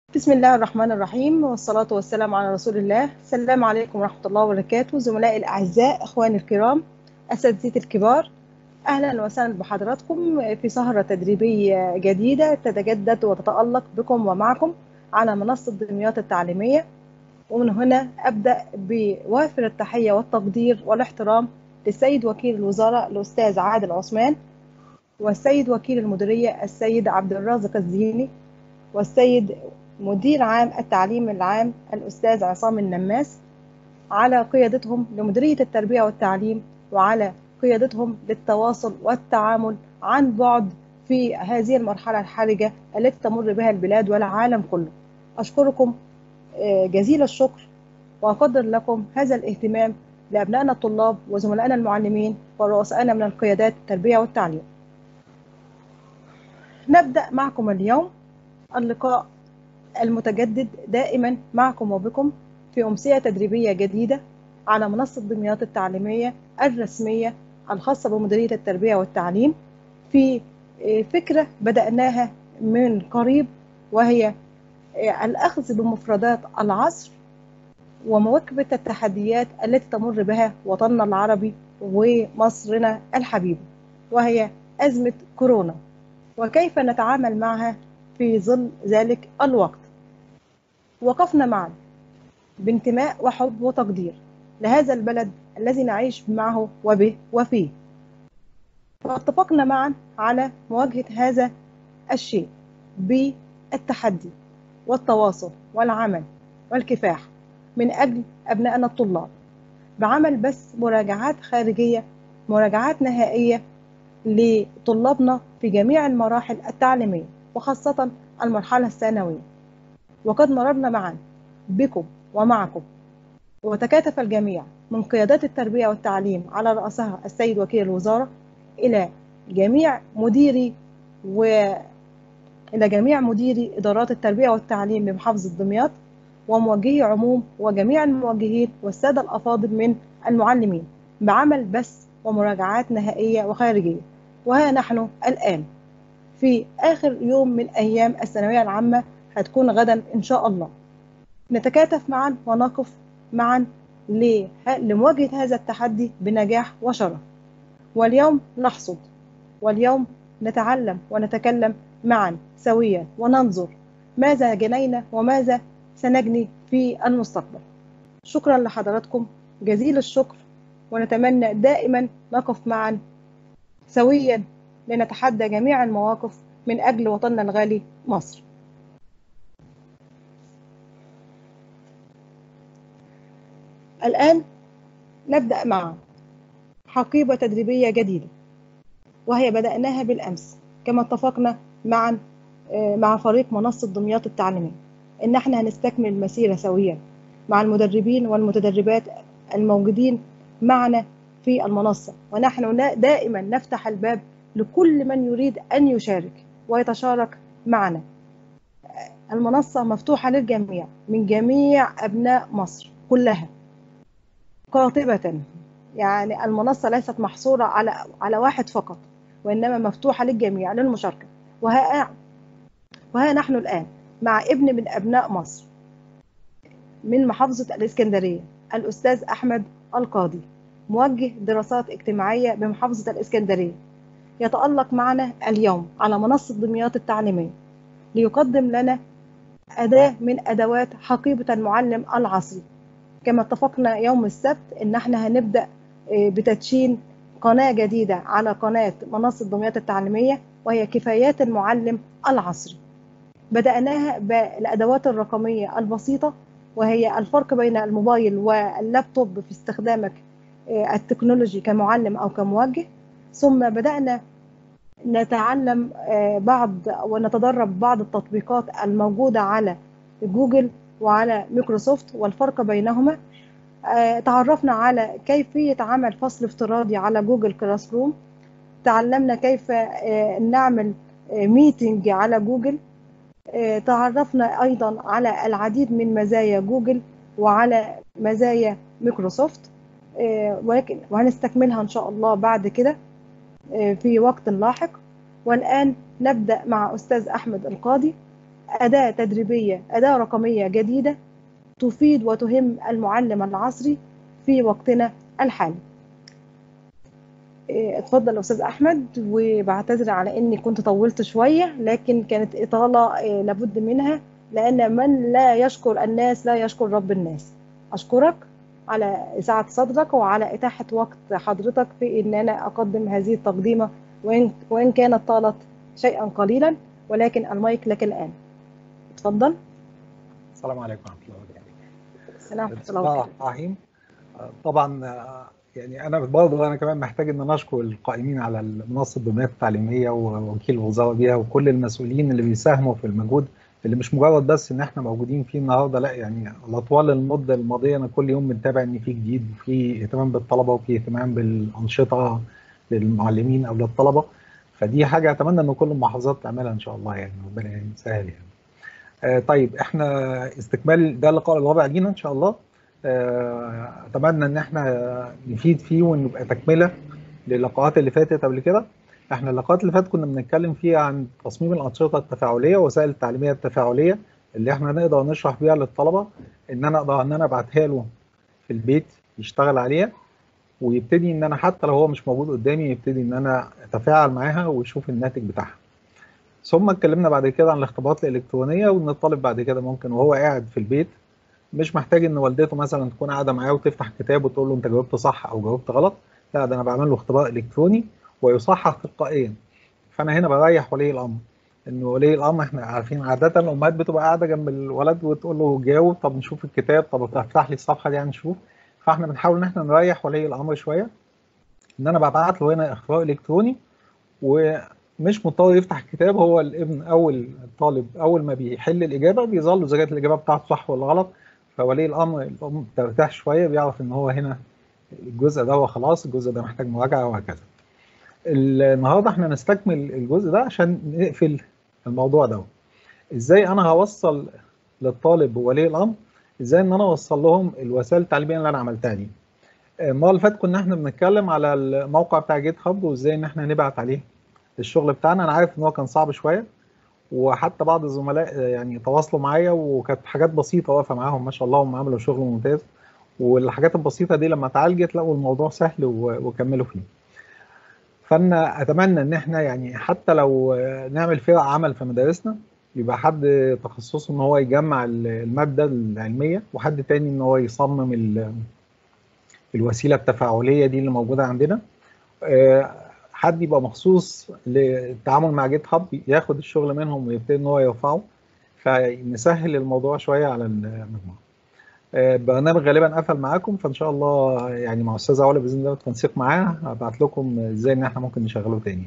بسم الله الرحمن الرحيم والصلاة والسلام على رسول الله السلام عليكم ورحمة الله وبركاته زملائي الأعزاء أخواني الكرام أساتذتي الكبار أهلا وسهلا بحضراتكم في سهرة تدريبية جديدة تتجدد وتتألق بكم ومعكم على منصة دمياط التعليمية ومن هنا أبدأ بوافر التحية والتقدير والاحترام للسيد وكيل الوزارة الأستاذ عادل عثمان والسيد وكيل المديرية السيد عبد الرازق الزيني والسيد مدير عام التعليم العام الأستاذ عصام النماس على قيادتهم لمديرية التربية والتعليم وعلى قيادتهم للتواصل والتعامل عن بعد في هذه المرحلة الحرجة التي تمر بها البلاد والعالم كله أشكركم جزيل الشكر وأقدر لكم هذا الاهتمام لأبنائنا الطلاب وزملائنا المعلمين ورؤسائنا من القيادات التربية والتعليم نبدأ معكم اليوم اللقاء المتجدد دائما معكم وبكم في أمسية تدريبية جديدة على منصة دمياط التعليمية الرسمية الخاصة بمديرية التربية والتعليم في فكرة بدأناها من قريب وهي الأخذ بمفردات العصر ومواكبة التحديات التي تمر بها وطننا العربي ومصرنا الحبيب وهي أزمة كورونا وكيف نتعامل معها في ظل ذلك الوقت وقفنا معا بانتماء وحب وتقدير لهذا البلد الذي نعيش معه وبه وفيه واتفقنا معا على مواجهة هذا الشيء بالتحدي والتواصل والعمل والكفاح من أجل أبنائنا الطلاب بعمل بس مراجعات خارجية مراجعات نهائية لطلابنا في جميع المراحل التعليمية وخاصة المرحلة الثانوية وقد مررنا معا بكم ومعكم وتكاتف الجميع من قيادات التربية والتعليم على رأسها السيد وكيل الوزارة إلى جميع مديري و إلى جميع مديري إدارات التربية والتعليم بمحافظة دمياط وموجهي عموم وجميع الموجهين والسادة الأفاضل من المعلمين بعمل بس ومراجعات نهائية وخارجية وها نحن الآن في آخر يوم من أيام الثانوية العامة هتكون غدا إن شاء الله نتكاتف معا ونقف معا لمواجهة هذا التحدي بنجاح وشرف واليوم نحصد واليوم نتعلم ونتكلم معا سويا وننظر ماذا جنينا وماذا سنجني في المستقبل شكرا لحضراتكم جزيل الشكر ونتمنى دائما نقف معا سويا لنتحدى جميع المواقف من أجل وطننا الغالي مصر الآن نبدأ مع حقيبة تدريبية جديدة وهي بدأناها بالأمس كما اتفقنا معا مع فريق منصة دمياط التعليمية إن احنا هنستكمل المسيرة سويا مع المدربين والمتدربات الموجودين معنا في المنصة ونحن دائما نفتح الباب لكل من يريد أن يشارك ويتشارك معنا المنصة مفتوحة للجميع من جميع أبناء مصر كلها قاطبة يعني المنصة ليست محصورة على على واحد فقط وإنما مفتوحة للجميع للمشاركة وها وها نحن الآن مع ابن من أبناء مصر من محافظة الإسكندرية الأستاذ أحمد القاضي موجه دراسات اجتماعية بمحافظة الإسكندرية يتألق معنا اليوم على منصة دمياط التعليمية ليقدم لنا أداة من أدوات حقيبة المعلم العصري كما اتفقنا يوم السبت إن احنا هنبدأ بتدشين قناة جديدة على قناة منصة دمياط التعليمية وهي كفايات المعلم العصري بدأناها بالأدوات الرقمية البسيطة وهي الفرق بين الموبايل واللابتوب في استخدامك التكنولوجي كمعلم أو كموجه ثم بدأنا نتعلم بعض ونتدرب بعض التطبيقات الموجودة على جوجل وعلى مايكروسوفت والفرق بينهما تعرفنا على كيفية عمل فصل افتراضي على جوجل كلاس روم تعلمنا كيف نعمل ميتنج على جوجل تعرفنا أيضا على العديد من مزايا جوجل وعلى مزايا مايكروسوفت ولكن وهنستكملها إن شاء الله بعد كده في وقت لاحق والآن نبدأ مع أستاذ أحمد القاضي أداة تدريبية أداة رقمية جديدة تفيد وتهم المعلم العصري في وقتنا الحالي اتفضل استاذ احمد وبعتذر على اني كنت طولت شويه لكن كانت اطاله لابد منها لان من لا يشكر الناس لا يشكر رب الناس اشكرك على اسعه صدرك وعلى اتاحه وقت حضرتك في ان انا اقدم هذه التقديمه وان وان كانت طالت شيئا قليلا ولكن المايك لك الان اتفضل السلام عليكم ورحمه الله وبركاته السلام ورحمه الله وبركاته طبعا يعني انا برضه انا كمان محتاج ان نشكر القائمين على منصه الدميات التعليميه ووكيل الوزاره بيها وكل المسؤولين اللي بيساهموا في المجهود اللي مش مجرد بس ان احنا موجودين فيه النهارده لا يعني على طوال المده الماضيه انا كل يوم بنتابع ان في جديد وفي اهتمام بالطلبه وفي اهتمام بالانشطه للمعلمين او للطلبه فدي حاجه اتمنى ان كل المحافظات تعملها ان شاء الله يعني ربنا يسهل يعني. آه طيب احنا استكمال ده اللقاء الرابع لينا ان شاء الله اتمنى ان احنا نفيد فيه ونبقى تكمله للقاءات اللي فاتت قبل كده احنا اللقاءات اللي فاتت كنا بنتكلم فيها عن تصميم الانشطه التفاعليه ووسائل التعليميه التفاعليه اللي احنا نقدر نشرح بيها للطلبه ان انا اقدر ان انا ابعتها له في البيت يشتغل عليها ويبتدي ان انا حتى لو هو مش موجود قدامي يبتدي ان انا اتفاعل معاها ويشوف الناتج بتاعها ثم اتكلمنا بعد كده عن الاختبارات الالكترونيه وان الطالب بعد كده ممكن وهو قاعد في البيت مش محتاج ان والدته مثلا تكون قاعده معاه وتفتح كتاب وتقول له انت جاوبت صح او جاوبت غلط لا ده انا بعمل له اختبار الكتروني ويصحح تلقائيا فانا هنا بريح ولي الامر ان ولي الامر احنا عارفين عاده الامهات بتبقى قاعده جنب الولد وتقول له جاوب طب نشوف الكتاب طب افتح لي الصفحه دي نشوف فاحنا بنحاول ان احنا نريح ولي الامر شويه ان انا ببعت له هنا اختبار الكتروني ومش مضطر يفتح الكتاب هو الابن او الطالب اول ما بيحل الاجابه بيظل اذا كانت الاجابه بتاعته صح ولا غلط فولي الامر الام ترتاح شويه بيعرف ان هو هنا الجزء ده هو خلاص الجزء ده محتاج مراجعه وهكذا. النهارده احنا نستكمل الجزء ده عشان نقفل الموضوع ده. ازاي انا هوصل للطالب وولي الامر ازاي ان انا اوصل لهم الوسائل التعليميه اللي انا عملتها دي. المره اللي فاتت كنا احنا بنتكلم على الموقع بتاع جيت هاب وازاي ان احنا نبعت عليه الشغل بتاعنا انا عارف ان هو كان صعب شويه وحتى بعض الزملاء يعني تواصلوا معايا وكانت حاجات بسيطه واقفه معاهم ما شاء الله هم عملوا شغل ممتاز والحاجات البسيطه دي لما اتعالجت لقوا الموضوع سهل وكملوا فيه. فانا اتمنى ان احنا يعني حتى لو نعمل فرق عمل في مدارسنا يبقى حد تخصصه ان هو يجمع الماده العلميه وحد تاني ان هو يصمم الوسيله التفاعليه دي اللي موجوده عندنا. حد يبقى مخصوص للتعامل مع جيت هاب ياخد الشغل منهم ويبتدي ان هو يرفعه فنسهل الموضوع شويه على المجموعه. برنامج غالبا قفل معاكم فان شاء الله يعني مع استاذه علا باذن الله بالتنسيق معاها هبعت لكم ازاي ان احنا ممكن نشغله تاني.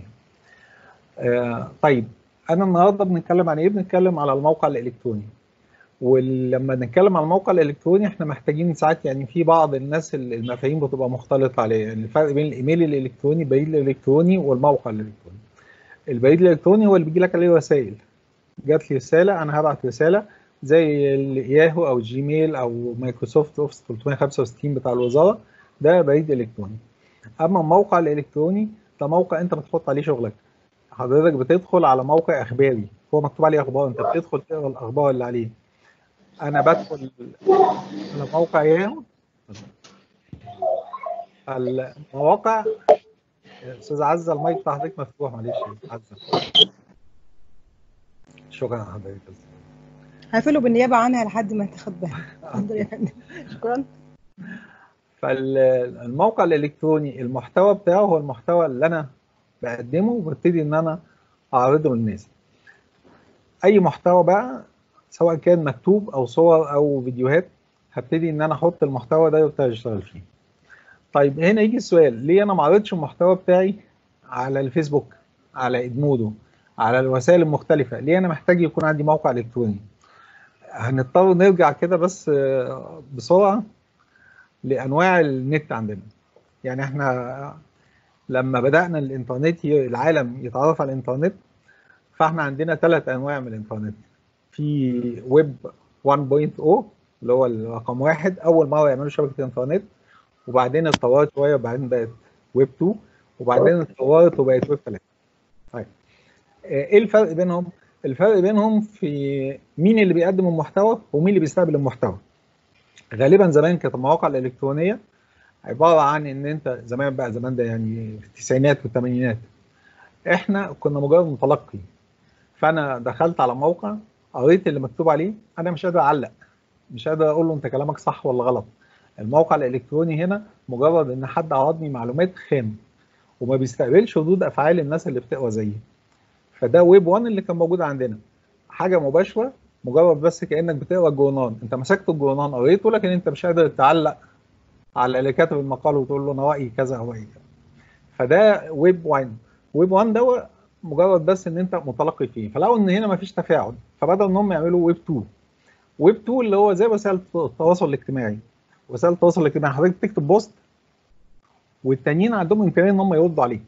طيب انا النهارده بنتكلم عن ايه؟ بنتكلم على الموقع الالكتروني. ولما نتكلم على الموقع الالكتروني احنا محتاجين ساعات يعني في بعض الناس المفاهيم بتبقى مختلطه عليه يعني الفرق بين الايميل الالكتروني البريد الالكتروني والموقع الالكتروني البريد الالكتروني هو اللي بيجي لك عليه رسائل جات لي رساله انا هبعت رساله زي الياهو او جيميل او مايكروسوفت اوفيس 365 بتاع الوزاره ده بريد الكتروني اما الموقع الالكتروني ده موقع انت بتحط عليه شغلك حضرتك بتدخل على موقع اخباري هو مكتوب عليه اخبار انت بتدخل تقرا الاخبار اللي عليه انا بدخل على موقع ياهو المواقع استاذ عزه المايك بتاع حضرتك مفتوح معلش عزه شكرا حضرتك هقفله بالنيابه عنها لحد ما تاخد بالك شكرا فالموقع الالكتروني المحتوى بتاعه هو المحتوى اللي انا بقدمه وببتدي ان انا اعرضه للناس اي محتوى بقى سواء كان مكتوب او صور او فيديوهات هبتدي ان انا احط المحتوى ده وابتدي اشتغل فيه طيب هنا يجي السؤال ليه انا ما عرضتش المحتوى بتاعي على الفيسبوك على ادمودو على الوسائل المختلفه ليه انا محتاج يكون عندي موقع الكتروني هنضطر نرجع كده بس بسرعه لانواع النت عندنا يعني احنا لما بدانا الانترنت العالم يتعرف على الانترنت فاحنا عندنا ثلاث انواع من الانترنت في ويب 1.0 اللي هو الرقم واحد اول مره يعملوا شبكه انترنت وبعدين اتطورت شويه وبعدين بقت ويب 2 وبعدين اتطورت وبقت ويب 3 طيب ايه الفرق بينهم الفرق بينهم في مين اللي بيقدم المحتوى ومين اللي بيستقبل المحتوى غالبا زمان كانت المواقع الالكترونيه عباره عن ان انت زمان بقى زمان ده يعني في التسعينات والثمانينات احنا كنا مجرد متلقي فانا دخلت على موقع قريت اللي مكتوب عليه انا مش قادر اعلق مش قادر اقول له انت كلامك صح ولا غلط الموقع الالكتروني هنا مجرد ان حد عرضني معلومات خام وما بيستقبلش ردود افعال الناس اللي بتقرا زيي فده ويب 1 اللي كان موجود عندنا حاجه مباشره مجرد بس كانك بتقرا الجورنال انت مسكت الجورنال قريته لكن انت مش قادر تعلق على اللي كاتب المقال وتقول له انا رايي كذا او رايي كذا فده ويب 1 ويب 1 ده مجرد بس ان انت متلقي فيه فلقوا ان هنا مفيش تفاعل فبداوا ان هم يعملوا ويب 2 ويب 2 اللي هو زي وسائل التواصل الاجتماعي وسائل التواصل الاجتماعي حضرتك بتكتب بوست والتانيين عندهم امكانيه ان هم يردوا عليك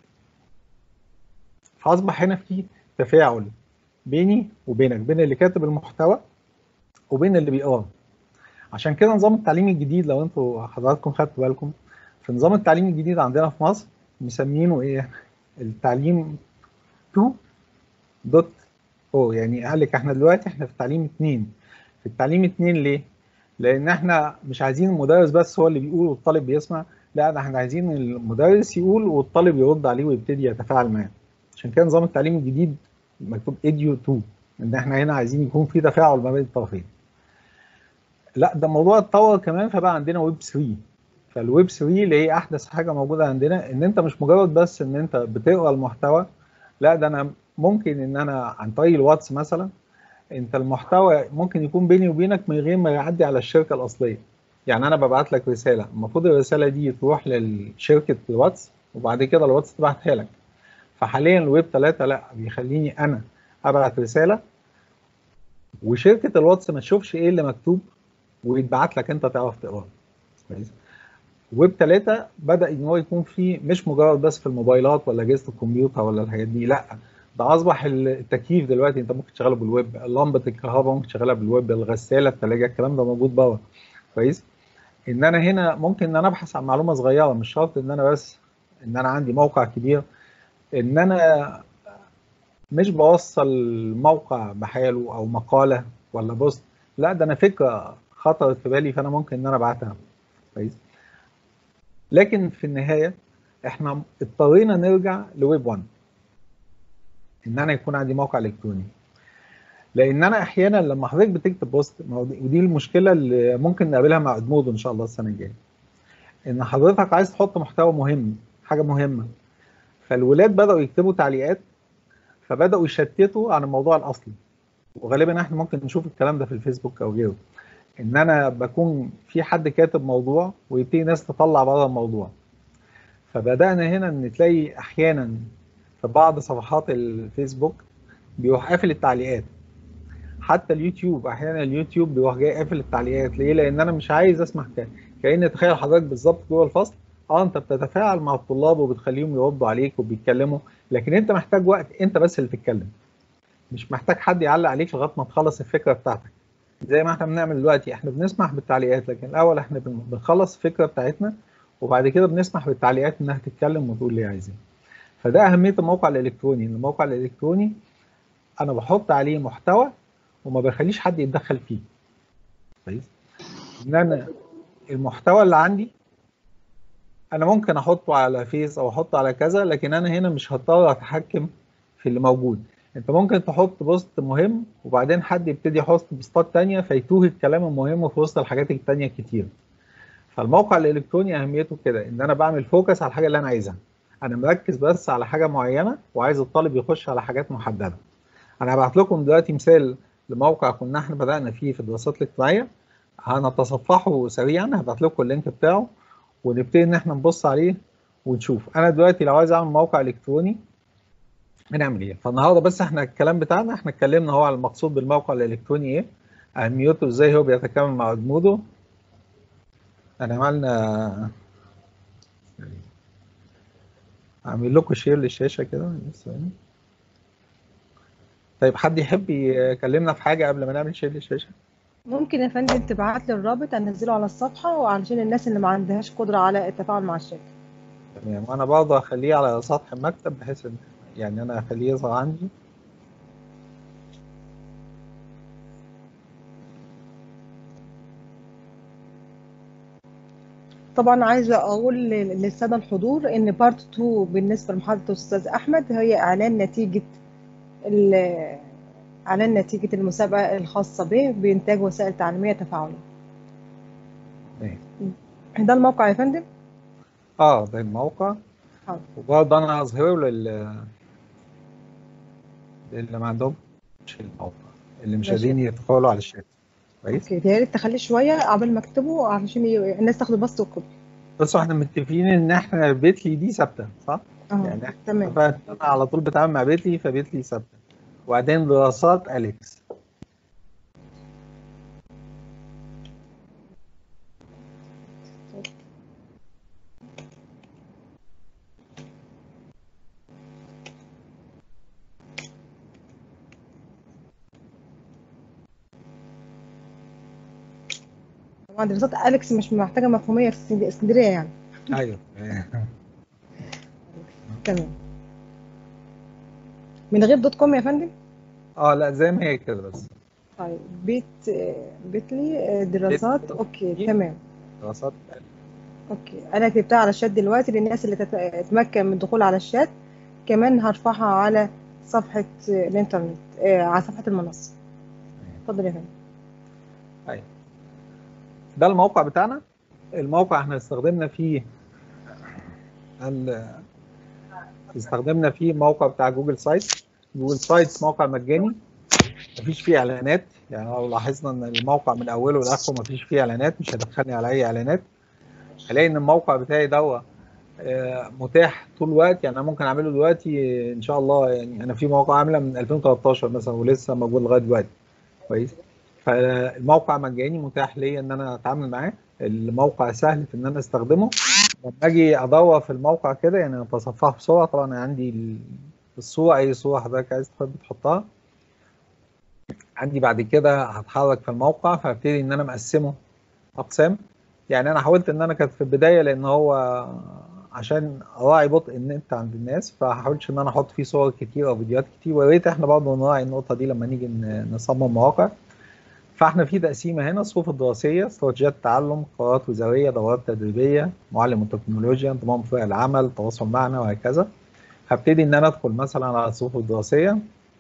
فاصبح هنا في تفاعل بيني وبينك بين اللي كاتب المحتوى وبين اللي بيقراه عشان كده نظام التعليم الجديد لو انتوا حضراتكم خدتوا بالكم في نظام التعليم الجديد عندنا في مصر مسمينه ايه التعليم 2 دوت او يعني قال لك احنا دلوقتي احنا في التعليم 2 في التعليم 2 ليه لان احنا مش عايزين المدرس بس هو اللي بيقول والطالب بيسمع لا احنا عايزين المدرس يقول والطالب يرد عليه ويبتدي يتفاعل معاه عشان كده نظام التعليم الجديد مكتوب اديو 2 ان احنا هنا عايزين يكون في تفاعل ما بين الطرفين لا ده الموضوع اتطور كمان فبقى عندنا ويب 3 فالويب 3 اللي هي احدث حاجه موجوده عندنا ان انت مش مجرد بس ان انت بتقرا المحتوى لا ده انا ممكن ان انا عن طريق الواتس مثلا انت المحتوى ممكن يكون بيني وبينك من غير ما يعدي على الشركه الاصليه يعني انا ببعت لك رساله المفروض الرساله دي تروح لشركه الواتس وبعد كده الواتس تبعتها لك فحاليا الويب 3 لا بيخليني انا ابعت رساله وشركه الواتس ما تشوفش ايه اللي مكتوب ويتبعت لك انت تعرف تقراه كويس ويب 3 بدا ان هو يكون فيه مش مجرد بس في الموبايلات ولا اجهزه الكمبيوتر ولا الحاجات دي لا ده اصبح التكييف دلوقتي انت ممكن تشغله بالويب لمبه الكهرباء ممكن تشغلها بالويب الغساله الثلاجه الكلام ده موجود بره كويس ان انا هنا ممكن ان انا ابحث عن معلومه صغيره مش شرط ان انا بس ان انا عندي موقع كبير ان انا مش بوصل موقع بحاله او مقاله ولا بوست لا ده انا فكره خطرت في بالي فانا ممكن ان انا ابعتها كويس لكن في النهايه احنا اضطرينا نرجع لويب 1 ان انا يكون عندي موقع الكتروني لان انا احيانا لما حضرتك بتكتب بوست ودي المشكله اللي ممكن نقابلها مع ادمودو ان شاء الله السنه الجايه ان حضرتك عايز تحط محتوى مهم حاجه مهمه فالولاد بداوا يكتبوا تعليقات فبداوا يشتتوا عن الموضوع الاصلي وغالبا احنا ممكن نشوف الكلام ده في الفيسبوك او غيره ان انا بكون في حد كاتب موضوع ويبتدي ناس تطلع بره الموضوع فبدانا هنا ان تلاقي احيانا في بعض صفحات الفيسبوك بيروح قافل التعليقات حتى اليوتيوب احيانا اليوتيوب بيروح جاي قافل التعليقات ليه لان انا مش عايز اسمع ك... كان تخيل حضرتك بالظبط جوه الفصل اه انت بتتفاعل مع الطلاب وبتخليهم يردوا عليك وبيتكلموا لكن انت محتاج وقت انت بس اللي تتكلم مش محتاج حد يعلق عليك لغايه ما تخلص الفكره بتاعتك زي ما احنا بنعمل دلوقتي احنا بنسمح بالتعليقات لكن الاول احنا بنخلص الفكره بتاعتنا وبعد كده بنسمح بالتعليقات انها تتكلم وتقول اللي عايزاه فده اهميه الموقع الالكتروني ان الموقع الالكتروني انا بحط عليه محتوى وما بخليش حد يتدخل فيه كويس ان انا المحتوى اللي عندي انا ممكن احطه على فيس او احطه على كذا لكن انا هنا مش هضطر اتحكم في اللي موجود انت ممكن تحط بوست مهم وبعدين حد يبتدي يحط بوستات تانية فيتوه الكلام المهم في وسط الحاجات التانية كتير فالموقع الالكتروني اهميته كده ان انا بعمل فوكس على الحاجه اللي انا عايزها انا مركز بس على حاجه معينه وعايز الطالب يخش على حاجات محدده انا هبعت لكم دلوقتي مثال لموقع كنا احنا بدانا فيه في الدراسات الاجتماعيه هنتصفحه سريعا هبعت لكم اللينك بتاعه ونبتدي ان احنا نبص عليه ونشوف انا دلوقتي لو عايز اعمل موقع الكتروني هنعمل ايه فالنهارده بس احنا الكلام بتاعنا احنا اتكلمنا هو على المقصود بالموقع الالكتروني ايه اهميته ازاي هو بيتكامل مع ادمودو انا عملنا اعمل لكم شير للشاشه كده طيب حد يحب يكلمنا في حاجه قبل ما نعمل شير للشاشه ممكن يا فندم تبعت لي الرابط انزله على الصفحه وعلشان الناس اللي ما عندهاش قدره على التفاعل مع الشركه تمام وانا برضه هخليه على سطح المكتب بحيث ان يعني انا هخليه يظهر عندي طبعا عايزه اقول لل- للساده الحضور ان بارت 2 بالنسبه لمحاضره الاستاذ احمد هي اعلان نتيجه ال- اعلان نتيجه المسابقه الخاصه به بانتاج وسائل تعليميه تفاعليه تمام. ده الموقع يا فندم اه ده الموقع حاضر. وبرضه انا هظهره لل للي ما عندهمش الموقع اللي مش ماشي. قادرين يدخلوا على الشات كويس اوكي يا ريت تخليه شويه قبل ما اكتبه علشان ي- الناس تاخد البسط والكوبي بصوا احنا متفقين ان احنا بيتلي دي ثابته صح؟ اه يعني احنا تمام اتفقنا إن انا على طول بتعامل مع بيتلي فبيتلي ثابته وبعدين دراسات اليكس طبعا دراسات اليكس مش محتاجه مفهوميه في اسكند- اسكندريه يعني ايوه تمام من غير دوت كوم يا فندم اه لا زي ما هي كده بس طيب بيت بيتلي آه، دراسات بيت- اوكي تمام دراسات اوكي انا كتبتها على الشات دلوقتي للناس اللي تت- تتمكن من الدخول على الشات كمان هرفعها على صفحة آه، الانترنت آه، على صفحة المنصة اتفضل يا فندم ده الموقع بتاعنا الموقع احنا استخدمنا فيه ال- استخدمنا فيه موقع بتاع جوجل سايتس جوجل سايتس موقع مجاني مفيش فيه اعلانات يعني لو لاحظنا ان الموقع من اوله لاخره مفيش فيه اعلانات مش هيدخلني على اي اعلانات هلاقي ان الموقع بتاعي دوت آه، متاح طول الوقت يعني انا ممكن اعمله دلوقتي ان شاء الله يعني انا في مواقع عامله من 2013 مثلا ولسه موجود لغايه دلوقتي كويس فالموقع مجاني متاح ليا ان انا اتعامل معاه الموقع سهل في ان انا استخدمه لما اجي ادور في الموقع كده يعني انا بصفحه بسرعه طبعا أنا عندي ال- الصوره اي صوره حضرتك عايز تحب تحطها عندي بعد كده هتحرك في الموقع فهبتدي ان انا مقسمه اقسام يعني انا حاولت ان انا كانت في البدايه لان هو عشان اراعي بطء النت عند الناس فحاولتش ان انا احط فيه صور كتير او فيديوهات كتير ويا ريت احنا برضه نراعي النقطه دي لما نيجي ن- نصمم مواقع فاحنا في تقسيمه هنا الصفوف الدراسيه استراتيجيات التعلم قرارات وزاريه دورات تدريبيه معلم التكنولوجيا انضمام فرق العمل تواصل معنا وهكذا هبتدي ان انا ادخل مثلا على الصفوف الدراسيه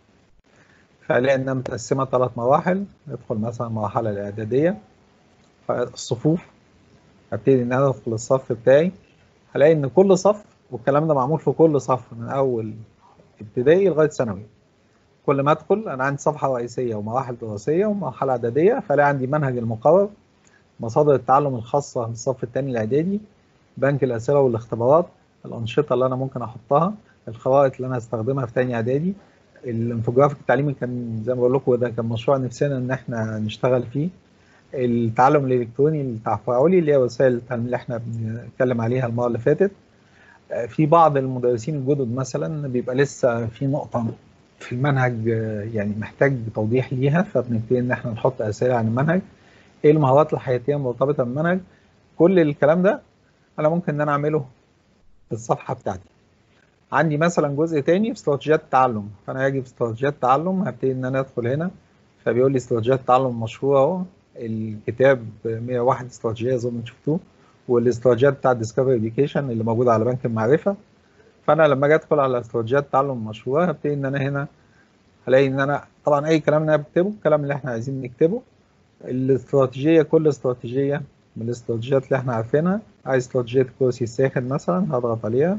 فالاقي انها متقسمه ثلاث مراحل ادخل مثلا المرحله الاعداديه فالصفوف هبتدي ان انا ادخل الصف بتاعي هلاقي ان كل صف والكلام ده معمول في كل صف من اول ابتدائي لغايه ثانوي كل ما ادخل انا عندي صفحه رئيسيه ومراحل دراسيه ومرحله اعداديه فلاقي عندي منهج المقرر مصادر التعلم الخاصه بالصف الثاني الاعدادي بنك الاسئله والاختبارات الانشطه اللي انا ممكن احطها الخرائط اللي انا هستخدمها في ثاني اعدادي الانفوجرافيك التعليمي كان زي ما بقول لكم ده كان مشروع نفسنا ان احنا نشتغل فيه التعلم الالكتروني التفاعلي اللي هي وسائل التعليم اللي احنا بنتكلم عليها المره اللي فاتت في بعض المدرسين الجدد مثلا بيبقى لسه في نقطه في المنهج يعني محتاج توضيح ليها فبنبتدي ان احنا نحط اسئله عن المنهج ايه المهارات الحياتيه المرتبطه بالمنهج كل الكلام ده انا ممكن ان انا اعمله في الصفحه بتاعتي عندي مثلا جزء تاني في استراتيجيات التعلم فانا هاجي في استراتيجيات التعلم هبتدي ان انا ادخل هنا فبيقول لي استراتيجيات التعلم مشهوره اهو الكتاب 101 استراتيجيه اظن شفتوه والاستراتيجيات بتاع ديسكفري اديوكيشن اللي موجوده على بنك المعرفه فانا لما اجي ادخل على استراتيجيات التعلم المشهوره هبتدي ان انا هنا هلاقي ان انا طبعا اي كلام انا بكتبه الكلام اللي احنا عايزين نكتبه الاستراتيجيه كل استراتيجيه من الاستراتيجيات اللي احنا عارفينها عايز استراتيجيه الكرسي الساخن مثلا هضغط عليها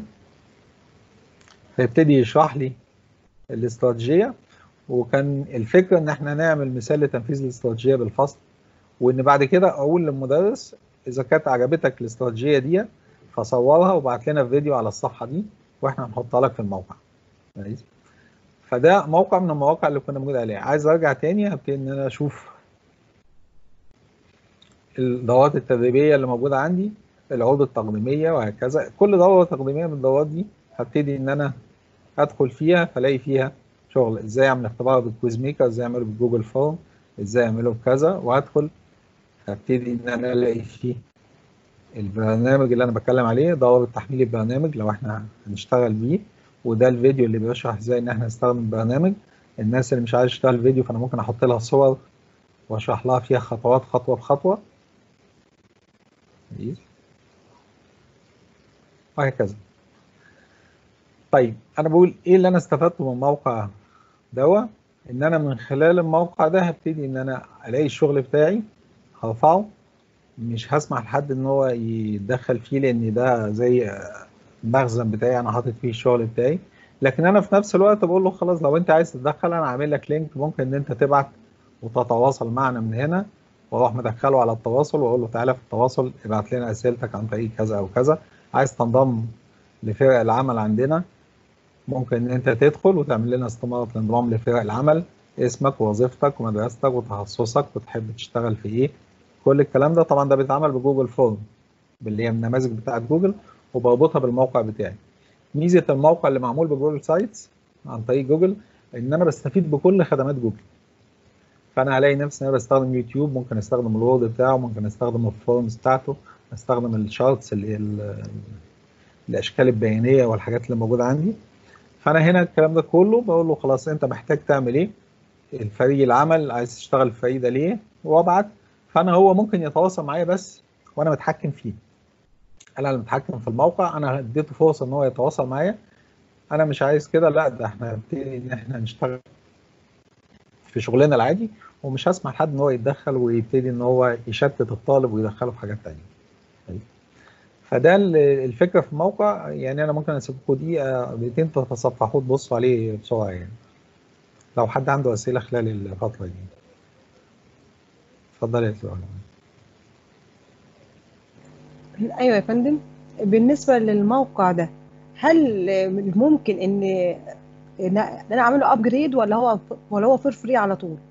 فيبتدي يشرح لي الاستراتيجيه وكان الفكره ان احنا نعمل مثال لتنفيذ الاستراتيجيه بالفصل وان بعد كده اقول للمدرس اذا كانت عجبتك الاستراتيجيه دي فصورها وبعت لنا فيديو على الصفحه دي واحنا هنحطها لك في الموقع كويس فده موقع من المواقع اللي كنا موجود عليها عايز ارجع تاني هبتدي ان انا اشوف الدورات التدريبيه اللي موجوده عندي العروض التقديميه وهكذا كل دوره تقديميه من الدورات دي هبتدي ان انا ادخل فيها فالاقي فيها شغل ازاي اعمل اختبار بالكويز ميكر ازاي اعمله بالجوجل فورم ازاي اعمله بكذا وهدخل هبتدي ان انا الاقي فيه البرنامج اللي انا بتكلم عليه دور تحميل البرنامج لو احنا هنشتغل بيه وده الفيديو اللي بيشرح ازاي ان احنا نستخدم البرنامج الناس اللي مش عايز تشتغل فيديو فانا ممكن احط لها صور واشرح لها فيها خطوات خطوه بخطوه وهكذا طيب انا بقول ايه اللي انا استفدته من الموقع دوا ان انا من خلال الموقع ده هبتدي ان انا الاقي الشغل بتاعي هرفعه مش هسمح لحد ان هو يتدخل فيه لان ده زي المخزن بتاعي انا حاطط فيه الشغل بتاعي لكن انا في نفس الوقت بقول له خلاص لو انت عايز تتدخل انا عامل لك لينك ممكن ان انت تبعت وتتواصل معنا من هنا واروح مدخله على التواصل واقول له تعالى في التواصل ابعت لنا اسئلتك عن طريق كذا او كذا عايز تنضم لفرق العمل عندنا ممكن ان انت تدخل وتعمل لنا استمارة الانضمام لفرق العمل اسمك ووظيفتك ومدرستك وتخصصك وتحب تشتغل في ايه كل الكلام ده طبعا ده بيتعمل بجوجل فورم اللي هي النماذج بتاعت جوجل وبربطها بالموقع بتاعي ميزه الموقع اللي معمول بجوجل سايتس عن طريق جوجل ان انا بستفيد بكل خدمات جوجل فانا هلاقي نفسي ان انا بستخدم يوتيوب ممكن استخدم الوورد بتاعه ممكن استخدم الفورمز بتاعته استخدم الشارتس اللي هي الاشكال البيانيه والحاجات اللي موجوده عندي فانا هنا الكلام ده كله بقول له خلاص انت محتاج تعمل ايه الفريق العمل عايز تشتغل في الفريق ده ليه وابعت فانا هو ممكن يتواصل معايا بس وانا متحكم فيه انا اللي متحكم في الموقع انا اديته فرصه ان هو يتواصل معايا انا مش عايز كده لا ده احنا هنبتدي ان احنا نشتغل في شغلنا العادي ومش هسمح لحد ان هو يتدخل ويبتدي ان هو يشتت الطالب ويدخله في حاجات تانية فده الفكره في الموقع يعني انا ممكن اسيب لكم دقيقه دقيقتين تتصفحوا تبصوا عليه بسرعه يعني لو حد عنده اسئله خلال الفتره دي اتفضلي يا سؤال ايوه يا فندم بالنسبه للموقع ده هل ممكن ان ان انا اعمل له ابجريد ولا هو ولا هو فور فري على طول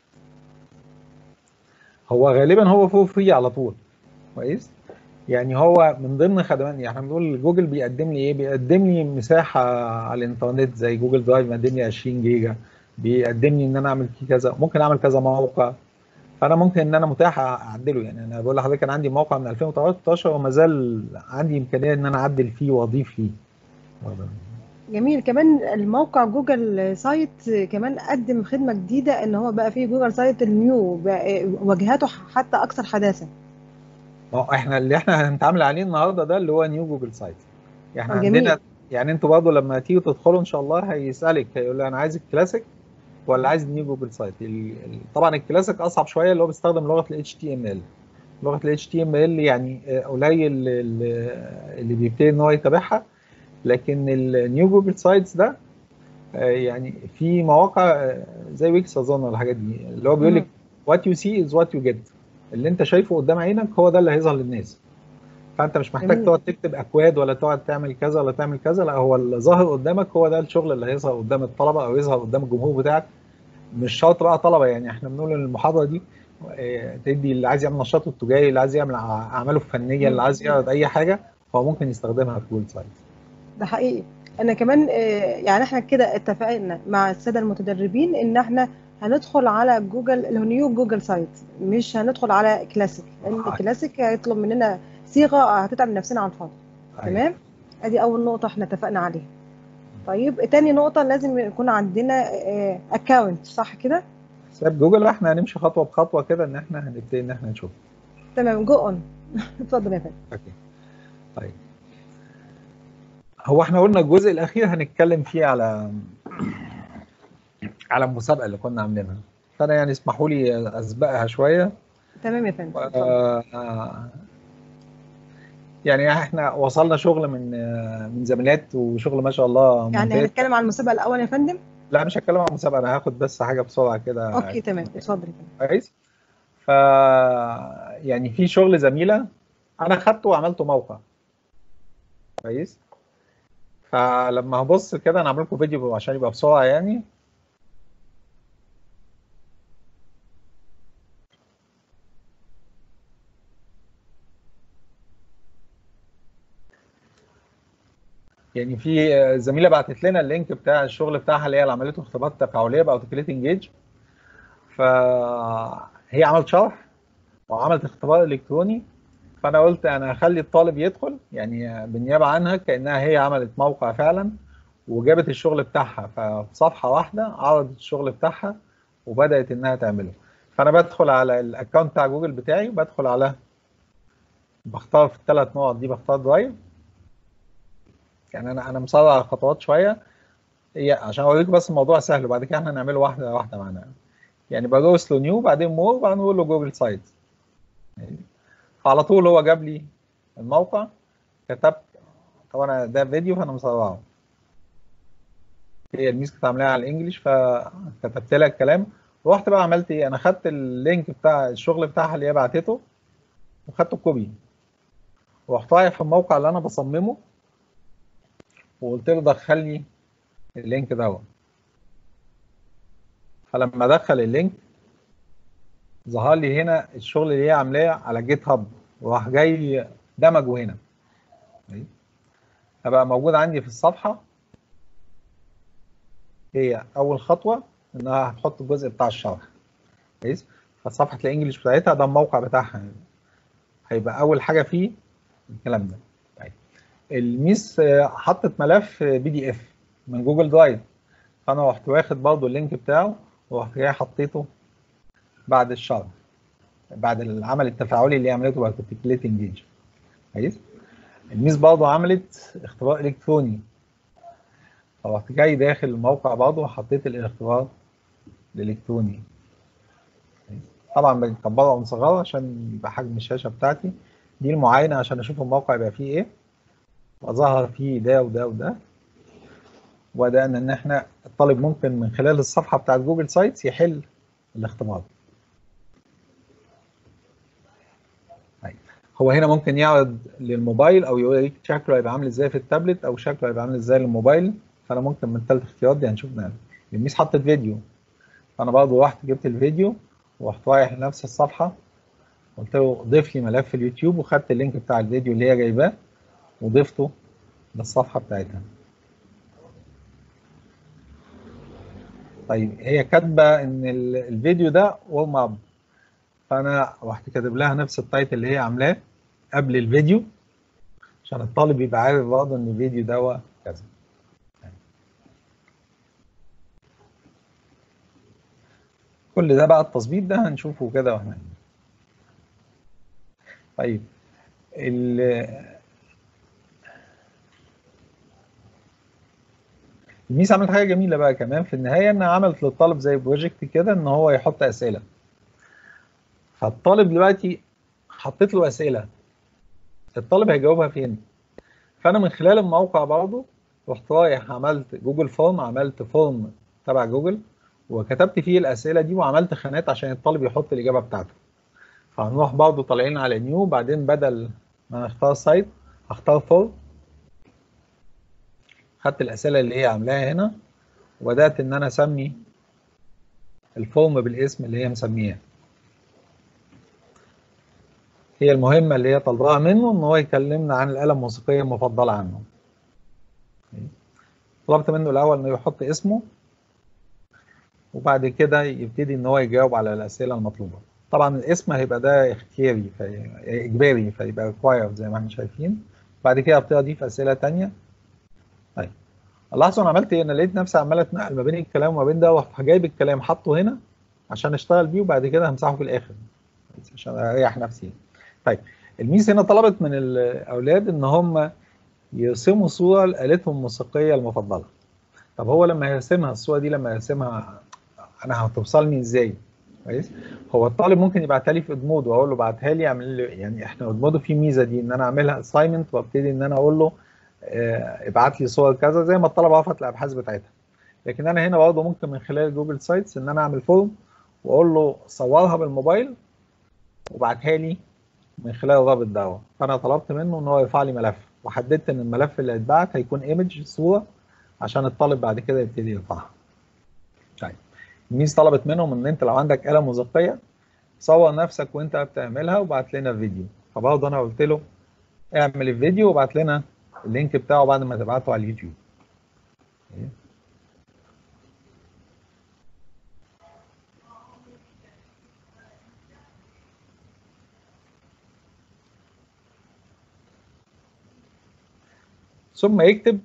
هو غالبا هو فور فري على طول كويس يعني هو من ضمن خدمات يعني احنا بنقول جوجل بيقدم لي ايه بيقدم لي مساحه على الانترنت زي جوجل درايف بيقدم لي 20 جيجا بيقدم لي ان انا اعمل فيه كذا ممكن اعمل كذا موقع فانا ممكن ان انا متاح اعدله يعني انا بقول لحضرتك انا عندي موقع من 2013 وما زال عندي امكانيه ان انا اعدل فيه واضيف فيه جميل كمان الموقع جوجل سايت كمان قدم خدمه جديده ان هو بقى فيه جوجل سايت النيو واجهاته حتى اكثر حداثه ما هو احنا اللي احنا هنتعامل عليه النهارده ده اللي هو نيو جوجل سايت احنا عندنا يعني انتوا برضه لما تيجوا تدخلوا ان شاء الله هيسالك هيقول لي انا عايز الكلاسيك ولا عايز نيو جوجل سايت طبعا الكلاسيك اصعب شويه اللي هو بيستخدم لغه ال HTML لغه ال HTML يعني قليل اللي بيبتدي ان هو يتابعها لكن النيو جوجل سايتس ده يعني في مواقع زي ويكس اظن والحاجات دي اللي هو بيقول لك وات يو سي از وات يو جيت اللي انت شايفه قدام عينك هو ده اللي هيظهر للناس فانت مش محتاج تقعد تكتب اكواد ولا تقعد تعمل كذا ولا تعمل كذا لا هو اللي ظاهر قدامك هو ده الشغل اللي هيظهر قدام الطلبه او يظهر قدام الجمهور بتاعك مش شرط بقى طلبه يعني احنا بنقول ان المحاضره دي تدي اللي عايز يعمل نشاطه التجاري اللي عايز يعمل اعماله الفنيه اللي عايز يعرض اي حاجه هو ممكن يستخدمها في جوجل سايت ده حقيقي انا كمان يعني احنا كده اتفقنا مع الساده المتدربين ان احنا هندخل على جوجل النيو جوجل سايت مش هندخل على كلاسيك لان الكلاسيك هيطلب مننا صيغه هتتعب نفسنا على الفاضي تمام ادي اول نقطه احنا اتفقنا عليها طيب تاني نقطه لازم يكون عندنا اكونت صح كده حساب جوجل احنا هنمشي خطوه بخطوه كده ان احنا هنبتدي ان احنا نشوف تمام جو اون اتفضل يا فندم اوكي طيب هو احنا قلنا الجزء الاخير هنتكلم فيه على على المسابقه اللي كنا عاملينها فانا يعني اسمحوا لي اسبقها شويه تمام يا فندم آه يعني احنا وصلنا شغل من من زميلات وشغل ما شاء الله يعني هنتكلم عن المسابقه الاول يا فندم لا مش هتكلم عن المسابقه انا هاخد بس حاجه بسرعه كده اوكي تمام اتفضل كويس ف يعني في شغل زميله انا خدته وعملته موقع كويس فلما هبص كده انا هعمل لكم فيديو عشان يبقى بسرعه يعني يعني في زميله بعتت لنا اللينك بتاع الشغل بتاعها اللي هي اللي عملته اختبارات تفاعليه باوتوكليت انجيج فهي عملت شرح وعملت اختبار الكتروني فانا قلت انا هخلي الطالب يدخل يعني بالنيابه عنها كانها هي عملت موقع فعلا وجابت الشغل بتاعها ففي صفحه واحده عرضت الشغل بتاعها وبدات انها تعمله فانا بدخل على الاكونت بتاع جوجل بتاعي بدخل على بختار في الثلاث نقط دي بختار درايف يعني انا انا مسرع الخطوات شويه هي عشان اوريكم بس الموضوع سهل وبعد كده احنا هنعمله واحده واحده معانا يعني بجوز له نيو بعدين مور وبعدين نقول له جوجل سايت فعلى طول هو جاب لي الموقع كتبت طبعا ده فيديو فانا مسرعه هي الميس كانت عاملاها على الانجليش فكتبت لها الكلام ورحت بقى عملت ايه انا خدت اللينك بتاع الشغل بتاعها اللي هي بعتته وخدته كوبي ورحت رايح في الموقع اللي انا بصممه وقلت له دخل لي اللينك دوت فلما ادخل اللينك ظهر لي هنا الشغل اللي هي عاملاه على جيت هاب وراح جاي دمجه هنا فبقى موجود عندي في الصفحه هي اول خطوه انها هتحط الجزء بتاع الشرح كويس فصفحه الانجليش بتاعتها ده الموقع بتاعها هيبقى اول حاجه فيه الكلام ده طيب الميس حطت ملف بي دي اف من جوجل درايف فانا رحت واخد برضه اللينك بتاعه ورحت جاي حطيته بعد الشرح بعد العمل التفاعلي اللي عملته بعد كليت انجيج كويس الميس برضه عملت اختبار الكتروني فرحت جاي داخل الموقع برضه وحطيت الاختبار الالكتروني طبعا بنكبرها ونصغرها عشان يبقى حجم الشاشه بتاعتي دي المعاينه عشان اشوف الموقع يبقى فيه ايه وظهر فيه ده وده وده وبدانا ان احنا الطالب ممكن من خلال الصفحه بتاعت جوجل سايتس يحل الاختبار هو هنا ممكن يعرض للموبايل او يوريك شكله هيبقى عامل ازاي في التابلت او شكله هيبقى عامل ازاي للموبايل فانا ممكن من ثالث اختيارات دي هنشوف نعمل الميس حطت فيديو فانا برضه رحت جبت الفيديو ورحت رايح لنفس الصفحه قلت له ضيف لي ملف اليوتيوب وخدت اللينك بتاع الفيديو اللي هي جايباه وضفته للصفحه بتاعتها طيب هي كاتبه ان الفيديو ده ورم اب فانا رحت كاتب لها نفس التايتل اللي هي عاملاه قبل الفيديو عشان الطالب يبقى عارف برضه ان الفيديو ده كذا كل ده بقى التظبيط ده هنشوفه كده واحنا طيب ال الميس عملت حاجه جميله بقى كمان في النهايه انها عملت للطالب زي بروجكت كده ان هو يحط اسئله فالطالب دلوقتي حطيت له اسئله الطالب هيجاوبها فين فانا من خلال الموقع برضه رحت رايح عملت جوجل فورم عملت فورم تبع جوجل وكتبت فيه الاسئله دي وعملت خانات عشان الطالب يحط الاجابه بتاعته فهنروح برضه طالعين على نيو بعدين بدل ما نختار سايت هختار فورم خدت الاسئله اللي هي عاملاها هنا وبدات ان انا اسمي الفورم بالاسم اللي هي مسمياه هي المهمه اللي هي طالباها منه ان هو يكلمنا عن الاله الموسيقيه المفضله عنه طلبت منه الاول انه يحط اسمه وبعد كده يبتدي ان هو يجاوب على الاسئله المطلوبه طبعا الاسم هيبقى ده اختياري في اجباري فيبقى required زي ما احنا شايفين بعد كده ابتدي اضيف اسئله ثانيه طيب لاحظوا انا عملت ايه انا لقيت نفسي عمال اتنقل ما بين الكلام وما بين ده ورحت جايب الكلام حاطه هنا عشان اشتغل بيه وبعد كده همسحه في الاخر عشان اريح نفسي طيب الميس هنا طلبت من الاولاد ان هم يرسموا صوره لآلتهم الموسيقيه المفضله طب هو لما يرسمها الصوره دي لما يرسمها انا هتوصلني ازاي كويس هو الطالب ممكن يبعتها لي في ادمود واقول له بعتها لي اعمل لي يعني احنا ادمود في ميزه دي ان انا اعملها اساينمنت وابتدي ان انا اقول له اه ابعت لي صور كذا زي ما الطلبه رفعت الابحاث بتاعتها لكن انا هنا برضه ممكن من خلال جوجل سايتس ان انا اعمل فورم واقول له صورها بالموبايل وابعتها لي من خلال الرابط دوت فانا طلبت منه ان هو يرفع لي ملف وحددت ان الملف اللي هيتبعت هيكون ايمج صوره عشان الطالب بعد كده يبتدي يرفعها طيب الميس طلبت منهم ان انت لو عندك آلة موسيقية صور نفسك وانت بتعملها وبعت لنا فيديو فبرضه انا قلت له اعمل الفيديو وابعت لنا اللينك بتاعه بعد ما تبعته على اليوتيوب ثم يكتب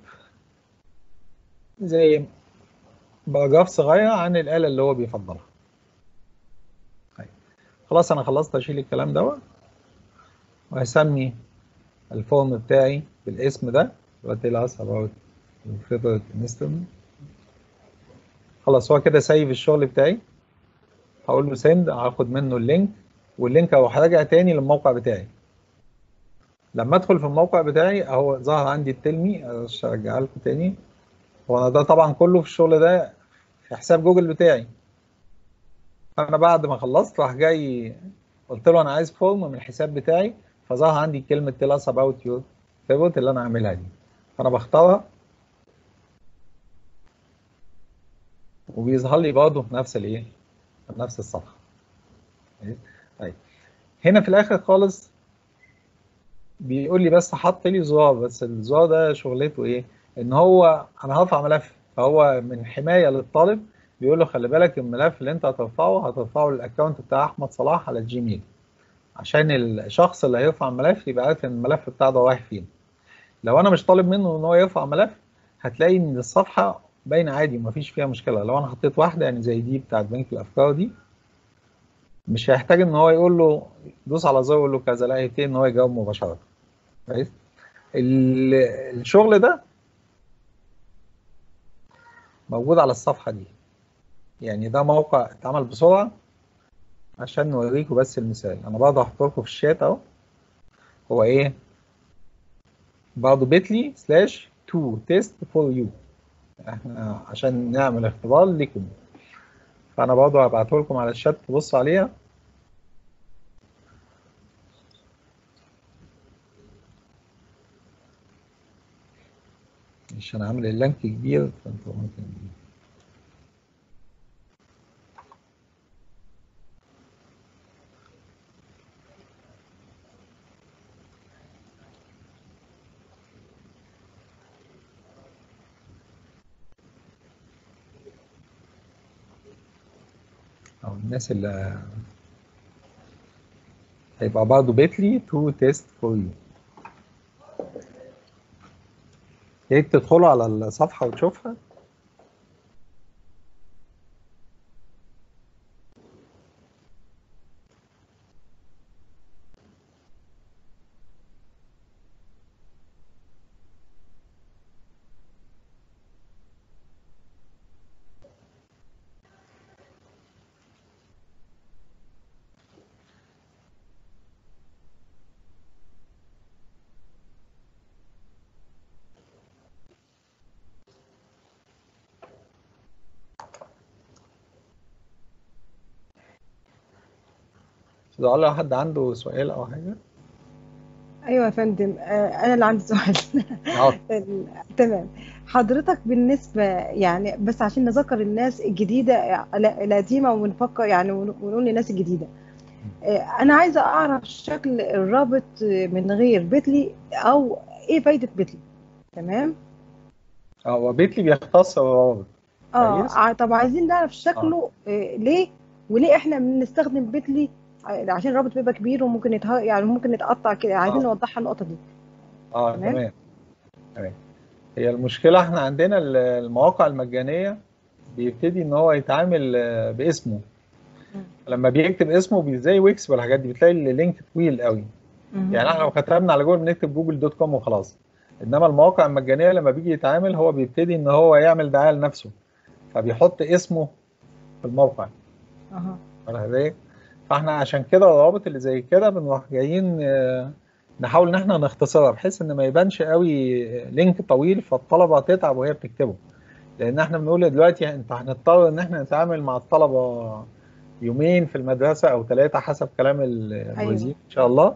زي باراجراف صغير عن الآلة اللي هو بيفضلها. طيب خلاص أنا خلصت أشيل الكلام دوت وهسمي الفورم بتاعي بالاسم ده tell us about your favorite instrument خلاص هو كده سايب الشغل بتاعي هقول له سند هاخد منه اللينك واللينك اروح راجع تاني للموقع بتاعي لما ادخل في الموقع بتاعي اهو ظهر عندي التلمي ارجعها لكم تاني هو انا ده طبعا كله في الشغل ده في حساب جوجل بتاعي انا بعد ما خلصت راح جاي قلت له انا عايز فورم من الحساب بتاعي فظهر عندي كلمه tell us about your favorite اللي انا عاملها دي فانا بختارها وبيظهر لي برضه في نفس الايه في نفس الصفحه طيب هنا في الاخر خالص بيقول لي بس حط لي زرار بس الزرار ده شغلته ايه ان هو انا هرفع ملف فهو من حمايه للطالب بيقول له خلي بالك الملف اللي انت هترفعه هترفعه للاكونت بتاع احمد صلاح على الجيميل عشان الشخص اللي هيرفع الملف يبقى عارف ان الملف بتاعه ده رايح فين لو انا مش طالب منه ان هو يرفع ملف هتلاقي ان الصفحه باينه عادي ومفيش فيها مشكله لو انا حطيت واحده يعني زي دي بتاعت بنك الافكار دي مش هيحتاج ان هو يقول له دوس على زر يقول له كذا لا هيبتدي ان هو يجاوب مباشره كويس الشغل ده موجود على الصفحه دي يعني ده موقع اتعمل بسرعه عشان نوريكم بس المثال انا برضه هحط لكم في الشات اهو هو ايه برضه بيتلي سلاش تو تيست فور يو احنا عشان نعمل اختبار لكم فانا برضه هبعته لكم على الشات تبصوا عليها عشان عامل اللينك كبير فانتوا ممكن او الناس اللي هيبقى برضه بيتلي تو تيست فور يو يا ريت تدخلوا على الصفحة وتشوفها لو لو حد عنده سؤال او حاجه ايوه يا فندم انا اللي عندي سؤال تمام حضرتك بالنسبه يعني بس عشان نذكر الناس الجديده القديمه ونفكر يعني ونقول للناس الجديده انا عايزه اعرف شكل الرابط من غير بيتلي او ايه فايده بيتلي تمام هو بيتلي بيختص الروابط اه طب عايزين نعرف شكله آه. ليه وليه احنا بنستخدم بيتلي عشان الرابط بيبقى كبير وممكن يتها... يعني ممكن يتقطع كده عايزين آه. نوضحها النقطه دي اه تمام تمام هي المشكله احنا عندنا المواقع المجانيه بيبتدي ان هو يتعامل باسمه لما بيكتب اسمه زي ويكس والحاجات دي بتلاقي اللينك طويل قوي يعني احنا لو كتبنا على جوجل بنكتب جوجل دوت كوم وخلاص انما المواقع المجانيه لما بيجي يتعامل هو بيبتدي ان هو يعمل دعايه لنفسه فبيحط اسمه في الموقع اها فاحنا عشان كده الروابط اللي زي كده بنروح جايين نحاول ان احنا نختصرها بحيث ان ما يبانش قوي لينك طويل فالطلبه تتعب وهي بتكتبه لان احنا بنقول دلوقتي انت هنضطر ان احنا نتعامل مع الطلبه يومين في المدرسه او ثلاثه حسب كلام الوزير أيوة. ان شاء الله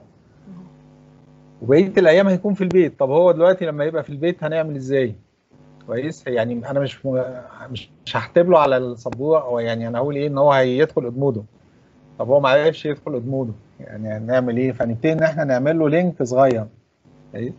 وبقيه الايام هيكون في البيت طب هو دلوقتي لما يبقى في البيت هنعمل ازاي كويس يعني انا مش مش مش هكتب له على السبوره او يعني انا هقول ايه ان هو هيدخل ادموده طب هو ما عرفش يدخل ادموده يعني هنعمل ايه فنبتدي ان احنا نعمل له لينك صغير كويس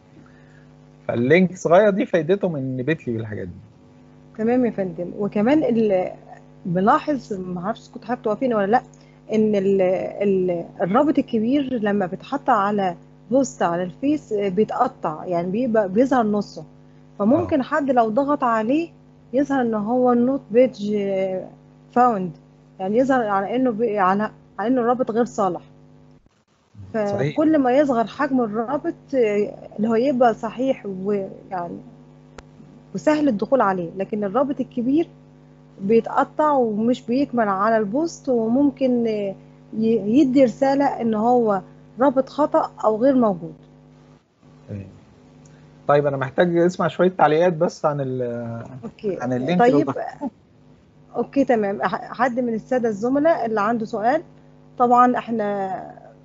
فاللينك صغير دي فايدته من بيتلي والحاجات دي تمام يا فندم وكمان اللي بلاحظ ما اعرفش كنت حضرتك توافقني ولا لا ان ال ال الرابط الكبير لما بيتحط على بوست على الفيس بيتقطع يعني بيبقى بيظهر نصه فممكن أوه. حد لو ضغط عليه يظهر ان هو النوت بيج فاوند يعني يظهر على انه بي على على انه الرابط غير صالح صحيح. فكل ما يصغر حجم الرابط آه، اللي هو يبقى صحيح ويعني وسهل الدخول عليه لكن الرابط الكبير بيتقطع ومش بيكمل على البوست وممكن آه، ي- يدي رسالة ان هو رابط خطأ او غير موجود تمام. طيب انا محتاج اسمع شويه تعليقات بس عن ال اوكي عن اللينك اللي طيب وضحته. اوكي تمام ح- حد من السادة الزملاء اللي عنده سؤال طبعا احنا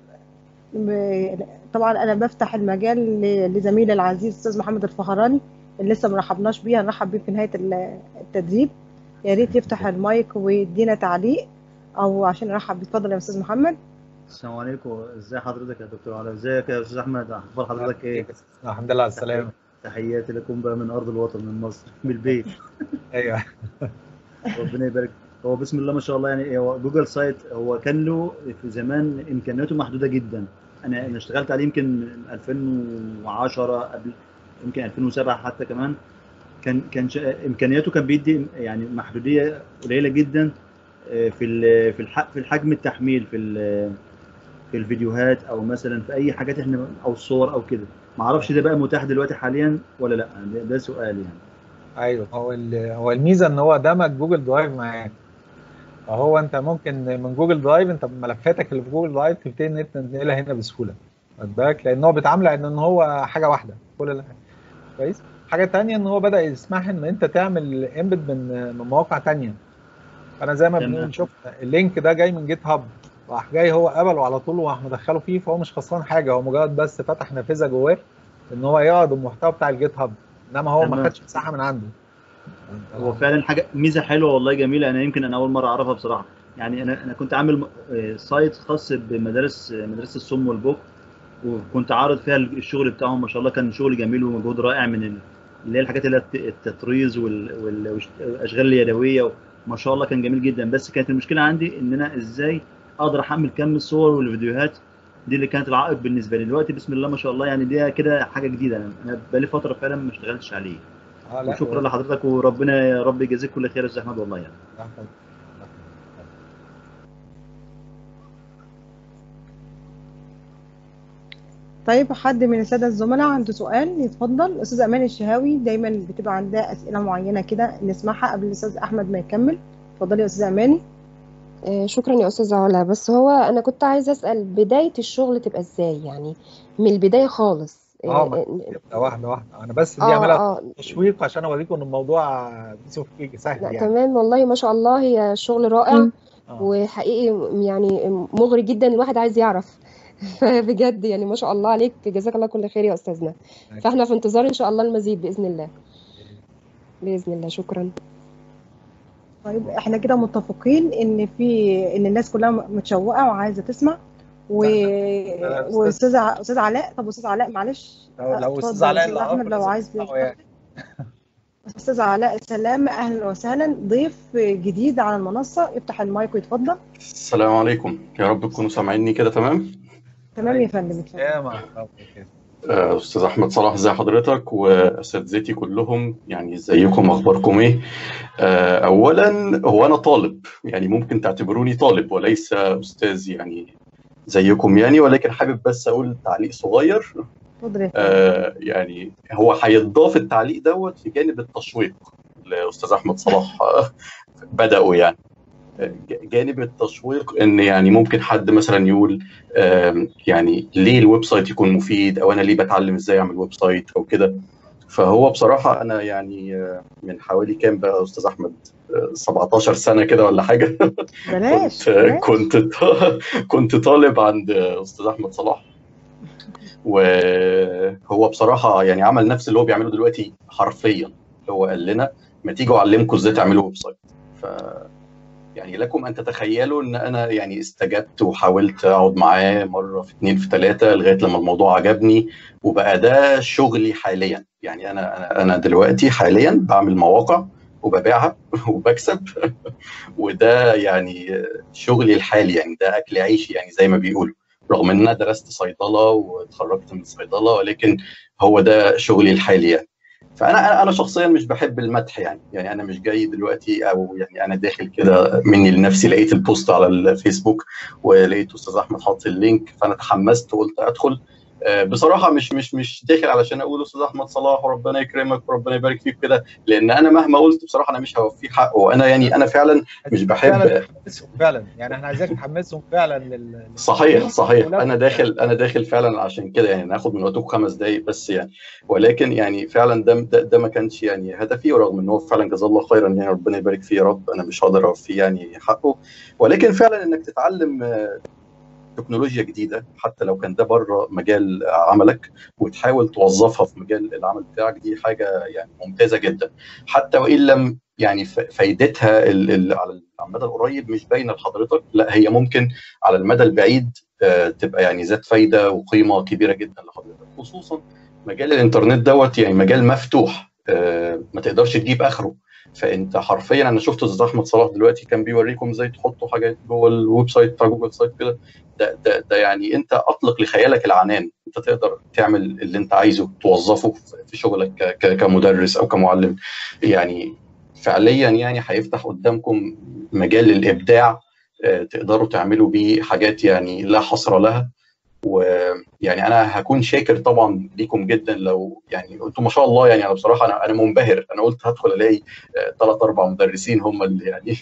ب- طبعا انا بفتح المجال ل- لزميلي العزيز استاذ محمد الفخراني اللي لسه ما رحبناش بيه هنرحب بيه في نهاية ال- التدريب يا ريت يفتح المايك ويدينا تعليق او عشان نرحب بيه اتفضل يا استاذ محمد السلام عليكم ازي حضرتك يا دكتور علاء ازيك يا استاذ احمد اخبار حضرتك ايه الحمد لله على السلامه تحياتي لكم بقى من ارض الوطن من مصر من البيت ايوه ربنا يبارك هو بسم الله ما شاء الله يعني هو جوجل سايت هو كان له في زمان امكانياته محدوده جدا انا انا اشتغلت عليه يمكن من 2010 قبل يمكن 2007 حتى كمان كان كان ش- امكانياته كان بيدي يعني محدوديه قليله جدا آه، في ال- في الح- في الحجم التحميل في ال- في الفيديوهات او مثلا في اي حاجات احنا او الصور او كده ما اعرفش ده بقى متاح دلوقتي حاليا ولا لا ده, ده سؤال يعني ايوه هو ال- هو الميزه ان هو دمج جوجل درايف معاك فهو انت ممكن من جوجل درايف انت ملفاتك اللي في جوجل درايف تبتدي ان انت تنقلها هنا بسهوله خد بالك لان هو بيتعامل على ان هو حاجه واحده كل ال- كويس حاجه تانية ان هو بدا يسمح ان انت تعمل امبد من من مواقع تانية انا زي ما تمام. بنقول شوف اللينك ده جاي من جيت هاب راح جاي هو قبله على طول وراح مدخله فيه فهو مش خسران حاجه هو مجرد بس فتح نافذه جواه ان هو يعرض المحتوى بتاع الجيت هاب انما هو ما تمام. خدش مساحه من عنده هو فعلا حاجه ميزه حلوه والله جميله انا يمكن انا اول مره اعرفها بصراحه يعني انا انا كنت عامل م- آه، سايت خاص بمدارس آه، مدرسه الصم والبكم وكنت عارض فيها الشغل بتاعهم ما شاء الله كان شغل جميل ومجهود رائع من ال- اللي هي الحاجات اللي هي الت- التطريز وال- وال- والاشغال اليدويه ما شاء الله كان جميل جدا بس كانت المشكله عندي ان انا ازاي اقدر احمل كم الصور والفيديوهات دي اللي كانت العائق بالنسبه لي دلوقتي بسم الله ما شاء الله يعني دي كده حاجه جديده انا أنا بقالي فتره فعلا ما اشتغلتش عليه آه لا وشكرا لحضرتك وربنا يا رب يجازيك كل خير يا استاذ احمد والله يعني طيب حد من السادة الزملاء عنده سؤال يتفضل أستاذ أمان الشهاوي دايما بتبقى عندها أسئلة معينة كده نسمعها قبل الأستاذ أحمد ما يكمل اتفضلي يا أستاذ أماني آه، شكرا يا أستاذ علا بس هو أنا كنت عايزة أسأل بداية الشغل تبقى إزاي يعني من البداية خالص اه ما آه، يبقى واحده واحده انا بس دي آه عاملها آه تشويق عشان اوريكم ان الموضوع سوف سهل لا يعني تمام والله ما شاء الله هي شغل رائع مم. آه. وحقيقي يعني مغري جدا الواحد عايز يعرف فبجد يعني ما شاء الله عليك جزاك الله كل خير يا أستاذنا فاحنا في انتظار إن شاء الله المزيد بإذن الله بإذن الله شكرا طيب احنا كده متفقين ان في ان الناس كلها متشوقه وعايزه تسمع و... لا، أستاذ- واستاذ ع- استاذ علاء طب استاذ علاء معلش لو لو اتفضل استاذ علاء أستاذ اللي احمد لو لازم عايز تسمعه يعني. استاذ علاء سلام اهلا وسهلا ضيف جديد على المنصه يفتح المايك ويتفضل السلام عليكم يا رب تكونوا سامعيني كده تمام تمام يا فندم اتفضل يا مع الخير كده. آه، استاذ احمد صلاح ازي حضرتك واساتذتي كلهم يعني ازيكم اخباركم ايه آه، اولا هو انا طالب يعني ممكن تعتبروني طالب وليس استاذ يعني زيكم يعني ولكن حابب بس اقول تعليق صغير اتفضل يا فندم. آه، يعني هو هيتضاف التعليق دوت في جانب التشويق لاستاذ احمد صلاح آه، بداوا يعني آه، جانب التشويق ان يعني ممكن حد مثلا يقول آم، يعني ليه الويب سايت يكون مفيد او انا ليه بتعلم ازاي اعمل ويب سايت او كده فهو بصراحه انا يعني آه، من حوالي كام بقى يا استاذ احمد آه، 17 سنه كده ولا حاجه بلاش كنت بلاش. كنت كنت طالب عند استاذ احمد صلاح وهو بصراحه يعني عمل نفس اللي هو بيعمله دلوقتي حرفيا هو قال لنا ما تيجوا اعلمكم ازاي تعملوا ويب سايت ف يعني لكم ان تتخيلوا ان انا يعني استجبت وحاولت اقعد معاه مره في اتنين في ثلاثه لغايه لما الموضوع عجبني وبقى ده شغلي حاليا يعني انا انا انا دلوقتي حاليا بعمل مواقع وببيعها وبكسب وده يعني شغلي الحالي يعني ده اكل عيشي يعني زي ما بيقولوا رغم ان انا درست صيدله واتخرجت من الصيدله ولكن هو ده شغلي الحالي يعني فانا انا انا شخصيا مش بحب المدح يعني يعني انا مش جاي دلوقتي او يعني انا داخل كده مني لنفسي لقيت البوست على الفيسبوك ولقيت استاذ احمد حاطط اللينك فانا تحمست وقلت ادخل آه، بصراحه مش مش مش داخل علشان اقول استاذ احمد صلاح وربنا يكرمك وربنا يبارك فيك كده لان انا مهما قلت بصراحه انا مش هوفيه حقه وانا يعني انا فعلا مش بحب فعلا تحمسهم فعلا يعني احنا عايزينك تحمسهم فعلا لل صحيح صحيح ولكن- انا داخل انا داخل فعلا عشان كده يعني ناخد من وقتكم خمس دقائق بس يعني ولكن يعني فعلا ده ده, ده ما كانش يعني هدفي ورغم ان هو فعلا جزاه الله خيرا يعني ربنا يبارك فيه يا رب انا مش هقدر اوفيه يعني حقه ولكن فعلا انك تتعلم آه، تكنولوجيا جديده حتى لو كان ده بره مجال عملك وتحاول توظفها في مجال العمل بتاعك دي حاجه يعني ممتازه جدا حتى وان لم يعني ف- فايدتها ال- ال- على المدى القريب مش باينه لحضرتك لا هي ممكن على المدى البعيد آه، تبقى يعني ذات فايده وقيمه كبيره جدا لحضرتك خصوصا مجال الانترنت دوت يعني مجال مفتوح آه، ما تقدرش تجيب اخره فانت حرفيا انا شفت استاذ احمد صلاح دلوقتي كان بيوريكم ازاي تحطوا حاجات جوه الويب سايت بتاع جوجل سايت كده ده, ده, ده يعني انت اطلق لخيالك العنان انت تقدر تعمل اللي انت عايزه توظفه في شغلك ك- ك- كمدرس او كمعلم يعني فعليا يعني هيفتح قدامكم مجال للابداع آه، تقدروا تعملوا بيه حاجات يعني لا حصر لها ويعني انا هكون شاكر طبعا ليكم جدا لو يعني انتم ما شاء الله يعني انا بصراحه انا انا منبهر انا قلت هدخل الاقي ثلاث اربع مدرسين هم اللي يعني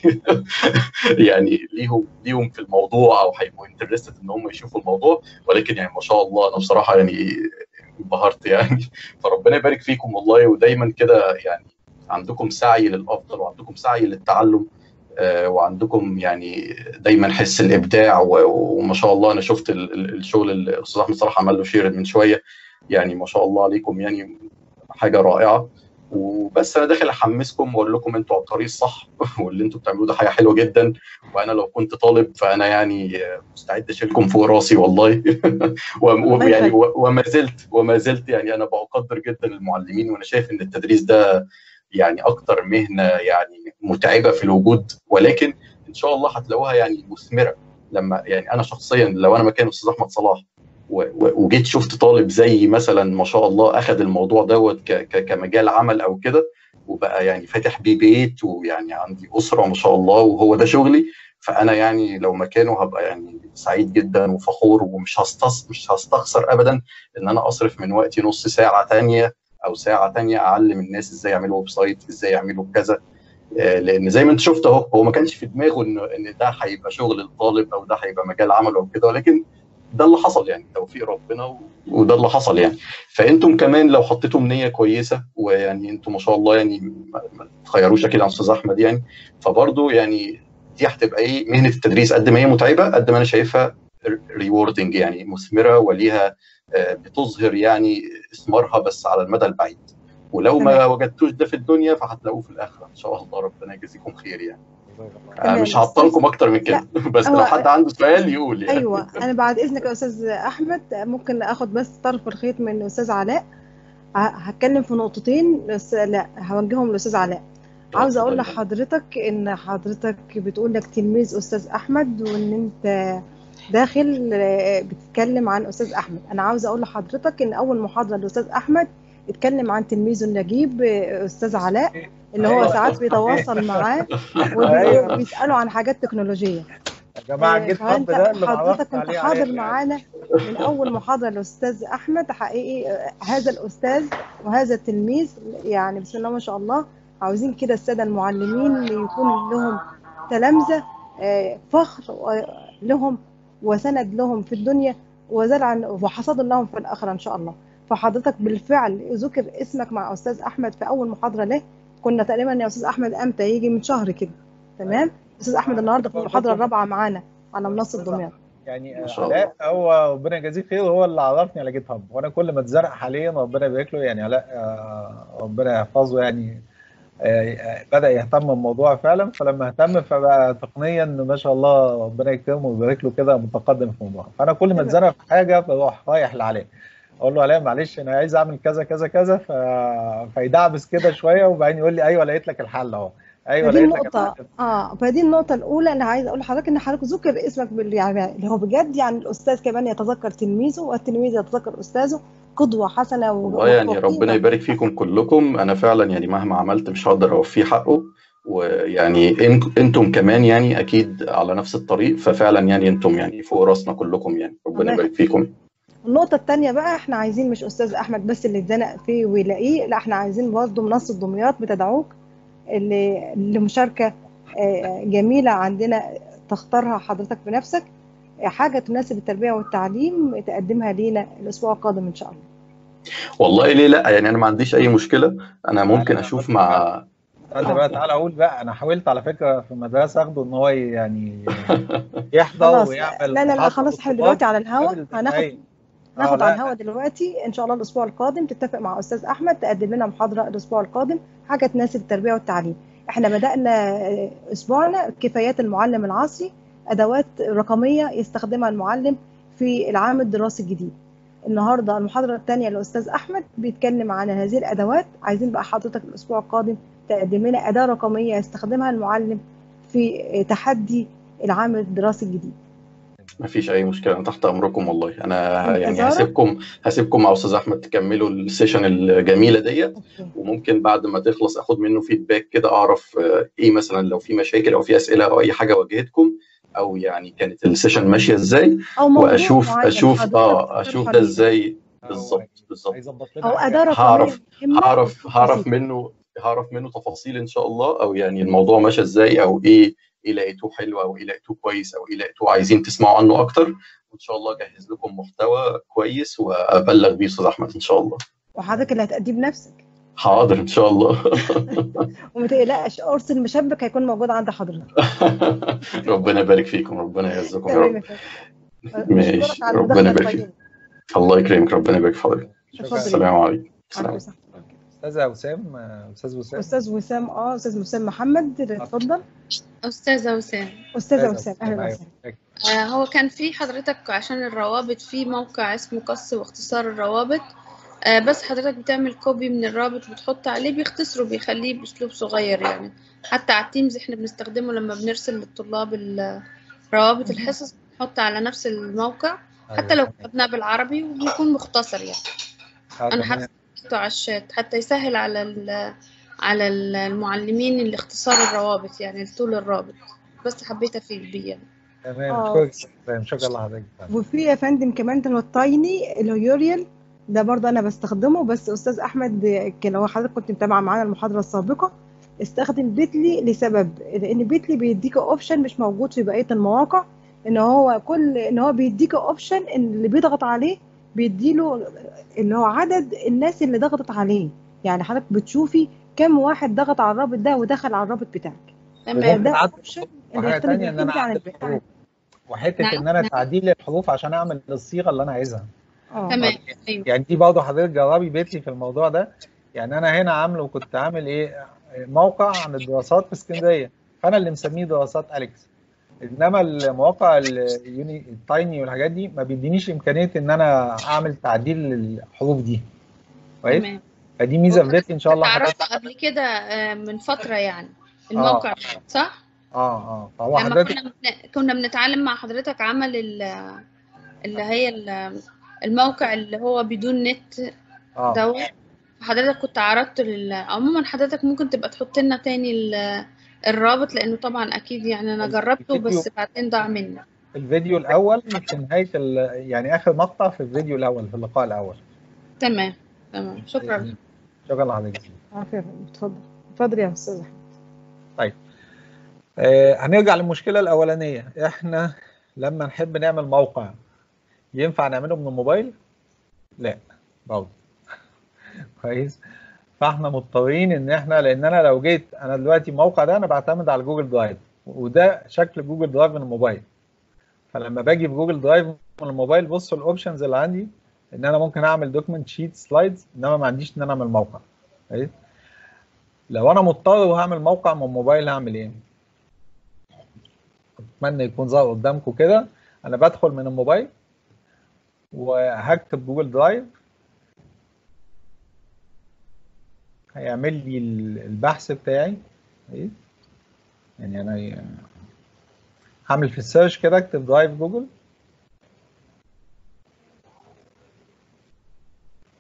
يعني ليهم ليهم في الموضوع او هيبقوا انترستد ان هم يشوفوا الموضوع ولكن يعني ما شاء الله انا بصراحه يعني انبهرت يعني فربنا يبارك فيكم والله ودايما كده يعني عندكم سعي للافضل وعندكم سعي للتعلم آه، وعندكم يعني دايما حس الابداع و- وما شاء الله انا شفت ال- ال- الشغل اللي الاستاذ احمد صلاح عمل له شير من شويه يعني ما شاء الله عليكم يعني حاجه رائعه وبس انا داخل احمسكم واقول لكم انتوا على الطريق الصح واللي انتوا بتعملوه ده حاجه حلوه جدا وانا لو كنت طالب فانا يعني مستعد اشيلكم فوق راسي والله و- ويعني و- وما زلت وما زلت يعني انا بقدر جدا المعلمين وانا شايف ان التدريس ده يعني اكتر مهنه يعني متعبه في الوجود ولكن ان شاء الله هتلاقوها يعني مثمره لما يعني انا شخصيا لو انا مكان استاذ احمد صلاح و- و- وجيت شفت طالب زي مثلا ما شاء الله اخذ الموضوع دوت ك- ك- كمجال عمل او كده وبقى يعني فاتح بيه بيت ويعني عندي اسره ما شاء الله وهو ده شغلي فانا يعني لو مكانه هبقى يعني سعيد جدا وفخور ومش هستص مش هستخسر ابدا ان انا اصرف من وقتي نص ساعه تانية او ساعه تانية اعلم الناس ازاي يعملوا ويب سايت ازاي يعملوا كذا آه، لان زي ما انت شفت اهو هو ما كانش في دماغه ان ان ده هيبقى شغل الطالب او ده هيبقى مجال عمله او كده ولكن ده اللي حصل يعني توفيق ربنا و- وده اللي حصل يعني فانتم كمان لو حطيتم نيه كويسه ويعني انتم ما شاء الله يعني ما ما تخيروش اكيد عن استاذ احمد يعني فبرضه يعني دي هتبقى ايه مهنه التدريس قد ما هي متعبه قد ما انا شايفها ريوردنج يعني مثمره وليها آه، بتظهر يعني اثمارها بس على المدى البعيد ولو ما تمام. وجدتوش ده في الدنيا فهتلاقوه في الاخره ان شاء الله ربنا يجازيكم خير يعني آه، تمام. مش هعطلكم اكتر من كده بس هو- لو حد عنده سؤال يقول يعني ايوه انا بعد اذنك يا استاذ احمد ممكن اخد بس طرف الخيط من استاذ علاء ه- هتكلم في نقطتين بس لا هوجههم للاستاذ علاء عاوزه اقول اتفضل. لحضرتك ان حضرتك بتقول لك تلميذ استاذ احمد وان انت داخل آه، بتتكلم عن استاذ احمد انا عاوزه اقول لحضرتك ان اول محاضره لاستاذ احمد اتكلم عن تلميذه النجيب آه، استاذ علاء اللي هو أيوة. ساعات بيتواصل معاه أيوة. وبيساله عن حاجات تكنولوجيه يا جماعه آه، الجيت هاب فانت ده اللي حضرتك معرفت كنت عليه حاضر عليه معانا من اول محاضره للاستاذ احمد حقيقي آه، هذا الاستاذ وهذا التلميذ يعني بسم الله ما شاء الله عاوزين كده الساده المعلمين يكون لهم تلامذه آه، فخر آه، لهم وسند لهم في الدنيا وزرع وحصاد لهم في الاخره ان شاء الله فحضرتك بالفعل ذكر اسمك مع استاذ احمد في اول محاضره له كنا تقريبا يا استاذ احمد امتى يجي من شهر كده تمام استاذ احمد النهارده في المحاضره الرابعه معانا على منصه دمياط يعني ما شاء الله. علاء هو ربنا يجازيه خير هو اللي عرفني على جيت هاب وانا كل ما اتزرق حاليا ربنا يبارك له يعني علاء آه، ربنا يحفظه يعني آه، آه، بدا يهتم بالموضوع فعلا فلما اهتم فبقى تقنيا ما شاء الله ربنا يكرمه ويبارك له كده متقدم في الموضوع فانا كل ما اتزرق في حاجه بروح رايح لعلاء اقول له علاء معلش انا عايز اعمل كذا كذا كذا ف... فيدعبس كده شويه وبعدين يقول لي ايوه لقيت لك الحل اهو ايوه فدي لقيت لك النقطة الحل اه فدي النقطة الأولى اللي عايزة أقول لحضرتك إن حضرتك ذكر اسمك بال يعني اللي هو بجد يعني الأستاذ كمان يتذكر تلميذه والتلميذ يتذكر أستاذه قدوه حسنه و- والله يعني وقيمة. ربنا يبارك فيكم كلكم انا فعلا يعني مهما عملت مش هقدر اوفيه حقه ويعني إن- انتم كمان يعني اكيد على نفس الطريق ففعلا يعني انتم يعني فوق راسنا كلكم يعني ربنا الله يبارك فيكم النقطة التانية بقى احنا عايزين مش أستاذ أحمد بس اللي اتزنق فيه ويلاقيه لا احنا عايزين برضه منصة دمياط بتدعوك ل- لمشاركة آه، جميلة عندنا تختارها حضرتك بنفسك حاجة تناسب التربية والتعليم تقدمها لينا الأسبوع القادم إن شاء الله والله ليه لا يعني انا ما عنديش اي مشكله انا ممكن أنا اشوف بس مع تعالى بقى تعالى اقول بقى انا حاولت على فكره في المدرسه اخده ان هو يعني يحضر خلاص ويعمل لا لا لا محاضرة خلاص احنا وخطاب دلوقتي على الهوا قبل هناخد الدقايق. ناخد آه، على لا، الهوا دلوقتي ان شاء الله الاسبوع القادم تتفق مع استاذ احمد تقدم لنا محاضره الاسبوع القادم حاجه تناسب التربيه والتعليم احنا بدانا آه، اسبوعنا كفايات المعلم العصري ادوات رقميه يستخدمها المعلم في العام الدراسي الجديد النهارده المحاضره الثانيه للاستاذ احمد بيتكلم عن هذه الادوات عايزين بقى حضرتك الاسبوع القادم تقدم لنا اداه رقميه يستخدمها المعلم في آه، تحدي العام الدراسي الجديد ما فيش اي مشكله انا تحت امركم والله انا يعني انتظارك. هسيبكم هسيبكم مع استاذ احمد تكملوا السيشن الجميله ديت أوكي. وممكن بعد ما تخلص اخد منه فيدباك كده اعرف آه، ايه مثلا لو في مشاكل او في اسئله او اي حاجه واجهتكم او يعني كانت السيشن ماشيه ازاي او موضوع واشوف معين اشوف حضرتك اه تقترحه اشوف ده علينا. ازاي أو بالظبط بالظبط هيظبط لنا او حاجة. اداه رقميه هعرف- مهمة هعرف هعرف بسيطة. منه هعرف منه تفاصيل ان شاء الله او يعني الموضوع ماشي ازاي او ايه ايه لقيتوه حلو او ايه لقيتوه كويس او ايه لقيتوه عايزين تسمعوا عنه اكتر وان شاء الله اجهز لكم محتوى كويس وابلغ بيه استاذ احمد ان شاء الله وحضرتك اللي هتأديه بنفسك حاضر ان شاء الله وما تقلقش قرص المشبك هيكون موجود عند حضرتك ربنا يبارك فيكم ربنا يعزكم يا تمام رب يا فندم. ماشي أشكرك على ربنا المداخلة يبارك الطيبة. فيك الله يكرمك ربنا يبارك في حضرتك اتفضل. السلام عليكم السلام عليكم عليكم. السلام. استاذ وسام آه، استاذ وسام استاذ وسام اه استاذ وسام محمد اتفضل أستاذة وسام استاذه وسام اهلا أيوة. وسهلا آه، هو كان في حضرتك عشان الروابط في موقع اسمه قص واختصار الروابط آه، بس حضرتك بتعمل كوبي من الرابط وتحط عليه بيختصره بيخليه بأسلوب صغير يعني حتى على التيمز احنا بنستخدمه لما بنرسل للطلاب ال- روابط الحصص بنحط على نفس الموقع حتى لو كتبناه بالعربي وبيكون مختصر يعني آه، أنا تمام. حطيته على الشات حتى يسهل على ال- على المعلمين الاختصار الروابط يعني طول الرابط بس حبيت أفيد بيه يعني. تمام آه. شكرا تمام، شكرا لحضرتك وفي يا فندم كمان ده التايني الهيوريال ده برضه انا بستخدمه بس استاذ احمد كان لو حضرتك كنت متابعه معانا المحاضره السابقه استخدم بيتلي لسبب لان بيتلي بيديك اوبشن مش موجود في بقيه المواقع ان هو كل ان هو بيديك اوبشن ان اللي بيضغط عليه بيديله اللي هو عدد الناس اللي ضغطت عليه يعني حضرتك بتشوفي كم واحد ضغط على الرابط ده ودخل على الرابط بتاعك تمام ده أعدل اوبشن وحاجه اللي يختلف ثانيه ان انا بيه عن اعدل الباقي الحروف وحته نعم، ان انا نعم. تعديل الحروف عشان اعمل الصيغه اللي انا عايزها اه تمام أيوة. يعني دي برضه حضرتك جربي بيتلي في الموضوع ده يعني انا هنا عامله وكنت عامل ايه موقع عن الدراسات في اسكندريه فانا اللي مسميه دراسات اليكس انما المواقع اليوني التايني والحاجات دي ما بيدينيش امكانيه ان انا اعمل تعديل للحروف دي كويس تمام فدي ميزه في بيتلي ان شاء الله حضرتك تعرفت قبل كده آه، من فترة يعني الموقع ده، صح؟ اه اه فهو لما حضرتك كنا بن- كنا بنتعلم مع حضرتك عمل ال- اللي هي ال- الموقع اللي هو بدون نت اه دوت حضرتك كنت عرضت لل... عموما حضرتك ممكن تبقى تحط لنا تاني ال- الرابط لانه طبعا اكيد يعني انا جربته الفيديو. بس بعدين ضاع مني الفيديو الاول في نهايه ال- يعني اخر مقطع في الفيديو الاول في اللقاء الاول تمام تمام شكرا شكرا لحضرتك عافية اتفضل اتفضل يا استاذ احمد آه هنرجع للمشكله الاولانيه احنا لما نحب نعمل موقع ينفع نعمله من الموبايل لا برضه كويس فاحنا مضطرين ان احنا لان انا لو جيت انا دلوقتي الموقع ده انا بعتمد على جوجل درايف وده شكل جوجل درايف من الموبايل فلما باجي في جوجل درايف من الموبايل بصوا الاوبشنز اللي عندي ان انا ممكن اعمل دوكيمنت شيت سلايدز انما ما عنديش ان انا اعمل موقع كويس لو انا مضطر وهعمل موقع من الموبايل هعمل ايه اتمنى يكون ظاهر قدامكم كده انا بدخل من الموبايل وهكتب جوجل درايف هيعمل لي البحث بتاعي كويس؟ يعني انا هعمل في السيرش كده اكتب درايف جوجل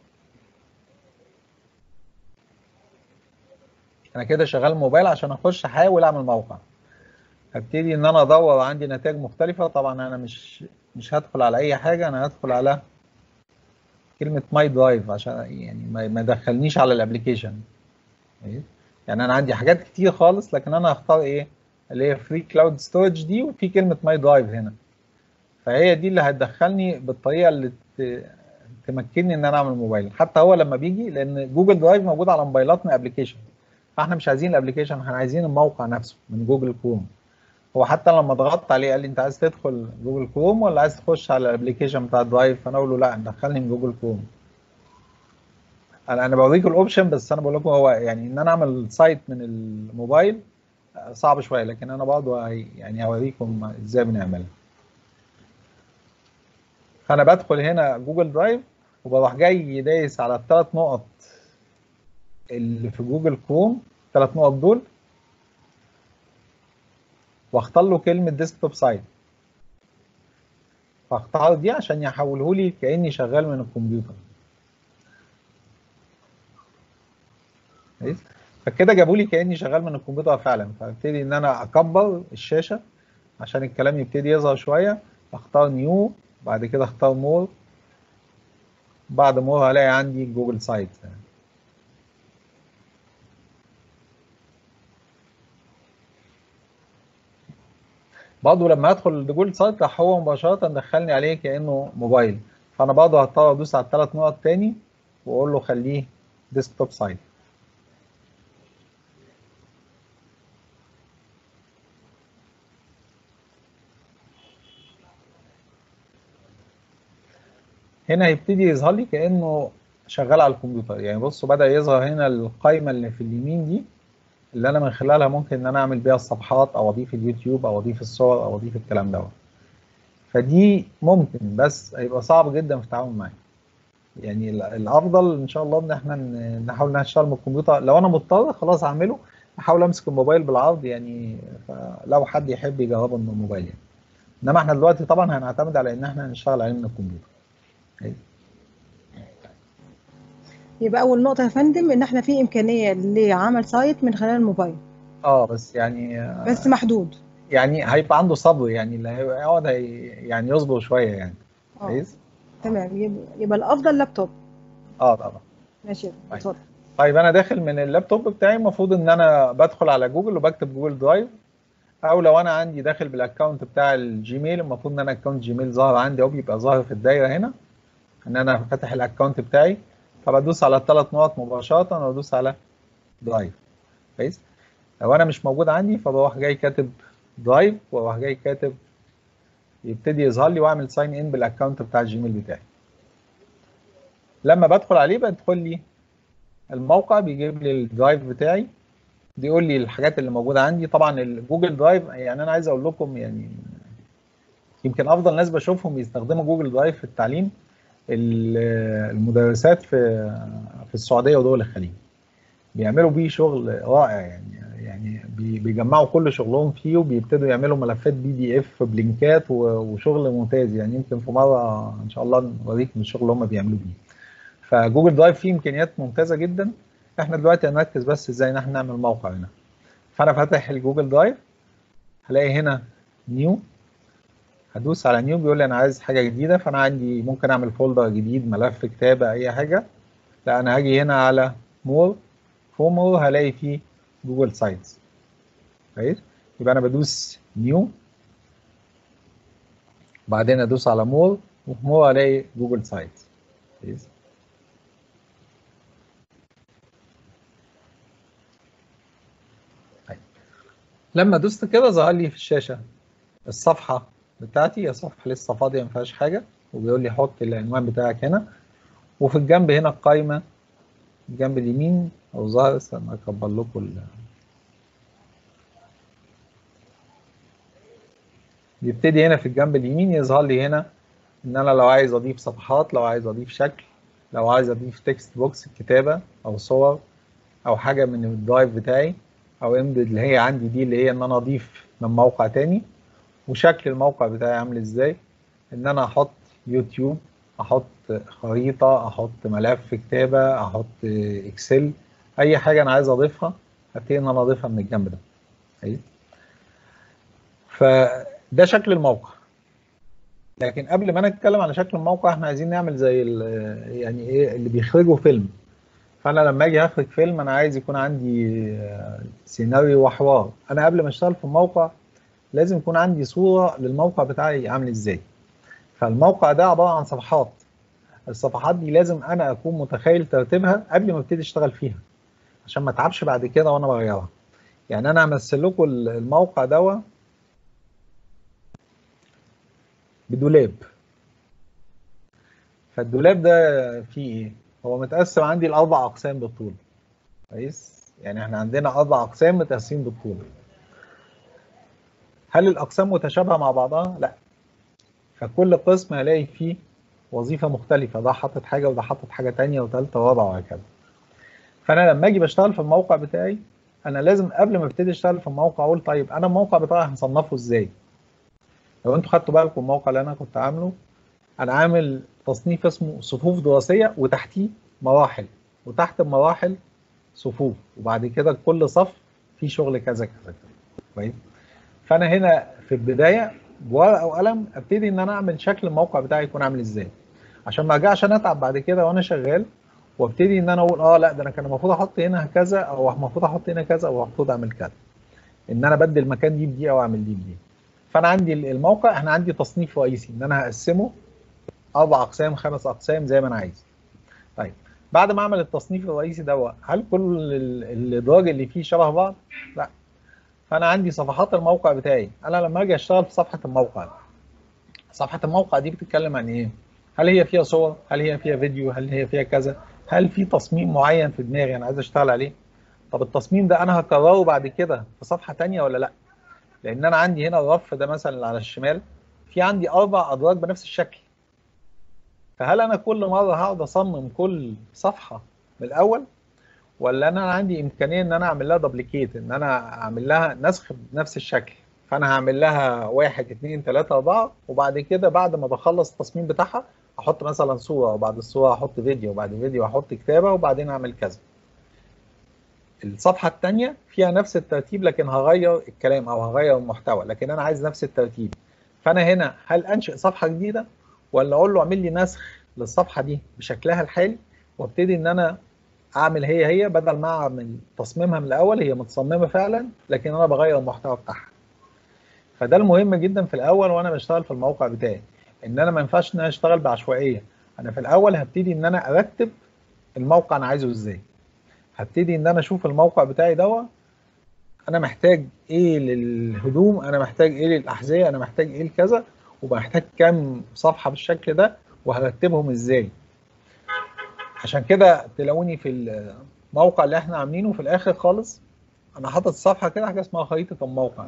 انا كده شغال موبايل عشان اخش احاول اعمل موقع هبتدي ان انا ادور عندي نتائج مختلفه طبعا انا مش مش هدخل على اي حاجه انا هدخل على كلمه ماي درايف عشان يعني ما ما يدخلنيش على الابلكيشن يعني انا عندي حاجات كتير خالص لكن انا هختار ايه اللي هي فري كلاود ستورج دي وفي كلمه ماي درايف هنا فهي دي اللي هتدخلني بالطريقه اللي ت- تمكنني ان انا اعمل موبايل حتى هو لما بيجي لان جوجل درايف موجود على موبايلاتنا ابلكيشن فاحنا مش عايزين الابلكيشن احنا عايزين الموقع نفسه من جوجل كروم هو حتى لما ضغطت عليه قال لي انت عايز تدخل جوجل كروم ولا عايز تخش على الابلكيشن بتاع درايف فانا اقول له لا دخلني من جوجل كروم انا انا بوريكم الاوبشن بس انا بقول لكم هو يعني ان انا اعمل سايت من الموبايل آه، صعب شويه لكن انا برضه هي- يعني هوريكم ازاي بنعملها فانا بدخل هنا جوجل درايف وبروح جاي دايس على الثلاث نقط اللي في جوجل كروم الثلاث نقط دول واختار له كلمه ديسكتوب سايت فاختار دي عشان يحوله لي كاني شغال من الكمبيوتر كويس فكده جابوا لي كاني شغال من الكمبيوتر فعلا فابتدي ان انا اكبر الشاشه عشان الكلام يبتدي يظهر شويه اختار نيو بعد كده اختار مور بعد مور هلاقي عندي جوجل سايت برضه لما ادخل جوجل سايت راح هو مباشره دخلني عليه كانه موبايل فانا برضه هضطر ادوس على الثلاث نقط تاني واقول له خليه ديسكتوب سايت هنا هيبتدي يظهر لي كانه شغال على الكمبيوتر يعني بصوا بدا يظهر هنا القائمه اللي في اليمين دي اللي انا من خلالها ممكن ان انا اعمل بيها الصفحات او اضيف اليوتيوب او اضيف الصور او اضيف الكلام دوت فدي ممكن بس هيبقى صعب جدا في التعامل معاه يعني ال- الافضل ان شاء الله ان احنا ن- نحاول نشتغل من الكمبيوتر لو انا مضطر خلاص اعمله احاول امسك الموبايل بالعرض يعني فلو حد يحب يجربه من الموبايل يعني انما احنا دلوقتي طبعا هنعتمد على ان احنا نشتغل عليه من الكمبيوتر يبقى اول نقطه يا فندم ان احنا في امكانيه لعمل سايت من خلال الموبايل اه بس يعني بس محدود يعني هيبقى عنده صبر يعني اللي هيقعد هي يعني يصبر شويه يعني اه كويس تمام يبقى, يبقى الافضل لابتوب اه طبعا ماشي يا فندم، طيب. اتفضل طيب انا داخل من اللابتوب بتاعي المفروض ان انا بدخل على جوجل وبكتب جوجل درايف او لو انا عندي داخل بالاكونت بتاع الجيميل المفروض ان انا اكونت جيميل ظاهر عندي او بيبقى ظاهر في الدايره هنا ان انا فاتح الاكونت بتاعي فبدوس على الثلاث نقط مباشره وادوس على درايف كويس لو انا مش موجود عندي فبروح جاي كاتب درايف واروح جاي كاتب يبتدي يظهر لي واعمل ساين ان بالاكونت بتاع الجيميل بتاعي لما بدخل عليه بدخل لي الموقع بيجيب لي الدرايف بتاعي بيقول لي الحاجات اللي موجوده عندي طبعا الجوجل درايف يعني انا عايز اقول لكم يعني يمكن افضل ناس بشوفهم بيستخدموا جوجل درايف في التعليم ال- المدرسات في في السعوديه ودول الخليج بيعملوا بيه شغل رائع يعني يعني بي- بيجمعوا كل شغلهم فيه وبيبتدوا يعملوا ملفات بي دي اف بلينكات و- وشغل ممتاز يعني يمكن في مره ان شاء الله نوريكم الشغل اللي هم بيعملوا بيه فجوجل درايف فيه امكانيات ممتازه جدا احنا دلوقتي هنركز بس ازاي ان احنا نعمل موقع هنا فانا فاتح الجوجل درايف هلاقي هنا نيو هدوس على نيو بيقول لي انا عايز حاجه جديده فانا عندي ممكن اعمل فولدر جديد ملف كتابه اي حاجه لا انا هاجي هنا على مور فوق مور هلاقي فيه جوجل سايتس كويس يبقى انا بدوس نيو بعدين ادوس على مور وفي مور الاقي جوجل سايتس كويس طيب. لما دوست كده ظهر لي في الشاشه الصفحه بتاعتي هي صفحه لسه فاضيه ما فيهاش حاجه وبيقول لي حط العنوان بتاعك هنا وفي الجنب هنا القائمه الجنب اليمين او ظاهر استنى اكبر لكم ال- يبتدي هنا في الجنب اليمين يظهر لي هنا ان انا لو عايز اضيف صفحات لو عايز اضيف شكل لو عايز اضيف تكست بوكس كتابه او صور او حاجه من الدرايف بتاعي او امبد اللي هي عندي دي اللي هي ان انا اضيف من موقع تاني وشكل الموقع بتاعي عامل ازاي ان انا احط يوتيوب احط خريطه احط ملف كتابه احط اكسل اي حاجه انا عايز اضيفها هبتدي ان انا اضيفها من الجنب ده أيوة. فده شكل الموقع لكن قبل ما نتكلم على شكل الموقع احنا عايزين نعمل زي ال- يعني ايه اللي بيخرجوا فيلم فانا لما اجي اخرج فيلم انا عايز يكون عندي آه، سيناريو وحوار انا قبل ما اشتغل في الموقع لازم يكون عندي صورة للموقع بتاعي عامل ازاي فالموقع ده عبارة عن صفحات الصفحات دي لازم انا اكون متخيل ترتيبها قبل ما ابتدي اشتغل فيها عشان ما اتعبش بعد كده وانا بغيرها يعني انا همثل لكم الموقع دوا بدولاب فالدولاب ده فيه ايه هو متقسم عندي لاربع اقسام بالطول كويس يعني احنا عندنا اربع اقسام متقسمين بالطول هل الاقسام متشابهه مع بعضها لا فكل قسم هلاقي فيه وظيفه مختلفه ده حاطط حاجه وده حاطط حاجه تانية وثالثه ورابعه وهكذا فانا لما اجي بشتغل في الموقع بتاعي انا لازم قبل ما ابتدي اشتغل في الموقع اقول طيب انا الموقع بتاعي هصنفه ازاي لو انتوا خدتوا بالكم الموقع اللي انا كنت عامله انا عامل تصنيف اسمه صفوف دراسيه وتحتيه مراحل وتحت المراحل صفوف وبعد كده كل صف فيه شغل كذا كذا كذا كويس فانا هنا في البدايه بورقه وقلم ابتدي ان انا اعمل شكل الموقع بتاعي يكون عامل ازاي عشان ما ارجعش انا اتعب بعد كده وانا شغال وابتدي ان انا اقول اه لا ده انا كان المفروض احط هنا كذا او المفروض احط هنا كذا او المفروض اعمل كذا ان انا ابدل مكان دي بدي او اعمل دي بدي فانا عندي الموقع احنا عندي تصنيف رئيسي ان انا هقسمه اربع اقسام خمس اقسام زي ما انا عايز طيب بعد ما اعمل التصنيف الرئيسي ده هل كل ال- الادراج اللي فيه شبه بعض لا فانا عندي صفحات الموقع بتاعي انا لما اجي اشتغل في صفحه الموقع صفحه الموقع دي بتتكلم عن ايه هل هي فيها صور هل هي فيها فيديو هل هي فيها كذا هل في تصميم معين في دماغي انا عايز اشتغل عليه طب التصميم ده انا هكرره بعد كده في صفحه تانية ولا لا لان انا عندي هنا الرف ده مثلا على الشمال في عندي اربع ادراج بنفس الشكل فهل انا كل مره هقعد اصمم كل صفحه من الاول ولا انا عندي امكانيه ان انا اعمل لها دبليكيت ان انا اعمل لها نسخ بنفس الشكل فانا هعمل لها واحد اتنين تلاته اربعه وبعد كده بعد ما بخلص التصميم بتاعها احط مثلا صوره وبعد الصوره احط فيديو وبعد الفيديو احط كتابه وبعدين اعمل كذا الصفحه الثانيه فيها نفس الترتيب لكن هغير الكلام او هغير المحتوى لكن انا عايز نفس الترتيب فانا هنا هل انشئ صفحه جديده ولا اقول له اعمل لي نسخ للصفحه دي بشكلها الحالي وابتدي ان انا اعمل هي هي بدل ما اعمل تصميمها من الاول هي متصممه فعلا لكن انا بغير المحتوى بتاعها فده المهم جدا في الاول وانا بشتغل في الموقع بتاعي ان انا ما ينفعش ان انا اشتغل بعشوائيه انا في الاول هبتدي ان انا ارتب الموقع انا عايزه ازاي هبتدي ان انا اشوف الموقع بتاعي دوا انا محتاج ايه للهدوم انا محتاج ايه للاحذيه انا محتاج ايه لكذا وبحتاج كام صفحه بالشكل ده وهرتبهم ازاي عشان كده تلاقوني في الموقع اللي احنا عاملينه في الاخر خالص انا حاطط صفحه كده حاجه اسمها خريطه الموقع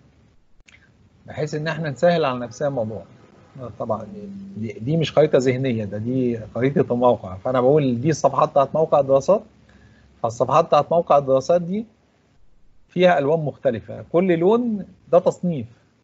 بحيث ان احنا نسهل على نفسنا الموضوع طبعا دي, دي مش خريطه ذهنيه ده دي خريطه الموقع فانا بقول دي الصفحات بتاعت موقع الدراسات فالصفحات بتاعت موقع الدراسات دي فيها الوان مختلفه كل لون ده تصنيف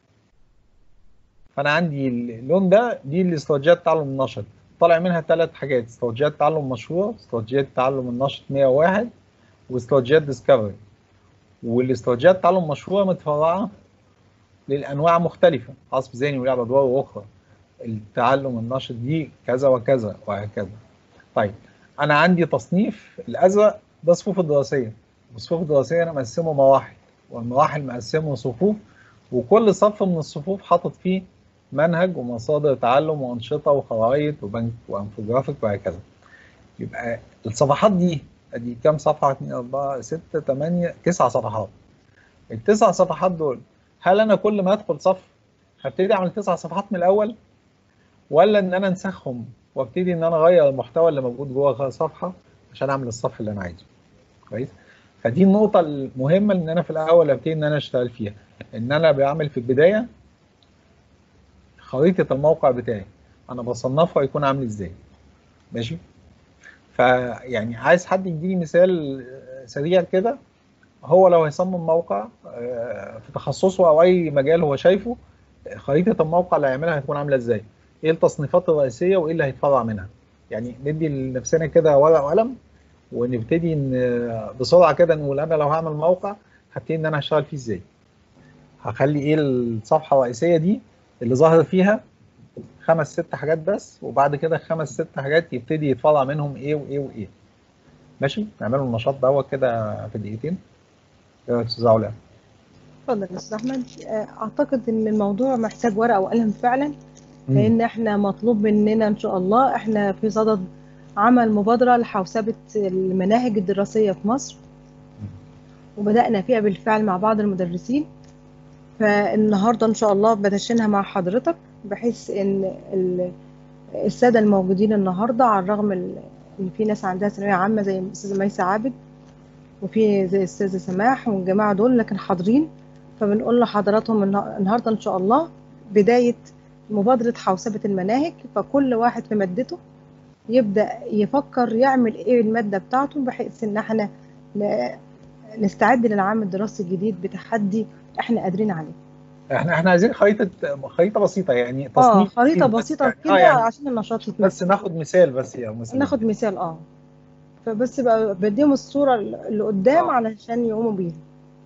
فانا عندي اللون ده دي الاستراتيجيات تعلم النشط طالع منها ثلاث حاجات استراتيجيات تعلم مشروع استراتيجيات تعلم النشط 101 واستراتيجيات ديسكفري والاستراتيجيات تعلم مشروع متفرعه للانواع مختلفه عصف ذهني ولعب ادوار اخرى التعلم النشط دي كذا وكذا وهكذا طيب انا عندي تصنيف الازرق ده صفوف الدراسيه والصفوف الدراسيه انا مقسمه مراحل والمراحل مقسمه صفوف وكل صف من الصفوف حاطط فيه منهج ومصادر تعلم وانشطه وخرائط وبنك وانفوجرافيك وهكذا يبقى الصفحات دي ادي كام صفحه 2 4 6 8 9 صفحات التسع صفحات دول هل انا كل ما ادخل صف هبتدي اعمل تسع صفحات من الاول ولا ان انا انسخهم وابتدي ان انا اغير المحتوى اللي موجود جوه صفحه عشان اعمل الصف اللي انا عايزه كويس فدي النقطه المهمه ان انا في الاول ابتدي ان انا اشتغل فيها ان انا بعمل في البدايه خريطه الموقع بتاعي انا بصنفه هيكون عامل ازاي ماشي فيعني عايز حد يديني مثال سريع كده هو لو هيصمم موقع في تخصصه او اي مجال هو شايفه خريطه الموقع اللي هيعملها هتكون عامله ازاي ايه التصنيفات الرئيسيه وايه اللي هيتفرع منها يعني ندي لنفسنا كده ورقه وقلم ونبتدي ان بسرعه كده نقول انا لو هعمل موقع هبتدي ان انا هشتغل فيه ازاي هخلي ايه الصفحه الرئيسيه دي اللي ظاهر فيها خمس ست حاجات بس وبعد كده خمس ست حاجات يبتدي يتفرع منهم ايه وايه وايه ماشي نعملوا النشاط دوت كده في دقيقتين ايه رايك يا استاذ علا اتفضل يا استاذ احمد آه، اعتقد ان الموضوع محتاج ورقه وقلم فعلا لان احنا مطلوب مننا ان شاء الله احنا في صدد عمل مبادره لحوسبه المناهج الدراسيه في مصر وبدانا فيها بالفعل مع بعض المدرسين فالنهارده ان شاء الله بدشنها مع حضرتك بحيث ان ال- الساده الموجودين النهارده على الرغم ال- ان في ناس عندها ثانويه عامه زي الاستاذه ميسه عابد وفي زي الاستاذه سماح والجماعه دول لكن حاضرين فبنقول لحضراتهم النه- النهارده ان شاء الله بدايه مبادره حوسبه المناهج فكل واحد في مادته يبدا يفكر يعمل ايه الماده بتاعته بحيث ان احنا ن- نستعد للعام الدراسي الجديد بتحدي احنا قادرين عليه احنا احنا عايزين خريطه خريطه بسيطه يعني اه تصنيف خريطه بس بسيطه يعني- كده آه يعني عشان النشاط بس يتمثل ناخد مثال بس يا مثلا ناخد مثال اه فبس بقى بديهم الصوره اللي قدام آه. علشان يقوموا بيها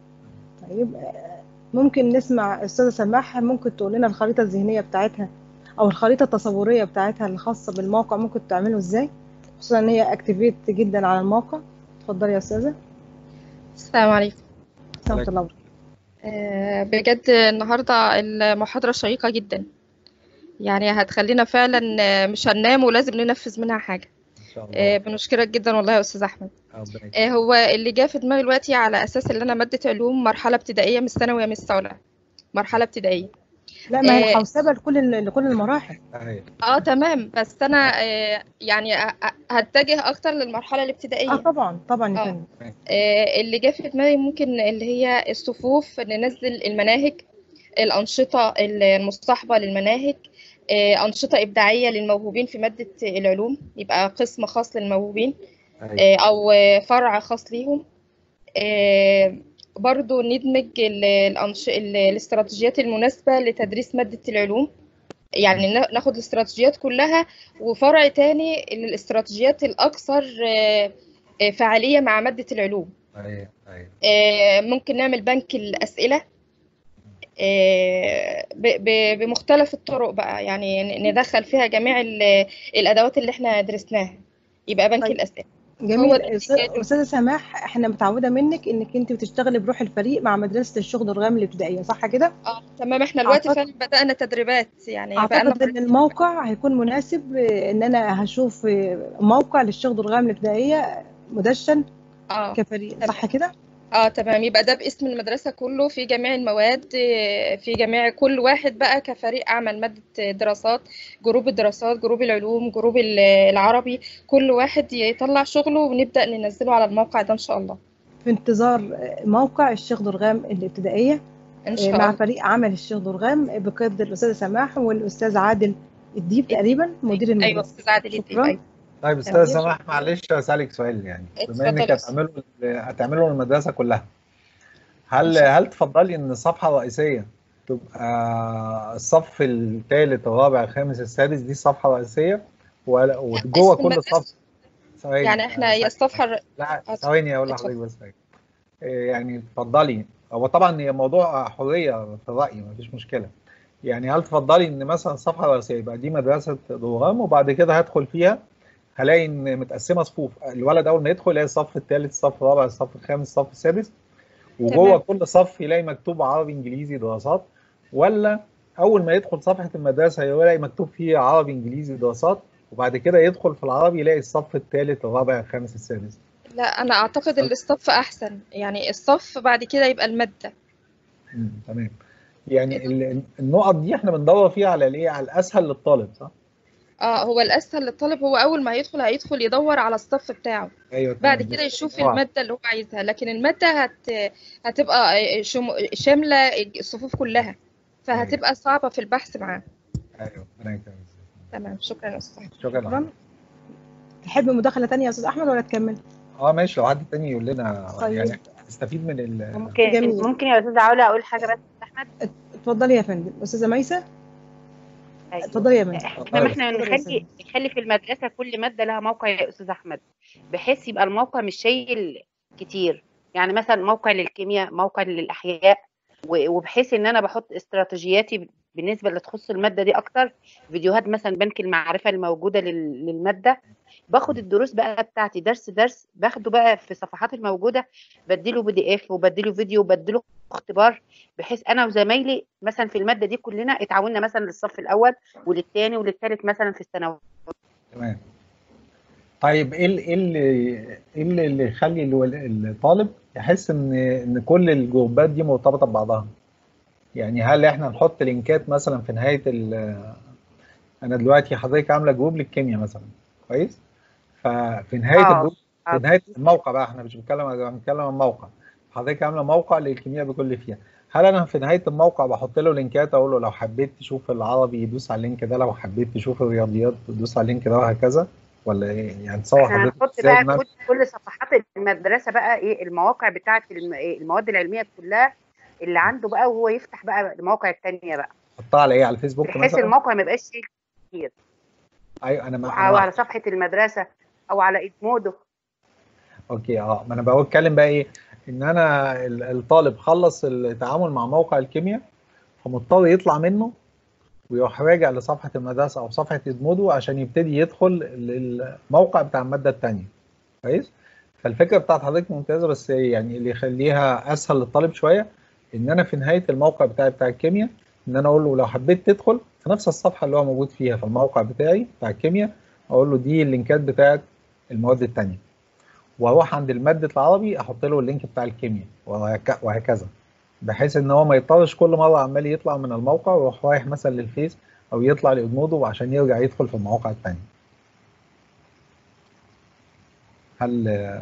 طيب آه، ممكن نسمع استاذه سماح ممكن تقول لنا الخريطه الذهنيه بتاعتها او الخريطه التصوريه بتاعتها الخاصه بالموقع ممكن تعمله ازاي خصوصا ان هي اكتيفيت جدا على الموقع اتفضلي يا استاذه السلام عليكم ورحمه الله وبركاته. آه، بجد النهاردة المحاضرة شيقة جدا يعني هتخلينا فعلا آه، مش هننام ولازم ننفذ منها حاجة ان شاء آه، الله بنشكرك جدا والله يا أستاذ أحمد ربنا يكرمك. آه، هو اللي جه في دماغي دلوقتي على أساس إن أنا مادة علوم مرحلة ابتدائية مش ثانوية مش ثانوي مرحلة ابتدائية لا ما هي آه، حوسبه لكل لكل المراحل أيوة. اه تمام بس أنا آه، يعني أ- أ- هتجه أكتر للمرحلة اه الابتدائية طبعا طبعا يا اه فندم آه، اللي جه في دماغي ممكن اللي هي الصفوف ننزل المناهج الأنشطة المصاحبة للمناهج آه، أنشطة إبداعية للموهوبين في مادة العلوم يبقى قسم خاص للموهوبين أيوة. آه، أو آه، فرع خاص ليهم آه، برضو ندمج ال- الأنش... ال- الاستراتيجيات المناسبة لتدريس مادة العلوم يعني نا- ناخد الاستراتيجيات كلها وفرع تاني للاستراتيجيات الأكثر آه، آه، فعالية مع مادة العلوم ايوه ايوه آه، ممكن نعمل بنك الأسئلة آه، ب- ب- بمختلف الطرق بقى يعني ن- ندخل فيها جميع ال- الأدوات اللي احنا درسناها يبقى بنك طيب. الأسئلة هو جميل ده أستاذ- استاذه سماح احنا متعوده منك انك انت بتشتغلي بروح الفريق مع مدرسه الشغل الرغم الابتدائيه صح كده اه تمام احنا دلوقتي أعتقد- فعلا بدأنا تدريبات يعني بقالنا اعتقد ان الموقع هيكون مناسب آه، ان انا هشوف آه، موقع للشغل الرغم الابتدائيه مدشن اه كفريق صح كده اه تمام يبقى ده باسم المدرسة كله في جميع المواد آه، في جميع كل واحد بقى كفريق عمل مادة دراسات جروب الدراسات جروب العلوم جروب ال- العربي كل واحد يطلع شغله ونبدأ ننزله على الموقع ده إن شاء الله في انتظار آه، موقع الشيخ درغام الابتدائيه إن آه، شاء مع الله فريق عمل الشيخ درغام بقياده الاستاذه سماح والاستاذ عادل الديب تقريبا مدير أيوة المدرسه أستاذ عادل الديب شكرا أيوه طيب استاذ تمام. سماح معلش اسالك سؤال يعني بما اتفضل انك يا أستاذ. هتعملوا هتعملوا المدرسه كلها هل هل تفضلي ان الصفحه الرئيسيه تبقى الصف الثالث الرابع الخامس السادس دي الصفحه الرئيسيه ولا- وجوه اسم كل المدرسة. صف ثواني يعني احنا هي الصفحة الر- لا اتفضل. ثواني اقول اتفضل. لحضرتك بس حاجه إيه يعني تفضلي هو طبعا هي موضوع حريه في الراي مفيش مشكله يعني هل تفضلي ان مثلا الصفحه الرئيسيه يبقى دي مدرسه دوغام وبعد كده هدخل فيها هلاقي ان متقسمه صفوف الولد اول ما يدخل يلاقي الصف الثالث الصف الرابع الصف الخامس الصف السادس وجوه تمام. كل صف يلاقي مكتوب عربي انجليزي دراسات ولا اول ما يدخل صفحه المدرسه يلاقي مكتوب فيه عربي انجليزي دراسات وبعد كده يدخل في العربي يلاقي الصف الثالث الرابع الخامس السادس لا أنا أعتقد إن الصف أحسن يعني الصف بعد كده يبقى المادة مم، تمام يعني ال- النقط دي احنا بندور فيها على الايه على الاسهل للطالب صح اه هو الأسهل للطالب هو أول ما هيدخل هيدخل يدور على الصف بتاعه ايوه بعد تمام. كده يشوف طبعاً. المادة اللي هو عايزها لكن المادة هت... هتبقى شم... شاملة الصفوف كلها فهتبقى صعبة في البحث معاه ايوه ربنا يكرمك. تمام شكرا يا أستاذ شكرا شكرا لحضرتك. تحب مداخله تانية يا استاذ احمد ولا تكمل اه ماشي لو حد تاني يقول لنا طيب. يعني نستفيد من ال ممكن جميل. ممكن يا استاذ علا اقول حاجه بس احمد اتفضلي يا فندم استاذه ميسه أيوة. اتفضلي يا منى احنا ما احنا اتفضلي يا نخلي سامي نخلي في المدرسه كل ماده لها موقع يا استاذ احمد بحيث يبقى الموقع مش شايل كتير يعني مثلا موقع للكيمياء موقع للاحياء و- وبحيث ان انا بحط استراتيجياتي بالنسبه اللي تخص الماده دي اكتر فيديوهات مثلا بنك المعرفه الموجوده لل- للماده باخد الدروس بقى بتاعتي درس درس باخده بقى في الصفحات الموجوده بديله بي دي اف وبديله فيديو وبديله اختبار بحيث انا وزمايلي مثلا في الماده دي كلنا اتعاوننا مثلا للصف الاول وللثاني وللثالث مثلا في الثانوي تمام طيب ايه ال- ايه اللي ايه اللي اللي يخلي الول- الطالب يحس ان ان كل الجروبات دي مرتبطه ببعضها يعني هل احنا نحط لينكات مثلا في نهايه ال انا دلوقتي حضرتك عامله جروب للكيمياء مثلا كويس ففي نهايه اه الجروب في اه نهايه الموقع بقى احنا مش بنتكلم عن بنتكلم عن موقع حضرتك عامله موقع للكيمياء بكل فيها هل انا في نهايه الموقع بحط له لينكات اقول له لو حبيت تشوف العربي دوس على اللينك ده لو حبيت تشوف الرياضيات دوس على اللينك ده وهكذا ولا ايه يعني تصور احنا حضرتك هنحط ازاي بقى إن أنا كل كل صفحات المدرسه بقى ايه المواقع بتاعه الم- إيه المواد العلميه كلها اللي عنده بقى وهو يفتح بقى المواقع التانية بقى احطها على ايه على الفيسبوك بحيث مثلا الموقع ما يبقاش شيء كتير ايوه انا ما انا او ما على صفحه المدرسه او على ادمودو اوكي اه ما انا بتكلم بقى ايه ان انا ال- الطالب خلص التعامل مع موقع الكيمياء فمضطر يطلع منه ويروح راجع لصفحه المدرسه او صفحه ادمودو عشان يبتدي يدخل للموقع بتاع الماده الثانيه كويس فالفكره بتاعت حضرتك ممتازه بس يعني اللي يخليها اسهل للطالب شويه ان انا في نهايه الموقع بتاعي بتاع الكيمياء ان انا اقول له لو حبيت تدخل في نفس الصفحه اللي هو موجود فيها في الموقع بتاعي بتاع الكيمياء اقول له دي اللينكات بتاعت المواد الثانيه واروح عند المادة العربي احط له اللينك بتاع الكيمياء وهك- وهكذا بحيث ان هو ما يضطرش كل مره عمال يطلع من الموقع ويروح رايح مثلا للفيس او يطلع لادمودو عشان يرجع يدخل في المواقع التانية هل آه،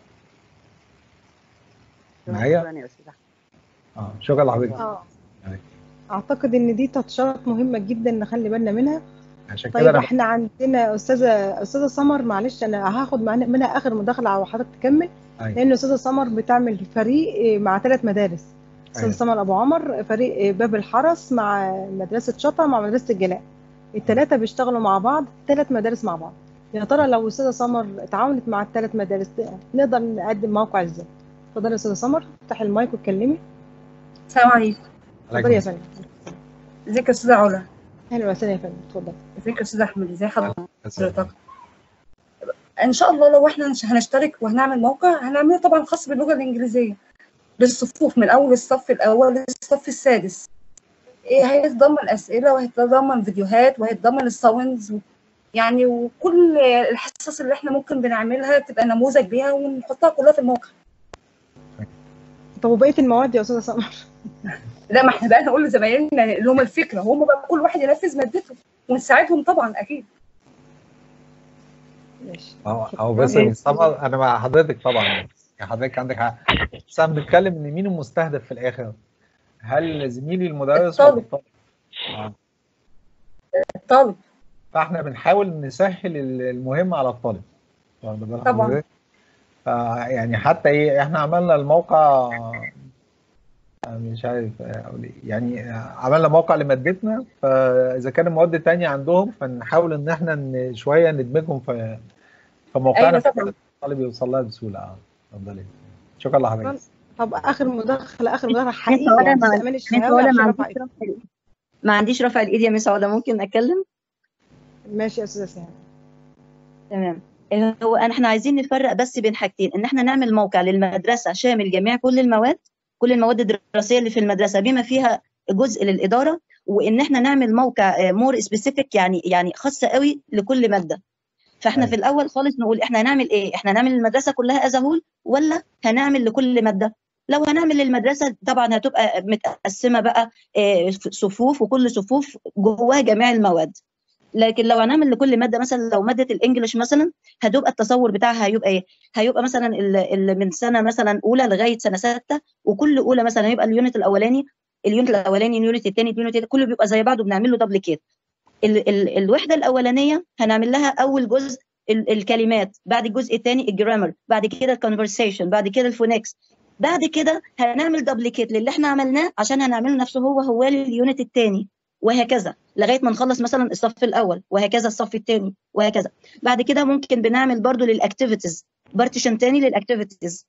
معايا؟ شكرا يا استاذ احمد اه شكرا لحضرتك اه عليك. اعتقد ان دي تاتشات مهمه جدا نخلي بالنا منها عشان كده طيب انا احنا عندنا استاذه استاذه سمر معلش انا هاخد معانا- منها اخر مداخله او حضرتك تكمل أيوة. لان استاذه سمر بتعمل فريق مع ثلاث مدارس استاذه أيوة. سمر ابو عمر فريق باب الحرس مع مدرسه شطا مع مدرسه الجلاء الثلاثه بيشتغلوا مع بعض ثلاث مدارس مع بعض يا ترى لو استاذه سمر اتعاونت مع الثلاث مدارس نقدر نقدم موقع ازاي اتفضلي يا استاذه سمر افتحي المايك واتكلمي السلام عليكم اتفضلي يا فندم ازيك يا استاذه علا اهلا وسهلا يا فندم اتفضلي ازيك يا استاذ احمد ازي عليكم. حضرتك ان شاء الله لو احنا هنش- هنشترك وهنعمل موقع هنعمله طبعا خاص باللغه الانجليزيه للصفوف من اول الصف الاول للصف السادس إيه هيتضمن اسئله وهيتضمن فيديوهات وهيتضمن الساوندز يعني وكل الحصص اللي احنا ممكن بنعملها تبقى نموذج ليها ونحطها كلها في الموقع طب وبقيه المواد يا استاذه سمر لا ما احنا بقى نقول لزمايلنا اللي هم الفكره هم بقى كل واحد ينفذ مادته ونساعدهم طبعا اكيد ماشي او او بس يا مصطفى انا مع حضرتك طبعا يعني حضرتك عندك حق بس انا بنتكلم ان مين المستهدف في الاخر هل زميلي المدرس ولا الطالب. الطالب آه. الطالب فاحنا بنحاول نسهل المهم على الطالب واخد بال طبعاً. حضرتك؟ آه يعني حتى ايه احنا عملنا الموقع آه، مش عارف اقول ايه يعني آه، عملنا موقع لمادتنا فاذا كان المواد التانية عندهم فنحاول ان احنا ن- شويه ندمجهم في في موقعنا أيوة في طبعاً. الطالب يوصل لها بسهوله اه اتفضلي شكرا لحضرتك طب اخر مداخله اخر مداخله مس حقيقي علا يعني ما امان مس الشهاوي علا عشان ما رفع عنديش رفع الإيد. ما عنديش رفع الايد يا مس علا ممكن اتكلم ماشي يا استاذه سهام تمام هو أنا- احنا عايزين نفرق بس بين حاجتين ان احنا نعمل موقع للمدرسه شامل جميع كل المواد كل المواد الدراسيه اللي في المدرسه بما فيها جزء للاداره وان احنا نعمل موقع مور سبيسيفيك يعني يعني خاص قوي لكل ماده فاحنا أيوة. في الاول خالص نقول احنا هنعمل ايه احنا هنعمل المدرسه كلها از هول ولا هنعمل لكل ماده لو هنعمل للمدرسه طبعا هتبقى متقسمه بقى آه، صفوف وكل صفوف جواها جميع المواد لكن لو هنعمل لكل ماده مثلا لو ماده الانجليش مثلا هتبقى التصور بتاعها هيبقى ايه؟ هيبقى مثلا ال- ال- من سنه مثلا اولى لغايه سنه سته وكل اولى مثلا هيبقى اليونت الاولاني اليونت الاولاني اليونت الثاني اليونت التالت، كله بيبقى زي بعضه بنعمل له دبليكيت ال ال الوحده الاولانيه هنعمل لها اول جزء ال الكلمات بعد الجزء الثاني الجرامر بعد كده الكونفرسيشن بعد كده الفونكس بعد كده هنعمل دبليكيت للي احنا عملناه عشان هنعمله نفسه هو هو لليونت الثاني وهكذا لغايه ما نخلص مثلا الصف الاول وهكذا الصف الثاني وهكذا بعد كده ممكن بنعمل برضو للاكتيفيتيز بارتيشن تاني للاكتيفيتيز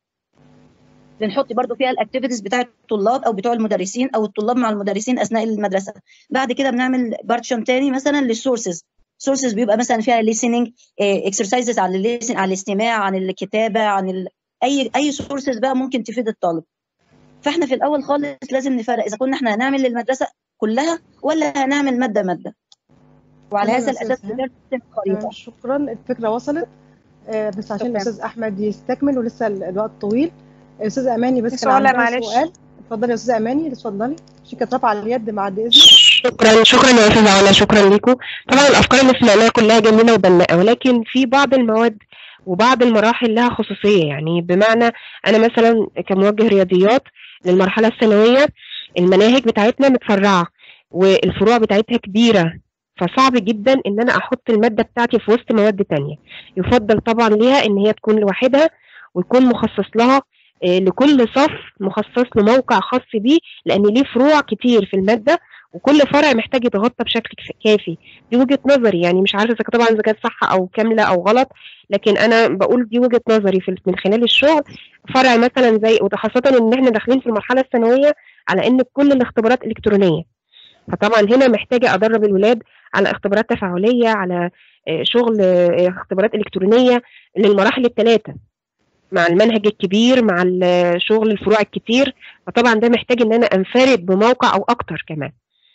بنحط برضو فيها الاكتيفيتيز بتاع الطلاب او بتوع المدرسين او الطلاب مع المدرسين اثناء المدرسه بعد كده بنعمل بارتيشن تاني مثلا للسورسز سورسز بيبقى مثلا فيها listening اكسرسايزز على الليسن على الاستماع عن الكتابه عن ال... اي اي سورسز بقى ممكن تفيد الطالب فاحنا في الاول خالص لازم نفرق اذا كنا احنا هنعمل للمدرسه كلها ولا هنعمل ماده ماده وعلى تمام هذا يا الاساس أستاذة. بنرسم خريطه آه، شكرا الفكرة وصلت آه، بس عشان شكراً. الأستاذ أحمد يستكمل ولسه ال- الوقت طويل أستاذة أماني بس كان سؤال عندها معلش. سؤال اتفضلي يا أستاذة أماني اتفضلي عشان كانت رافعة اليد بعد إذنك شكرا شكرا يا استاذه علا شكرا لكم طبعا الافكار اللي سمعناها كلها جميله وبناءه ولكن في بعض المواد وبعض المراحل لها خصوصيه يعني بمعنى انا مثلا كموجه رياضيات للمرحله الثانويه المناهج بتاعتنا متفرعه والفروع بتاعتها كبيره فصعب جدا ان انا احط الماده بتاعتي في وسط مواد تانية يفضل طبعا ليها ان هي تكون لوحدها ويكون مخصص لها آه، لكل صف مخصص له موقع خاص بيه لان ليه فروع كتير في الماده وكل فرع محتاج يتغطى بشكل كف- كافي دي وجهة نظري يعني مش عارفة إذا كانت- طبعا إذا كانت صح أو كاملة أو غلط لكن أنا بقول دي وجهة نظري في من خلال الشغل فرع مثلا زي وخاصة إن إحنا داخلين في المرحلة الثانوية على إن كل الاختبارات إلكترونية فطبعا هنا محتاجة أدرب الولاد على اختبارات تفاعلية على آه، شغل آه، اختبارات إلكترونية للمراحل الثلاثة مع المنهج الكبير مع ال- شغل الفروع الكتير فطبعا ده محتاج ان انا انفرد بموقع او اكتر كمان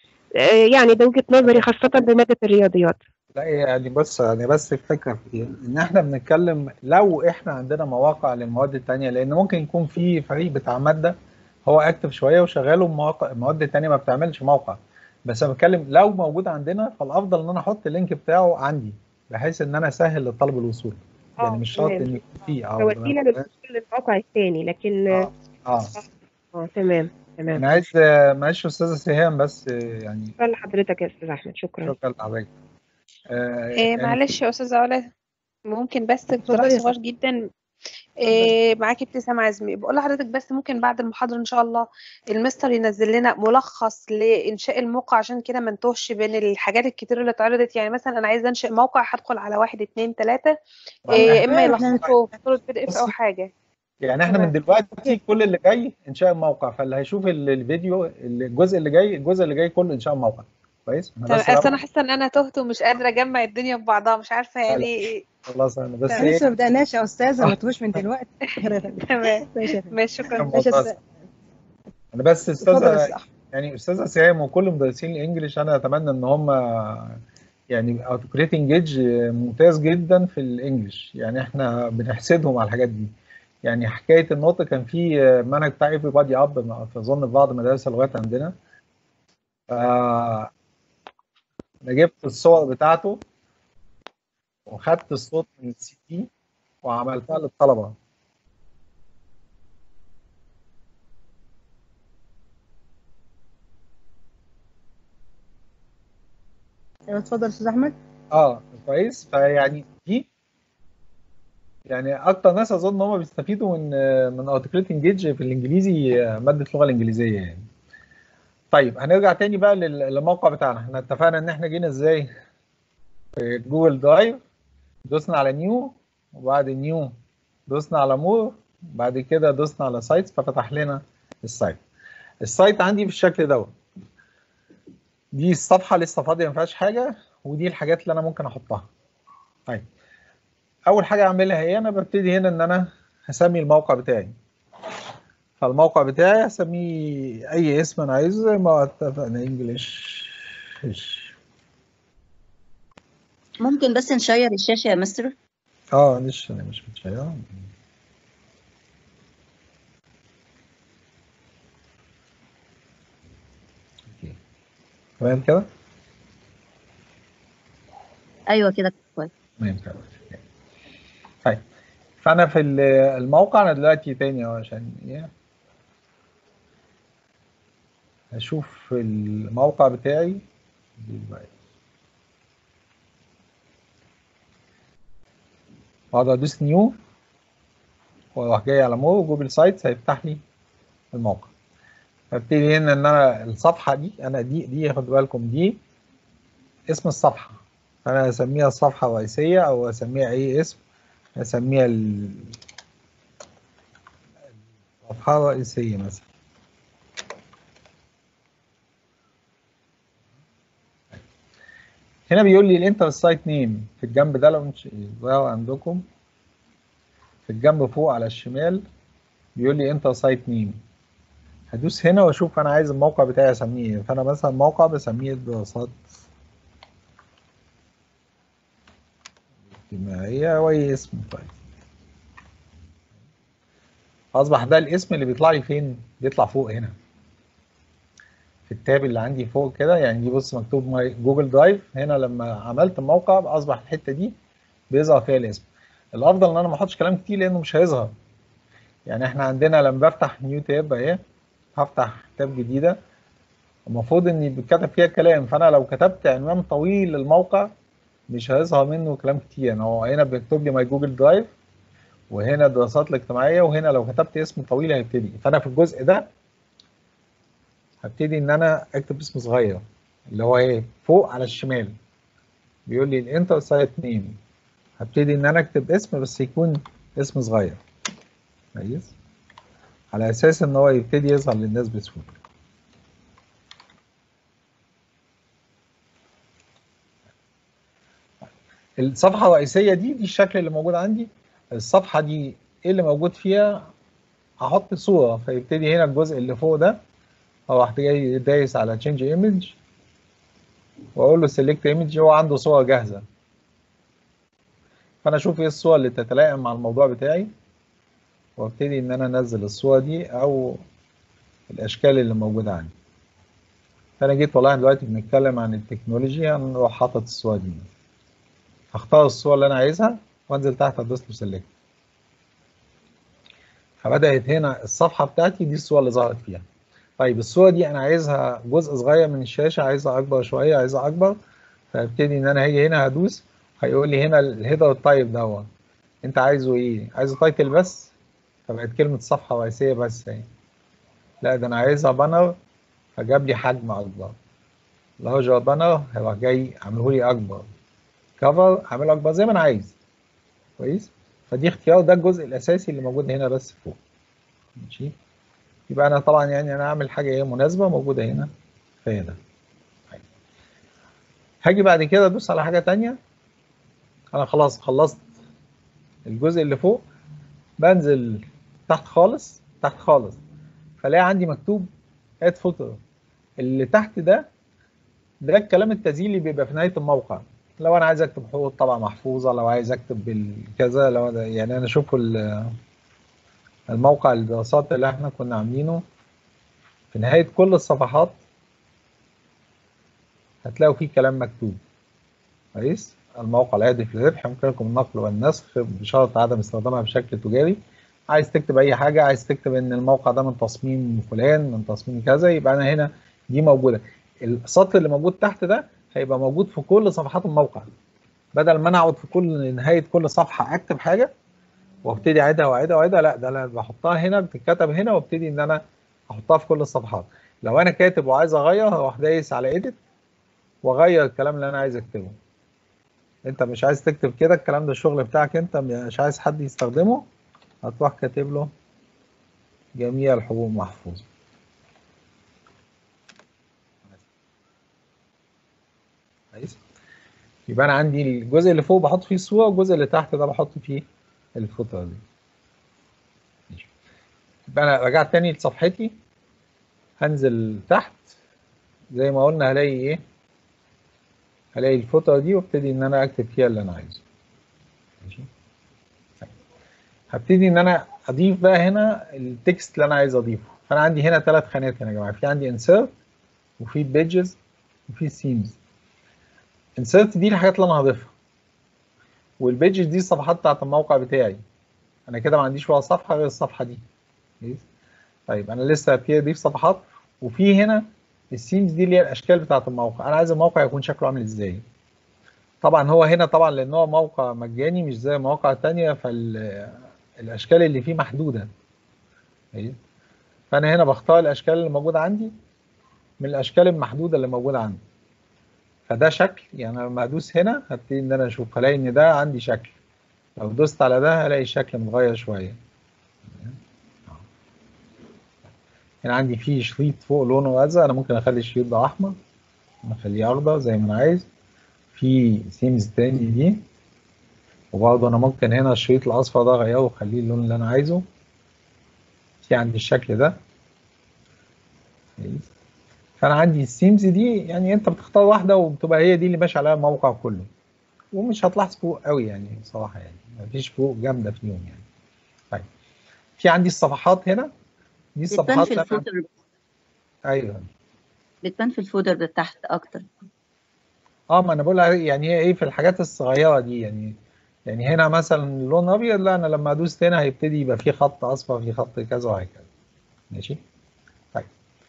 آه، يعني ده وجهة نظري خاصة بمادة الرياضيات لا يعني بص يعني بس الفكره في ايه؟ ان احنا بنتكلم لو احنا عندنا مواقع للمواد التانيه لان ممكن يكون في فريق بتاع ماده هو اكتف شويه وشغاله بمواقع المواد التانيه ما بتعملش موقع بس انا بتكلم لو موجود عندنا فالافضل ان انا احط اللينك بتاعه عندي بحيث ان انا اسهل للطالب الوصول يعني اه مش شرط تمام ان يكون فيه اه كوسيلة للوصول للموقع الثاني لكن اه اه اه تمام تمام انا عايز آه، معلش استاذه سهام بس آه، يعني شكرا لحضرتك يا استاذ احمد شكرا شكرا لحضرتك آه، إيه يعني معلش يا أستاذة علا ممكن بس اقتراح اتفضلي يا صغير ستي جدا اتفضلي إيه معاكي ابتسام عزمي بقول لحضرتك بس ممكن بعد المحاضرة إن شاء الله المستر ينزل لنا ملخص لإنشاء الموقع عشان كده ما نتوهش بين الحاجات الكتير اللي اتعرضت يعني مثلا أنا عايزة أنشئ موقع هدخل على واحد اتنين تلاتة إيه إما تمام احنا يلخصه في صورة بي دي إف أو بص حاجة يعني احنا من تمام دلوقتي كل اللي جاي انشاء الموقع فاللي هيشوف ال- الفيديو الجزء اللي جاي الجزء اللي جاي كله انشاء موقع كويس انا تمام بس أصل أنا لو حاسة إن أنا تهت ومش قادرة أجمع الدنيا ببعضها مش عارفة لا يعني لا إيه خلاص انا بس تمام احنا ايه لسه ما بدأناش يا أستاذة ما آه، تقولوش من دلوقتي تمام ماشي يا فندم ماشي شكرا ماشي يا الموضوع أستاذ انا بس اتفضل يا استاذه أستاذ أحمد يعني استاذه سهام وكل مدرسين الانجليش انا اتمنى ان هم يعني اوتوكريتنج ايدج ممتاز جدا في الانجليش يعني احنا بنحسدهم على الحاجات دي يعني حكايه النطق كان في منهج بتاع ايفري بادي اب في اظن في بعض مدارس اللغات عندنا آه، انا جبت الصور بتاعته وخدت الصوت من السي دي وعملتها للطلبه ايوه اتفضل يا أستاذ أحمد اه كويس فيعني دي يعني اكتر ناس اظن ان هم بيستفيدوا من من اوتوكريتنج جيج في الانجليزي ماده اللغه الانجليزيه يعني طيب هنرجع تاني بقى لل- للموقع بتاعنا احنا اتفقنا ان احنا جينا ازاي في جوجل درايف دوسنا على نيو وبعد نيو دوسنا على مور بعد كده دوسنا على سايتس ففتح لنا السايت السايت عندي بالشكل دوت دي الصفحه لسه فاضيه ما فيهاش حاجه ودي الحاجات اللي انا ممكن احطها طيب اول حاجه اعملها هي انا ببتدي هنا ان انا هسمي الموقع بتاعي فالموقع بتاعي هسميه اي اسم انا عايزه زي ما اتفقنا انجلش ممكن بس نشير الشاشة يا مستر اه لسه انا مش متشير اوكي تمام كده ايوه كده كويس تمام كده طيب فانا في ال- الموقع انا دلوقتي تاني اهو عشان ايه هشوف الموقع بتاعي دلوقتي اقعد ادوس نيو واروح جاي على مور جوجل سايتس هيفتح لي الموقع هبتدي هنا ان انا الصفحه دي انا دي دي خد بالكم دي اسم الصفحه فانا هسميها الصفحه الرئيسيه او اسميها اي اسم اسميها ال- الصفحه الرئيسيه مثلا هنا بيقول لي الانتر سايت نيم في الجنب ده لو انت ظاهر عندكم في الجنب فوق على الشمال بيقول لي انتر سايت نيم هدوس هنا واشوف انا عايز الموقع بتاعي اسميه ايه فانا مثلا موقع بسميه دراسات اجتماعية واي اسم طيب اصبح ده الاسم اللي بيطلع لي فين بيطلع فوق هنا في التاب اللي عندي فوق كده يعني دي بص مكتوب ماي جوجل درايف هنا لما عملت الموقع اصبح الحته دي بيظهر فيها الاسم الافضل ان انا ما احطش كلام كتير لانه مش هيظهر يعني احنا عندنا لما بفتح نيو تاب اهي هفتح تاب جديده المفروض ان بيتكتب فيها كلام فانا لو كتبت عنوان طويل للموقع مش هيظهر منه كلام كتير يعني هو هنا بيكتب لي ماي جوجل درايف وهنا الدراسات الاجتماعيه وهنا لو كتبت اسم طويل هيبتدي فانا في الجزء ده هبتدي ان انا اكتب اسم صغير اللي هو ايه فوق على الشمال بيقول لي الانتر سايت نيم هبتدي ان انا اكتب اسم بس يكون اسم صغير كويس على اساس ان هو يبتدي يظهر للناس بسهوله الصفحه الرئيسيه دي دي الشكل اللي موجود عندي الصفحه دي ايه اللي موجود فيها هحط صوره فيبتدي هنا الجزء اللي فوق ده اروح جاي دايس على change image واقول له select image هو عنده صوره جاهزه فانا اشوف ايه الصور اللي تتلائم مع الموضوع بتاعي وابتدي ان انا انزل الصور دي او الاشكال اللي موجوده عندي فانا جيت والله دلوقتي بنتكلم عن التكنولوجي هنروح حاطط الصور دي هختار الصور اللي انا عايزها وانزل تحت ادوس له سيلكت فبدات هنا الصفحه بتاعتي دي الصور اللي ظهرت فيها طيب الصوره دي انا عايزها جزء صغير من الشاشه عايزها اكبر شويه عايزها اكبر فابتدي ان انا هاجي هنا هدوس هيقول لي هنا الهيدر التايب دوت انت عايزه ايه عايزه تايتل بس فبقت كلمه صفحه رئيسيه بس اهي لا ده انا عايزها بانر فجاب لي حجم اكبر لارجر بانر هيروح جاي عامله لي اكبر كفر عامله اكبر زي ما انا عايز كويس فدي اختيار ده الجزء الاساسي اللي موجود هنا بس فوق ماشي يبقى انا طبعا يعني انا اعمل حاجه ايه مناسبه موجوده هنا فهي ده هاجي بعد كده ادوس على حاجه تانية انا خلاص خلصت الجزء اللي فوق بنزل تحت خالص تحت خالص فلاقي عندي مكتوب اد فوتر اللي تحت ده ده الكلام التسجيلي اللي بيبقى في نهايه الموقع لو انا عايز اكتب حقوق طبعا محفوظه لو عايز اكتب بالكذا لو أنا يعني انا اشوف الموقع الدراسات اللي احنا كنا عاملينه في نهايه كل الصفحات هتلاقوا فيه كلام مكتوب كويس الموقع الهادف للربح يمكنكم النقل والنسخ بشرط عدم استخدامها بشكل تجاري عايز تكتب اي حاجه عايز تكتب ان الموقع ده من تصميم فلان من تصميم كذا يبقى انا هنا دي موجوده السطر اللي موجود تحت ده هيبقى موجود في كل صفحات الموقع بدل ما انا اقعد في كل نهايه كل صفحه اكتب حاجه وابتدي اعيدها واعيدها واعيدها لا ده انا بحطها هنا بتتكتب هنا وابتدي ان انا احطها في كل الصفحات لو انا كاتب وعايز اغير هروح دايس على ايديت واغير الكلام اللي انا عايز اكتبه انت مش عايز تكتب كده الكلام ده الشغل بتاعك انت مش عايز حد يستخدمه هتروح كاتب له جميع الحقوق محفوظه كويس يبقى انا عندي الجزء اللي فوق بحط فيه الصوره والجزء اللي تحت ده بحط فيه الفوتره دي ماشي يبقى انا رجعت تاني لصفحتي هنزل تحت زي ما قلنا هلاقي ايه هلاقي الفوتره دي وابتدي ان انا اكتب فيها اللي انا عايزه ماشي هبتدي ان انا اضيف بقى هنا التكست اللي انا عايز اضيفه فانا عندي هنا ثلاث خانات هنا يا جماعه في عندي انسيرت وفي بيجز وفي سيمز انسيرت دي الحاجات اللي انا هضيفها والبيجز دي الصفحات بتاعت الموقع بتاعي انا كده ما عنديش ولا صفحه غير الصفحه دي طيب انا لسه هبتدي اضيف صفحات وفي هنا السيمز دي اللي هي الاشكال بتاعت الموقع انا عايز الموقع يكون شكله عامل ازاي طبعا هو هنا طبعا لان هو موقع مجاني مش زي مواقع تانية فالاشكال اللي فيه محدوده فانا هنا بختار الاشكال اللي موجوده عندي من الاشكال المحدوده اللي موجوده عندي فده شكل يعني لما ادوس هنا هبتدي ان انا اشوف هلاقي ان ده عندي شكل لو دوست على ده هلاقي الشكل متغير شويه هنا عندي فيه شريط فوق لونه ازرق انا ممكن اخلي الشريط ده احمر اخليه اخضر زي ما انا عايز في سيمز تاني دي وبرضه انا ممكن هنا الشريط الاصفر ده اغيره واخليه اللون اللي انا عايزه في عندي الشكل ده فانا عندي السيمز دي يعني انت بتختار واحده وبتبقى هي دي اللي ماشي عليها الموقع كله ومش هتلاحظ فروق قوي يعني بصراحه يعني مفيش فروق جامده فيهم يعني طيب في عندي الصفحات هنا دي بتبان الصفحات في اللي أنا- الفوتر ايوه بتبان في الفوتر تحت اكتر اه ما انا بقول عليه- يعني هي ايه في الحاجات الصغيره دي يعني يعني هنا مثلا لون ابيض لا انا لما ادوس هنا هيبتدي يبقى في خط اصفر في خط كذا وهكذا ماشي طيب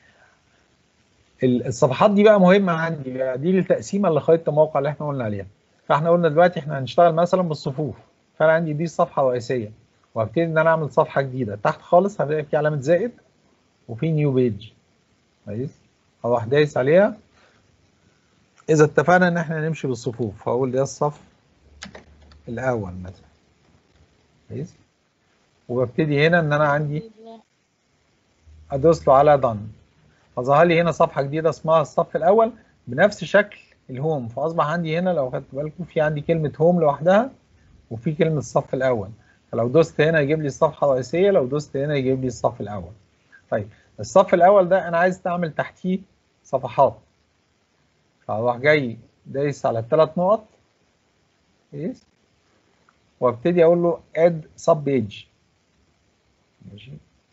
ال- الصفحات دي بقى مهمه عندي بقى دي التقسيمه اللي خريطه الموقع اللي احنا قلنا عليها فاحنا قلنا دلوقتي احنا هنشتغل مثلا بالصفوف فانا عندي دي الصفحه الرئيسيه وهبتدي ان انا اعمل صفحه جديده تحت خالص هلاقي في علامه زائد وفي نيو بيج كويس اروح دايس عليها اذا اتفقنا ان احنا نمشي بالصفوف فاقول ده الصف الاول مثلا كويس وببتدي هنا ان انا عندي ادوس له على دن فظهر لي هنا صفحه جديده اسمها الصف الاول بنفس شكل الهوم فاصبح عندي هنا لو خدت بالكم في عندي كلمه هوم لوحدها وفي كلمه الصف الاول فلو دوست هنا يجيب لي الصفحه الرئيسيه لو دوست هنا يجيب لي الصف الاول طيب الصف الاول ده انا عايز اعمل تحتيه صفحات فاروح جاي دايس على الثلاث نقط كويس وابتدي اقول له اد سب بيج ماشي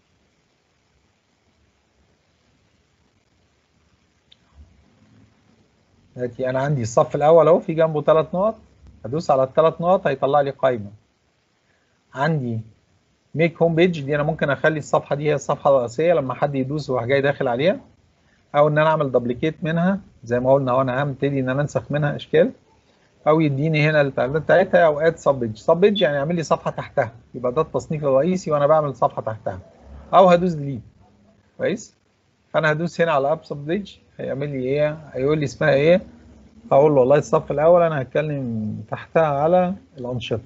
دلوقتي انا عندي الصف الاول اهو في جنبه ثلاث نقط هدوس على الثلاث نقط هيطلع لي قائمه عندي ميك هوم بيج دي انا ممكن اخلي الصفحه دي هي الصفحه الرئيسيه لما حد يدوس وراح جاي داخل عليها او ان انا اعمل دبليكيت منها زي ما قلنا وانا هبتدي ان انا انسخ منها اشكال او يديني هنا التعليمات بتاعتها او اد سب بيج سب بيج يعني يعمل لي صفحه تحتها يبقى ده التصنيف الرئيسي وانا بعمل صفحه تحتها او هدوس ديليت كويس فانا هدوس هنا على اب سب بيج هيعمل لي ايه هيقول لي اسمها ايه هقول له والله الصف الاول انا هتكلم تحتها على الانشطه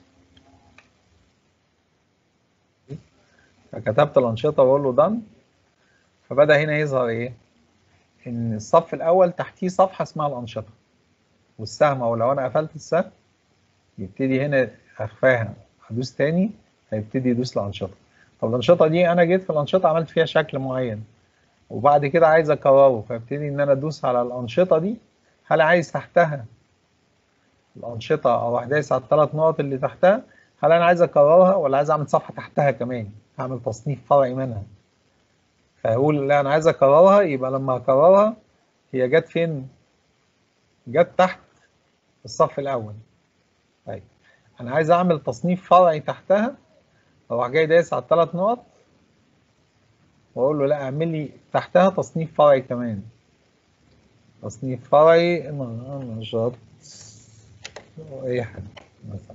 فكتبت الانشطه واقول له دان فبدا هنا يظهر ايه ان الصف الاول تحتيه صفحه اسمها الانشطه والسهم او لو انا قفلت السهم يبتدي هنا اخفاها ادوس تاني هيبتدي يدوس الانشطه طب الانشطه دي انا جيت في الانشطه عملت فيها شكل معين وبعد كده عايز اكرره فابتدي ان انا ادوس على الانشطه دي هل عايز تحتها الانشطه او دايس على الثلاث نقط اللي تحتها هل انا عايز اكررها ولا عايز اعمل صفحه تحتها كمان اعمل تصنيف فرعي منها فاقول لا انا عايز اكررها يبقى لما اكررها هي جت فين جت تحت الصف الاول طيب انا عايز اعمل تصنيف فرعي تحتها اروح جاي دايس على الثلاث نقط واقول له لا اعمل لي تحتها تصنيف فرعي كمان تصنيف فرعي نشاط اي حاجه مثلا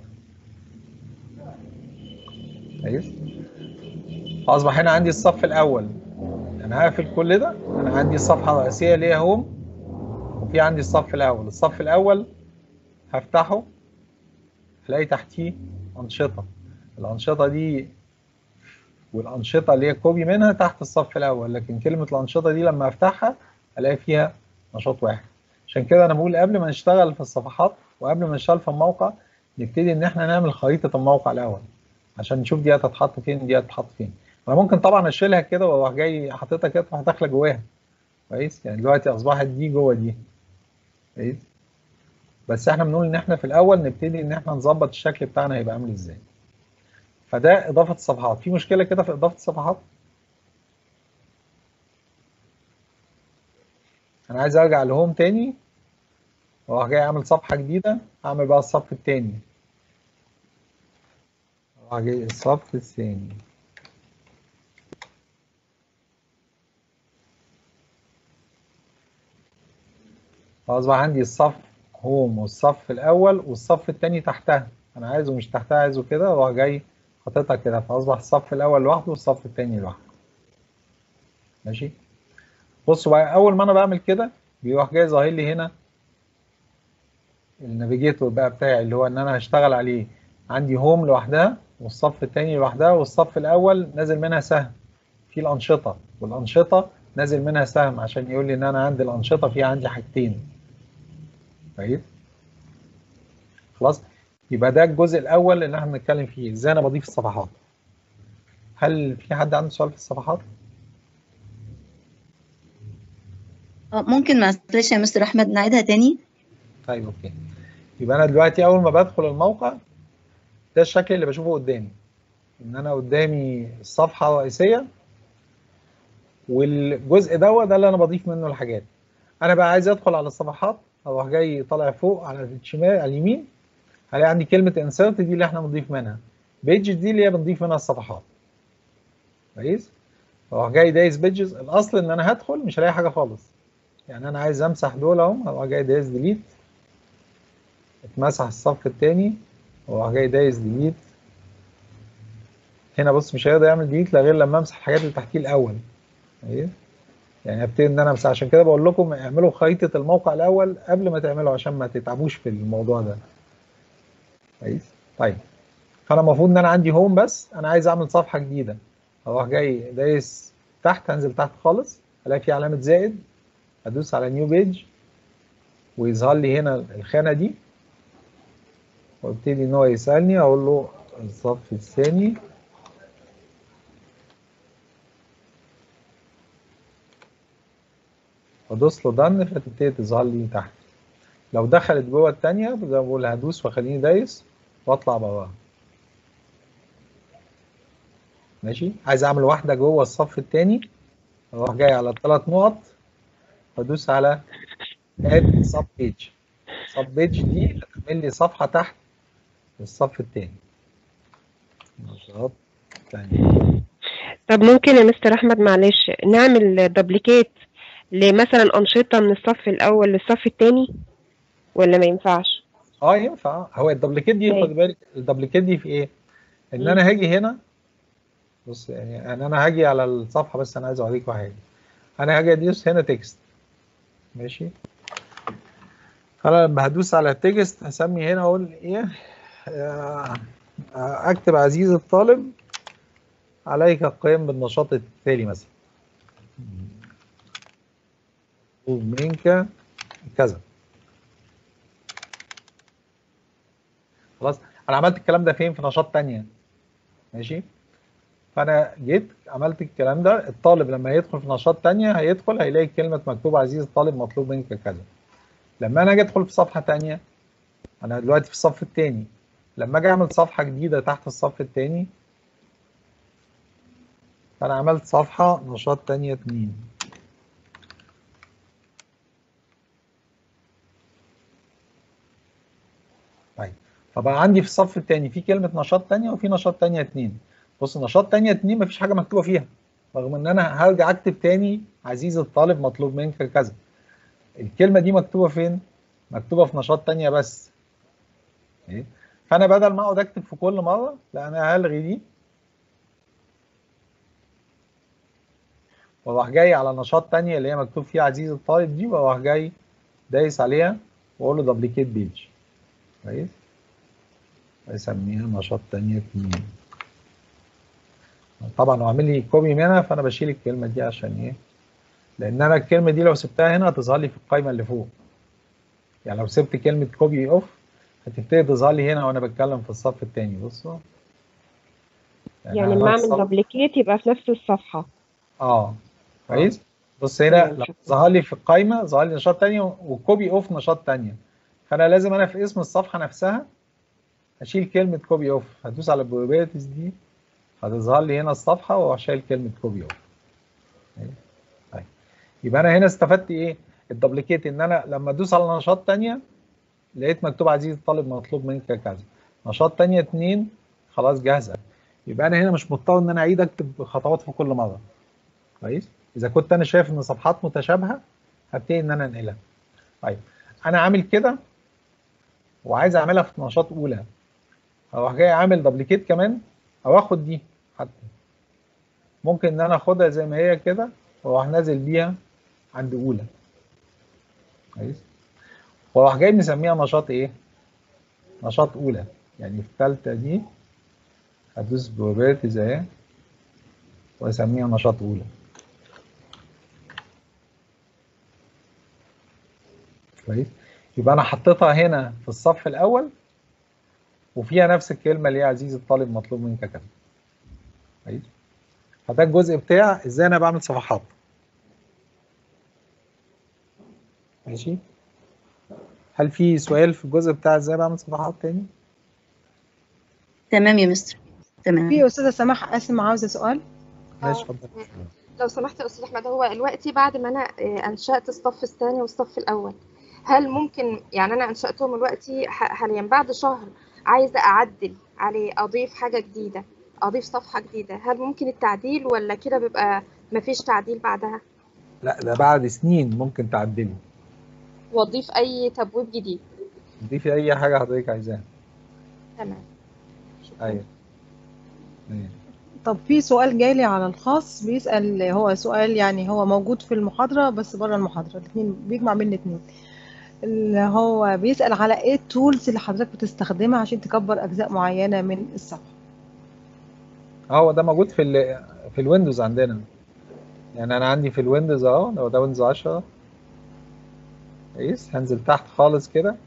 كويس اصبح هنا عندي الصف الاول انا هقفل كل ده انا عندي الصفحه الرئيسيه اللي هي هوم وفي عندي الصف الاول الصف الاول هفتحه هلاقي تحتيه انشطه الانشطه دي والانشطه اللي هي كوبي منها تحت الصف الاول لكن كلمه الانشطه دي لما افتحها الاقي فيها نشاط واحد عشان كده انا بقول قبل ما نشتغل في الصفحات وقبل ما نشتغل في الموقع نبتدي ان احنا نعمل خريطه الموقع الاول عشان نشوف دي هتتحط فين دي هتتحط فين انا ممكن طبعا اشيلها كده واروح جاي حاططها كده تروح داخله جواها كويس يعني دلوقتي اصبحت دي جوه دي كويس بس احنا بنقول ان احنا في الاول نبتدي ان احنا نظبط الشكل بتاعنا هيبقى عامل ازاي فده اضافه الصفحات في مشكله كده في اضافه الصفحات انا عايز ارجع لهوم تاني واروح جاي اعمل صفحه جديده اعمل بقى الصف التاني اروح جاي الصف الثاني فاصبح عندي الصف هوم والصف الاول والصف الثاني تحتها انا عايزه مش تحتها عايزه كده واروح جاي حاططها كده فاصبح الصف الاول لوحده والصف الثاني لوحده ماشي بصوا بقى اول ما انا بعمل كده بيروح جاي ظاهر لي هنا النافيجيتور بقى بتاعي اللي هو ان انا هشتغل عليه عندي هوم لوحدها والصف الثاني لوحدها والصف الاول نازل منها سهم في الانشطه والانشطه نازل منها سهم عشان يقول لي ان انا عندي الانشطه في عندي حاجتين كويس خلاص يبقى ده الجزء الاول اللي احنا بنتكلم فيه ازاي انا بضيف الصفحات هل في حد عنده سؤال في الصفحات آه، ممكن معلش يا مستر احمد نعيدها تاني طيب اوكي يبقى انا دلوقتي اول ما بدخل الموقع ده الشكل اللي بشوفه قدامي ان انا قدامي الصفحه الرئيسيه والجزء دوت ده اللي انا بضيف منه الحاجات انا بقى عايز ادخل على الصفحات اروح جاي طالع فوق على الشمال على اليمين هلاقي عندي كلمه انسرت دي اللي احنا بنضيف منها بيج دي اللي هي بنضيف منها الصفحات كويس اروح جاي دايس بيجز الاصل ان انا هدخل مش هلاقي حاجه خالص يعني انا عايز امسح دول اهم اروح جاي دايس ديليت اتمسح الصف الثاني واروح جاي دايس ديليت هنا بص مش هيقدر يعمل ديليت غير لما امسح الحاجات اللي تحتيه الاول ايه يعني ابتدي ان انا امسح عشان كده بقول لكم اعملوا خريطه الموقع الاول قبل ما تعملوا عشان ما تتعبوش في الموضوع ده كويس طيب فانا المفروض ان انا عندي هوم بس انا عايز اعمل صفحه جديده اروح جاي دايس تحت هنزل تحت خالص الاقي في علامه زائد ادوس على نيو بيج ويظهر لي هنا الخانه دي وابتدي ان هو يسالني اقول له الصف الثاني وادوس له دن فتبتدي تظهر لي تحت لو دخلت جوه الثانيه زي ما بقول هدوس واخليني دايس واطلع براها ماشي عايز اعمل واحده جوه الصف الثاني اروح جاي على الثلاث نقط وادوس على اد سب بيج سب بيج دي هتعمل لي صفحه تحت الصف الثاني نشاط ثاني طب ممكن يا مستر احمد معلش نعمل دبليكيت لمثلا انشطه من الصف الاول للصف الثاني ولا ما ينفعش اه ينفع هو الدبليكيت دي ازاي؟ خد بالك الدبليكيت دي في ايه؟ ان مم. انا هاجي هنا بص يعني يعني انا هاجي على الصفحه بس انا عايز اوريكم حاجه انا هاجي ادوس هنا تكست ماشي فانا لما هدوس على التكست هسمي هنا اقول ايه آه، آه، اكتب عزيزي الطالب عليك القيام بالنشاط التالي مثلا مطلوب منك كذا خلاص انا عملت الكلام ده فين في نشاط تانية ماشي فانا جيت عملت الكلام ده الطالب لما يدخل في نشاط تانية هيدخل هيلاقي كلمة مكتوب عزيز الطالب مطلوب منك كذا لما انا اجي ادخل في صفحة تانية انا دلوقتي في الصف التاني لما اجي اعمل صفحة جديدة تحت الصف التاني فانا عملت صفحة نشاط تانية اتنين طيب فبقى عندي في الصف الثاني في كلمة نشاط تانية وفي نشاط تانية اتنين بص نشاط تانية اتنين مفيش حاجة مكتوبة فيها رغم ان انا هرجع اكتب تاني عزيزي الطالب مطلوب منك كذا الكلمة دي مكتوبة فين؟ مكتوبة في نشاط تانية بس إيه؟ فانا بدل ما اقعد اكتب في كل مرة لا انا هلغي دي واروح جاي على نشاط تانية اللي هي مكتوب فيها عزيزي الطالب دي واروح جاي دايس عليها واقول له دبليكيت بيج كويس اسميها نشاط تانية اتنين طبعا هو عامل لي كوبي منها فانا بشيل الكلمه دي عشان ايه لان انا الكلمه دي لو سبتها هنا هتظهر لي في القائمه اللي فوق يعني لو سبت كلمه كوبي اوف هتبتدي تظهر لي هنا وانا بتكلم في الصف الثاني بصوا يعني أنا لما عملت اعمل صف- دبليكيت يبقى في نفس الصفحه اه كويس بص هنا تمام، لو شكرا. ظهر لي في القائمه ظهر لي نشاط تاني وكوبي اوف نشاط تانية فانا لازم انا في اسم الصفحه نفسها اشيل كلمه كوبي اوف هدوس على البروبابيلتيز دي هتظهر لي هنا الصفحه واروح شايل كلمه كوبي اوف طيب يبقى انا هنا استفدت ايه الدبليكيت ان انا لما ادوس على نشاط تانية لقيت مكتوب عزيزي الطالب مطلوب منك كذا نشاط تانية اتنين خلاص جاهزه يبقى انا هنا مش مضطر ان انا اعيد اكتب خطوات في كل مره كويس اذا كنت انا شايف ان صفحات متشابهه هبتدي ان انا انقلها طيب انا عامل كده وعايز اعملها في نشاط اولى اروح جاي عامل دبليكيت كمان او اخد دي حتى ممكن ان انا اخدها زي ما هي كده واروح نازل بيها عند اولى كويس واروح جاي مسميها نشاط ايه نشاط اولى يعني الثالثه دي هدوس بروبرتيز اهي واسميها نشاط اولى كويس يبقى انا حطيتها هنا في الصف الاول وفيها نفس الكلمه اللي هي عزيز الطالب مطلوب منك كذا كويس فده الجزء بتاع ازاي انا بعمل صفحات ماشي هل في سؤال في الجزء بتاع ازاي بعمل صفحات تاني تمام يا مستر تمام في استاذه سماح اسم عاوزه سؤال ماشي اتفضل لو سمحت يا استاذ احمد هو دلوقتي بعد ما انا آه، انشات الصف الثاني والصف الاول هل ممكن يعني انا انشاتهم دلوقتي ح- حاليا بعد شهر عايزه اعدل عليه اضيف حاجه جديده اضيف صفحه جديده هل ممكن التعديل ولا كده بيبقى مفيش تعديل بعدها لا ده بعد سنين ممكن تعدلي واضيف اي تبويب جديد ضيفي اي حاجه حضرتك عايزاها تمام ايوه أيوة. طب في سؤال جالي على الخاص بيسأل هو سؤال يعني هو موجود في المحاضرة بس بره المحاضرة الاثنين بيجمع بين الاثنين اللي هو بيسأل على ايه التولز اللي حضرتك بتستخدمها عشان تكبر أجزاء معينة من الصفحة هو ده موجود في ال في الويندوز عندنا يعني انا عندي في الويندوز اهو لو ده ويندوز 10 كويس هنزل تحت خالص كده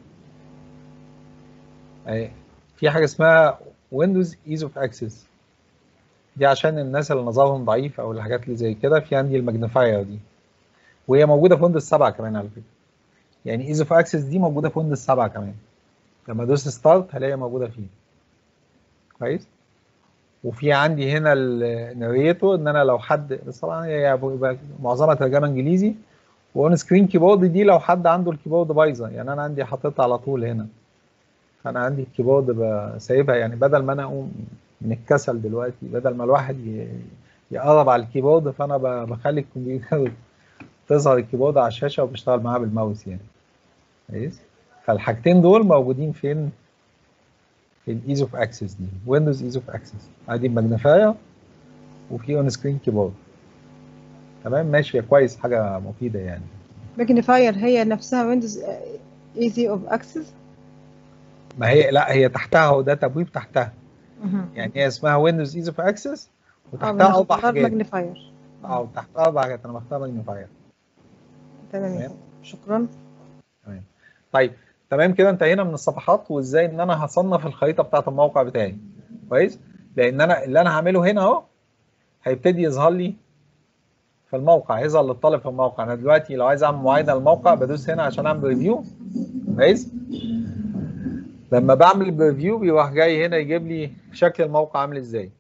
اهي في حاجه اسمها ويندوز ايز اوف اكسس دي عشان الناس اللي نظرهم ضعيف او الحاجات اللي زي كده في عندي الماجنيفاير دي وهي موجوده في ويندوز 7 كمان على فكره يعني ايز اوف اكسس دي موجوده في ويندوز 7 كمان لما ادوس ستارت هلاقيها موجوده فيه كويس وفي عندي هنا الناريتور ان انا لو حد بس طبعا هي بيبقى معظمها ترجمه انجليزي واون سكرين كيبورد دي لو حد عنده الكيبورد بايظه يعني انا عندي حاططها على طول هنا انا عندي الكيبورد ب- سايبها يعني بدل ما انا اقوم من الكسل دلوقتي بدل ما الواحد ي- يقرب على الكيبورد فانا ب- بخلي الكمبيوتر تظهر الكيبورد على الشاشه وبشتغل معاها بالماوس يعني كويس فالحاجتين دول موجودين فين في الايز اوف اكسس دي ويندوز ايز اوف اكسس ادي الماجنيفاير وفي اون سكرين كيبورد تمام ماشي يا كويس حاجه مفيده يعني ماجنيفاير هي نفسها ويندوز ايزي اوف اكسس ما هي لا هي تحتها وده تبويب تحتها يعني هي اسمها ويندوز ايز اوف اكسس وتحتها اربع حاجات ماجنيفاير اه وتحتها اربع حاجات انا بختار ماجنيفاير تمام يا فندم. شكرا تمام طيب تمام كده انتهينا من الصفحات وازاي ان انا هصنف الخريطه بتاعه الموقع بتاعي كويس لان انا اللي انا هعمله هنا اهو هيبتدي يظهر لي في الموقع هيظهر للطالب في الموقع انا دلوقتي لو عايز اعمل معايده للموقع بدوس هنا عشان اعمل ريفيو كويس لما بعمل بريفيو بيروح جاي هنا يجيب لي شكل الموقع عامل ازاي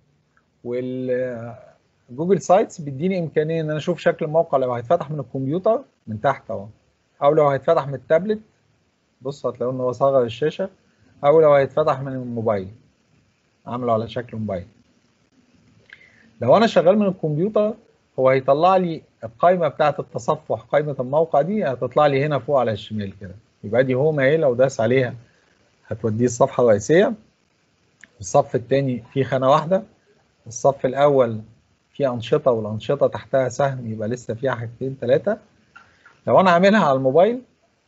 وال جوجل سايتس بيديني امكانيه ان انا اشوف شكل الموقع لو هيتفتح من الكمبيوتر من تحت اهو او لو هيتفتح من التابلت بص هتلاقوا ان هو صغر الشاشه او لو هيتفتح من الموبايل عامله على شكل موبايل لو انا شغال من الكمبيوتر هو هيطلع لي القائمه بتاعه التصفح قائمه الموقع دي هتطلع لي هنا فوق على الشمال كده يبقى دي هوم اهي لو داس عليها هتوديه الصفحه الرئيسيه الصف الثاني فيه خانه واحده الصف الاول فيه انشطه والانشطه تحتها سهم يبقى لسه فيها حاجتين ثلاثه لو انا عاملها على الموبايل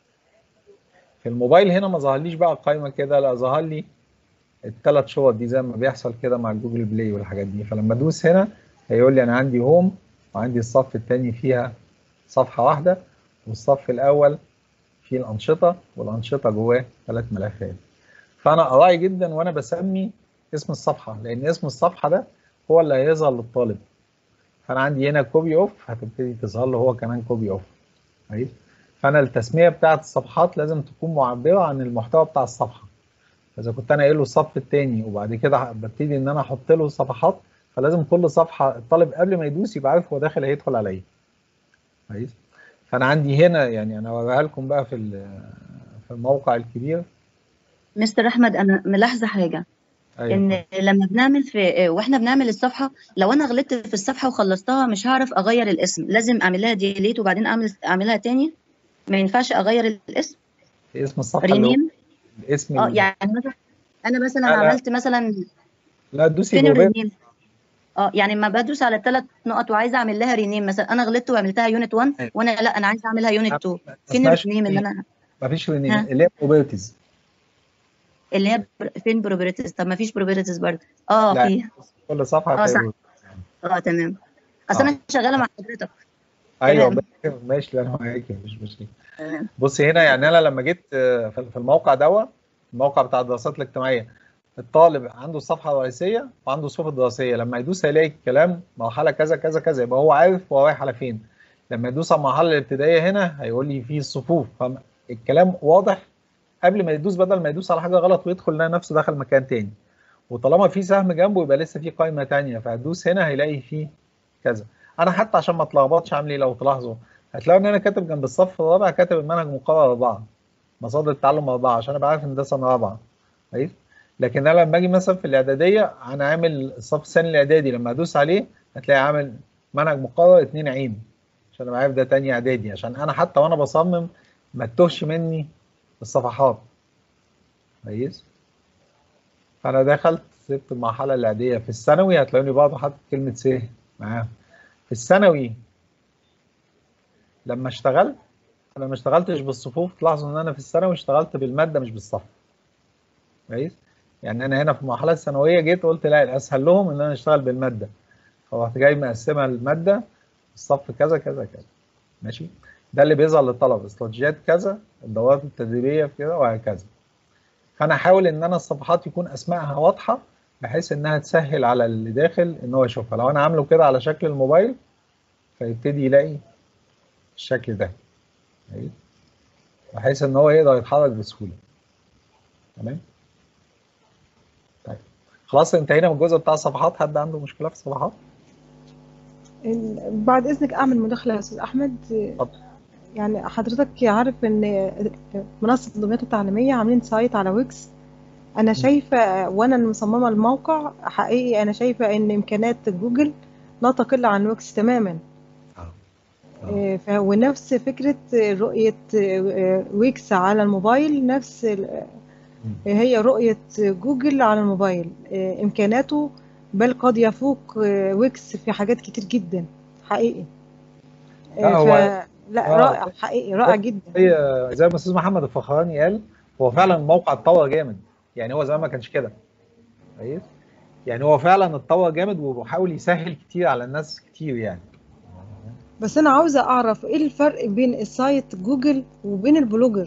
في الموبايل هنا ما ظهرليش بقى القائمه كده لا ظهر لي الثلاث شوط دي زي ما بيحصل كده مع جوجل بلاي والحاجات دي فلما ادوس هنا هيقول لي انا عندي هوم وعندي الصف الثاني فيها صفحه واحده والصف الاول فيه الانشطه والانشطه جواه ثلاث ملفات فانا اراعي جدا وانا بسمي اسم الصفحه لان اسم الصفحه ده هو اللي هيظهر للطالب فانا عندي هنا كوبي اوف هتبتدي تظهر له هو كمان كوبي اوف طيب فانا التسميه بتاعه الصفحات لازم تكون معبره عن المحتوى بتاع الصفحه فاذا كنت انا قايل له الصف الثاني وبعد كده ببتدي ان انا احط له صفحات فلازم كل صفحه الطالب قبل ما يدوس يبقى عارف هو داخل هيدخل على ايه كويس فانا عندي هنا يعني انا اوريها لكم بقى في في الموقع الكبير مستر احمد انا ملاحظه حاجه أيوة. ان لما بنعمل في واحنا بنعمل الصفحه لو انا غلطت في الصفحه وخلصتها مش هعرف اغير الاسم لازم اعمل لها ديليت وبعدين اعمل اعملها تاني ما ينفعش اغير الاسم اسم الصفحه اللي هو رينيم الاسم اه ال- يعني مثلا انا مثلا لا، لا. عملت مثلا لا تدوسي فين بروبرت الرينيم اه يعني ما بدوس على الثلاث نقط وعايزه اعمل لها رينيم مثلا انا غلطت وعملتها يونت 1 أيوة. وانا لا انا عايزه اعملها يونت 2 ما فين اسمهاش الرينيم اللي rename. انا مفيش رينيم ها اللي هي بروبرتيز اللي هي بر- فين بروبرتيز طب ما فيش بروبرتيز برضه اه لا في كل صفحه اه هتلاقي صح properties. اه تمام اصل اه انا شغاله مع حضرتك ايوه تمام ماشي انا معاك مش مشكله تمام بصي هنا يعني انا لما جيت آه، في في الموقع دوت الموقع بتاع الدراسات الاجتماعيه الطالب عنده الصفحه الرئيسيه وعنده الصفحه الدراسيه لما يدوس هيلاقي الكلام مرحله كذا كذا كذا يبقى هو عارف هو رايح على فين لما يدوس على المرحله الابتدائيه هنا هيقول لي في الصفوف فالكلام واضح قبل ما يدوس بدل ما يدوس على حاجه غلط ويدخل يلاقي نفسه دخل مكان تاني وطالما في سهم جنبه يبقى لسه في قائمه تانيه فهتدوس هنا هيلاقي فيه كذا انا حتى عشان ما اتلخبطش عامل ايه لو تلاحظوا هتلاقوا ان انا كاتب جنب الصف الرابع كاتب المنهج مقرر اربعه مصادر التعلم اربعه عشان ابقى عارف ان ده سنه رابعه كويس لكن انا لما اجي مثلا في الاعداديه انا عامل الصف الثاني الاعدادي لما ادوس عليه هتلاقي عامل منهج مقرر اتنين عين عشان ابقى عارف ده تاني اعدادي عشان انا حتى وانا بصمم ما تتوهش مني الصفحات كويس فانا دخلت سبت المرحله الاعداديه في الثانوي هتلاقوني برضه حاطط كلمه س معاهم في الثانوي لما اشتغلت انا ما اشتغلتش بالصفوف تلاحظوا ان انا في الثانوي اشتغلت بالماده مش بالصف كويس يعني انا هنا في المرحله الثانويه جيت قلت لا الاسهل لهم ان انا اشتغل بالماده فرحت جاي مقسمها الماده الصف كذا كذا كذا ماشي ده اللي بيظهر للطلبه استراتيجيات كذا الدورات التدريبيه في كده وهكذا فانا احاول ان انا الصفحات يكون اسمائها واضحه بحيث انها تسهل على اللي داخل ان هو يشوفها لو انا عامله كده على شكل الموبايل فيبتدي يلاقي الشكل ده كويس؟ بحيث ان هو يقدر يتحرك بسهوله تمام طيب خلاص انتهينا من الجزء بتاع الصفحات حد عنده مشكله في الصفحات ال- بعد إذنك أعمل مداخلة يا أستاذ أحمد اتفضل يعني حضرتك عارف إن منصة الدمياط التعليمية عاملين سايت على ويكس أنا شايفة وأنا اللي مصممة الموقع حقيقي أنا شايفة إن إمكانيات جوجل لا تقل عن ويكس تماما إيه، ف- ونفس فكرة رؤية إيه، ويكس على الموبايل نفس ال- هي رؤية جوجل على الموبايل إيه، إمكاناته بل قد يفوق إيه، ويكس في حاجات كتير جدا حقيقي لا إيه، هو ف... لا آه، رائع حقيقي رائع جدا هي زي ما الاستاذ محمد الفخراني قال هو فعلا الموقع اتطور جامد يعني هو زمان ما كانش كده كويس يعني هو فعلا اتطور جامد وبيحاول يسهل كتير على الناس كتير يعني بس أنا عاوزة أعرف إيه الفرق بين السايت جوجل وبين البلوجر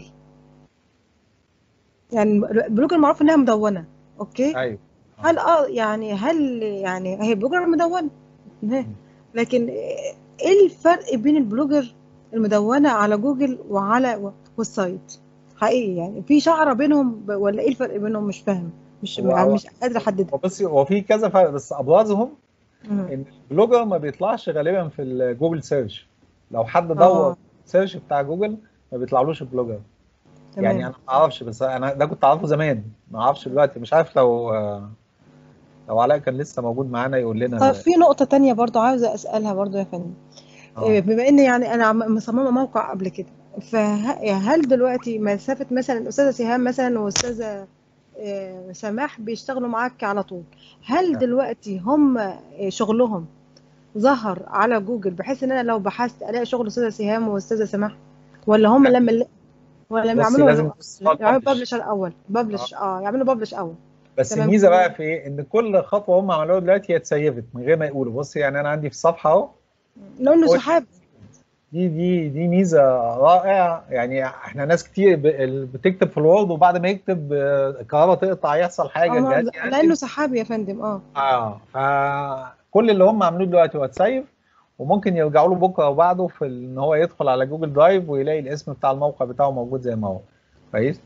يعني البلوجر معروف إنها مدونة أوكي ايوه هل اه يعني هل يعني هي بلوجر مدونة نه. لكن ايه الفرق بين البلوجر المدونة على جوجل وعلى والسايت حقيقي يعني في شعرة بينهم ب- ولا ايه الفرق بينهم مش فاهم مش هو يعني هو مش قادرة احددها هو بصي هو في كذا فرق بس ابرزهم مم. ان البلوجر ما بيطلعش غالبا في الجوجل سيرش لو حد دور اه سيرش بتاع جوجل ما بيطلعلوش البلوجر يعني تمام انا ما اعرفش بس انا ده كنت اعرفه زمان ما اعرفش دلوقتي مش عارف لو لو علاء كان لسه موجود معانا يقول لنا طيب في نقطة تانية برضو عاوزة أسألها برضو يا فندم إيه، اه بما إن يعني أنا عم- مصممة موقع قبل كده فهل دلوقتي مسافة مثلا الأستاذة سهام مثلا والأستاذة آه، سماح بيشتغلوا معاك على طول هل دلوقتي هم آه، شغلهم ظهر على جوجل بحيث ان انا لو بحثت الاقي شغل استاذه سهام واستاذه سماح ولا هم لما ولا لما بصي يعملوا لازم تختار يعملوا publish. ببلش الاول ببلش اه يعملوا ببلش اول بس تمام. الميزه بقى في ايه ان كل خطوه هم عملوها دلوقتي هي اتسيفت من غير ما يقولوا بص يعني انا عندي في الصفحه اهو لانه قول. سحاب دي دي دي ميزه رائعه يعني احنا ناس كتير ب- ال- بتكتب في الوورد وبعد ما يكتب آه، الكهرباء تقطع يحصل حاجه آه، ما- الجهاز يقفل. لانه سحاب يا فندم اه اه فكل اللي هم عملوه دلوقتي هو اتسيف وممكن يرجعوا له بكره وبعده في ال- ان هو يدخل على جوجل درايف ويلاقي الاسم بتاع الموقع بتاعه موجود زي ما هو كويس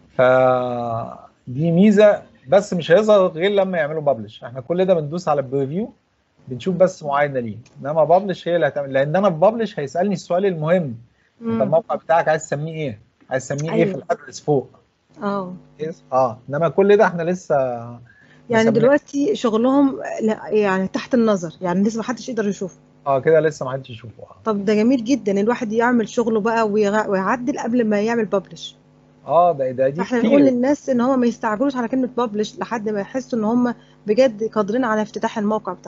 فدي ميزه بس مش هيظهر غير لما يعملوا ببلش احنا كل ده بندوس على البريفيو بنشوف بس معاينه ليه انما ببلش هي اللي هتعمل لان انا في ببلش هيسالني السؤال المهم انت مم. الموقع بتاعك عايز تسميه ايه عايز تسميه ايه في أيوة. الادرس فوق اه كويس؟ اه انما كل ده احنا لسه يعني سميناه. دلوقتي شغلهم لا يعني تحت النظر يعني لسه ما حدش يقدر يشوفه اه كده لسه ما حدش يشوفه اه طب ده جميل جدا الواحد يعمل شغله بقى ويغ- ويعدل قبل ما يعمل ببلش اه ده ده دي فاحنا كتير نقول للناس ان هم ما يستعجلوش على كلمه ببلش لحد ما يحسوا ان هم بجد قادرين على افتتاح الموقع بتاعهم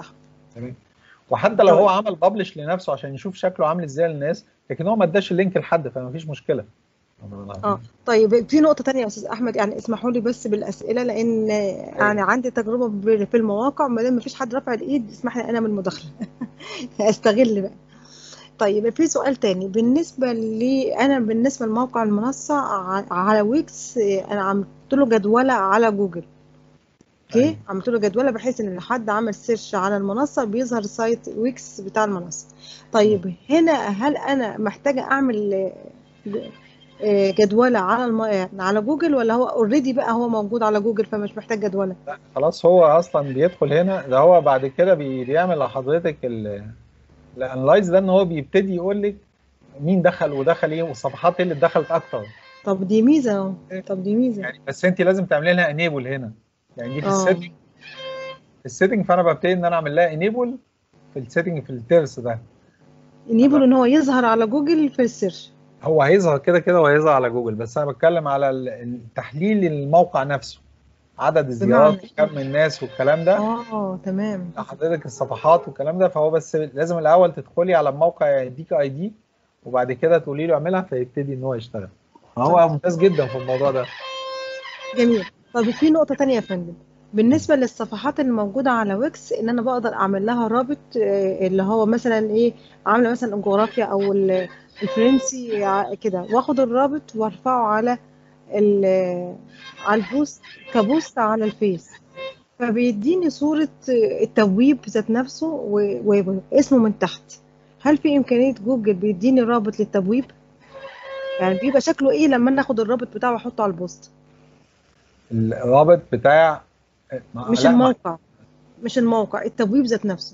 تمام وحتى لو هو عمل ببلش لنفسه عشان يشوف شكله عامل ازاي للناس لكن هو ما اداش اللينك لحد فما فيش مشكله اه طيب في نقطة تانية يا أستاذ أحمد يعني اسمحوا لي بس بالأسئلة لأن يعني عندي تجربة ب- في المواقع ما دام مفيش حد رافع الإيد اسمح لي أنا من المداخلة أستغل بقى طيب في سؤال تاني بالنسبة لي أنا بالنسبة لموقع المنصة ع- على ويكس آه، أنا عملت له جدولة على جوجل اوكي عملت له جدولة بحيث ان لو حد عمل سيرش على المنصة بيظهر سايت ويكس بتاع المنصة طيب هنا هل انا محتاجة اعمل آه، آه، جدولة على الم... يعني على جوجل ولا هو اوريدي بقى هو موجود على جوجل فمش محتاج جدولة خلاص هو اصلا بيدخل هنا ده هو بعد كده بي- بيعمل لحضرتك ال الانلايز ده ان هو بيبتدي يقول لك مين دخل ودخل ايه والصفحات ايه اللي دخلت اكتر طب دي ميزة اهو طب دي ميزة يعني بس انت لازم تعملي لها انيبل هنا يعني دي في اه السيتنج في السيتنج فانا ببتدي ان انا اعمل لها انيبل في السيتنج في الترس ده انيبل ان هو يظهر على جوجل في السيرش هو هيظهر كده كده وهيظهر على جوجل بس انا بتكلم على ال- تحليل الموقع نفسه عدد الزيارات بمعنى وكم الناس والكلام ده اه تمام حضرتك الصفحات والكلام ده فهو بس لازم الاول تدخلي على الموقع يديك اي دي وبعد كده تقولي له اعملها فيبتدي ان هو يشتغل هو ممتاز جدا في الموضوع ده جميل طب في نقطة تانية يا فندم بالنسبة للصفحات اللي موجودة على ويكس إن أنا بقدر أعمل لها رابط آه، اللي هو مثلا إيه عاملة مثلا الجغرافيا أو ال- الفرنسي ع- كده وآخد الرابط وأرفعه على ال- على البوست كبوست على الفيس فبيديني صورة آه، التبويب ذات نفسه و- واسمه من تحت هل في إمكانية جوجل بيديني رابط للتبويب؟ يعني بيبقى شكله إيه لما أنا آخد الرابط بتاعه وأحطه على البوست؟ الرابط بتاع ما- مش لا، ما- الموقع مش الموقع التبويب ذات نفسه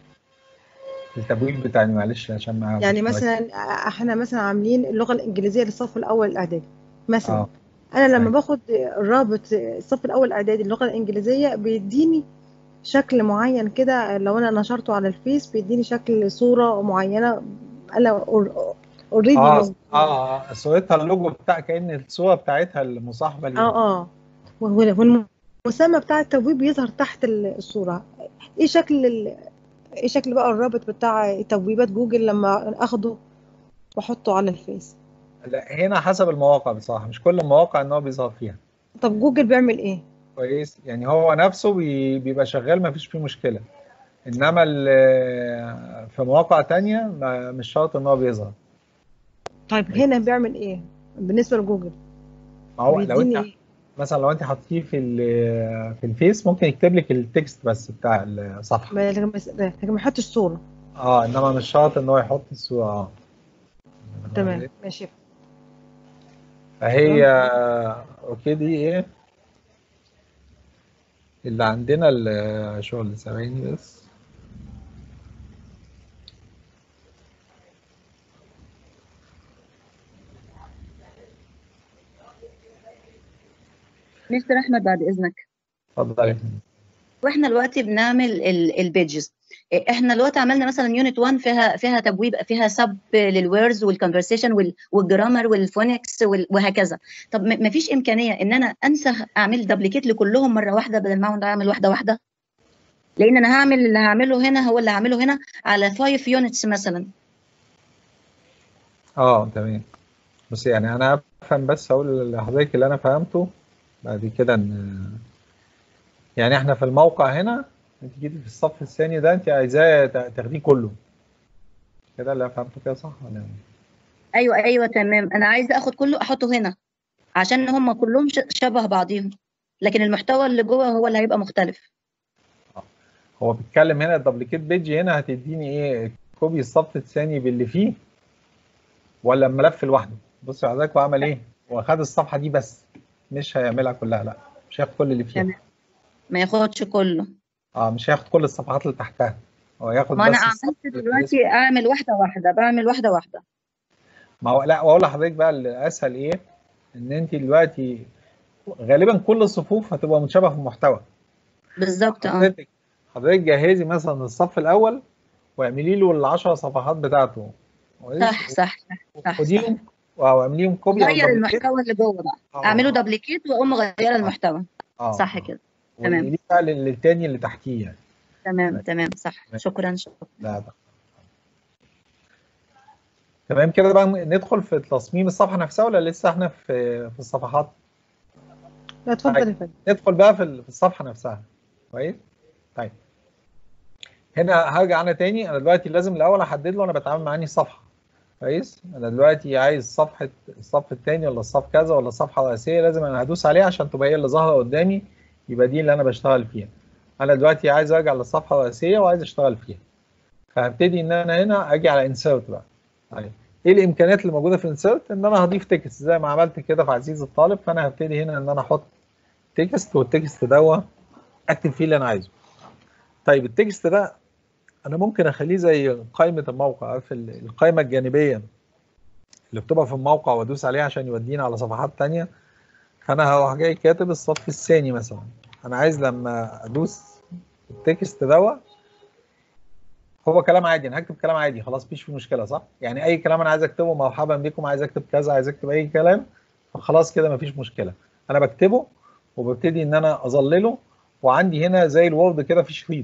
التبويب بتاعي معلش عشان ما يعني مش مثلا احنا مثلا عاملين اللغه الانجليزيه للصف الاول الاعدادي مثلا اه انا لما باخد الرابط الصف الاول الاعدادي اللغه الانجليزيه بيديني شكل معين كده لو انا نشرته على الفيس بيديني شكل صوره معينه انا اوريدي اه اه صورتها اللوجو بتاع كأن الصورة بتاعتها المصاحبة ليها اه اه والمسمى بتاع التبويب بيظهر تحت الصوره ايه شكل ال... ايه شكل بقى الرابط بتاع تبويبات جوجل لما اخده واحطه على الفيس لا هنا حسب المواقع بصراحة مش كل المواقع ان هو بيظهر فيها طب جوجل بيعمل ايه كويس يعني هو نفسه بي- بيبقى شغال ما فيش فيه مشكلة انما ال- في مواقع تانية ما- مش شرط ان هو بيظهر طيب هنا بيعمل ايه بالنسبه لجوجل ما هو لو بيديني انت ايه مثلا لو انت حطيه في ال- في الفيس ممكن يكتب لك التكست بس بتاع الصفحة ما- لكن بس- لكن ما يحطش صوره اه انما مش شرط ان هو يحط الصورة اه تمام ماشي فهي اوكي دي ايه اللي عندنا الشغل ثواني بس مستر احمد بعد اذنك اتفضلي واحنا دلوقتي بنعمل البيجز احنا دلوقتي عملنا مثلا يونت 1 فيها فيها تبويب فيها سب للوردز والكونفرسيشن والجرامر والفونكس وهكذا طب ما فيش امكانيه ان انا انسخ اعمل دبليكيت لكلهم مره واحده بدل ما اقعد اعمل واحده واحده لان انا هعمل اللي هعمله هنا هو اللي هعمله هنا على 5 يونتس مثلا اه تمام بس يعني انا افهم بس اقول لحضرتك اللي انا فهمته بعد كده ان يعني احنا في الموقع هنا انت جيتي في الصف الثاني ده انت عايزاه تاخديه كله كده اللي أنا فهمته كده صح ولا إيه؟ ايوه ايوه تمام انا عايزه اخد كله احطه هنا عشان هم كلهم ش- شبه بعضيهم لكن المحتوى اللي جوه هو اللي هيبقى مختلف هو بيتكلم هنا الدبليكيت بيج هنا هتديني ايه كوبي الصف الثاني باللي فيه ولا الملف لوحده بص حضرتك هو عمل ايه هو خد الصفحه دي بس مش هيعملها كلها لا مش هياخد كل اللي فيها تمام ما ياخدش كله اه مش هياخد كل الصفحات اللي تحتها هو ياخد ما انا بس الصف عملت اللي دلوقتي اعمل واحده واحده بعمل واحده واحده ما هو لا واقول لحضرتك بقى الاسهل ايه ان انت دلوقتي غالبا كل الصفوف هتبقى متشابهه في المحتوى بالظبط اه حضرتك حضرتك جهزي مثلا الصف الاول واعملي له ال 10 صفحات بتاعته كويس؟ صح صح صح صح خديهم واعمليهم كوبي او غير دبليكيت المحتوى اللي جوه بقى آه. اعمله دبليكيت واقوم مغيره المحتوى اه صح كده تمام ودي بقى لل- للتاني اللي تحتيه يعني تمام تمام صح شكرا شكرا لا ده. تمام كده بقى ندخل في تصميم الصفحه نفسها ولا لسه احنا في في الصفحات لا اتفضل طيب. يا فندم ندخل بقى في ال- في الصفحه نفسها كويس طيب هنا هرجع انا تاني انا دلوقتي لازم الاول احدد له انا بتعامل مع انهي صفحه كويس انا دلوقتي عايز صفحه الصف الثاني ولا الصف كذا ولا الصفحه الرئيسيه لازم انا هدوس عليها عشان تبقى هي اللي ظاهره قدامي يبقى دي اللي انا بشتغل فيها انا دلوقتي عايز ارجع للصفحه الرئيسيه وعايز اشتغل فيها فهبتدي ان انا هنا اجي على انسيرت بقى طيب ايه الامكانيات اللي موجوده في الانسيرت ان انا هضيف تكست زي ما عملت كده في عزيز الطالب فانا هبتدي هنا ان انا احط تكست والتكست دوت اكتب فيه اللي انا عايزه طيب التكست ده انا ممكن اخليه زي قائمه الموقع عارف ال- القائمه الجانبيه اللي بتبقى في الموقع وادوس عليها عشان يودينا على صفحات تانية فانا هروح جاي كاتب الصف الثاني مثلا انا عايز لما ادوس التكست دوت هو كلام عادي انا هكتب كلام عادي خلاص مفيش فيه مشكله صح يعني اي كلام انا عايز اكتبه مرحبا بكم عايز اكتب كذا عايز اكتب اي كلام فخلاص كده مفيش مشكله انا بكتبه وببتدي ان انا اظلله وعندي هنا زي الوورد كده في شريط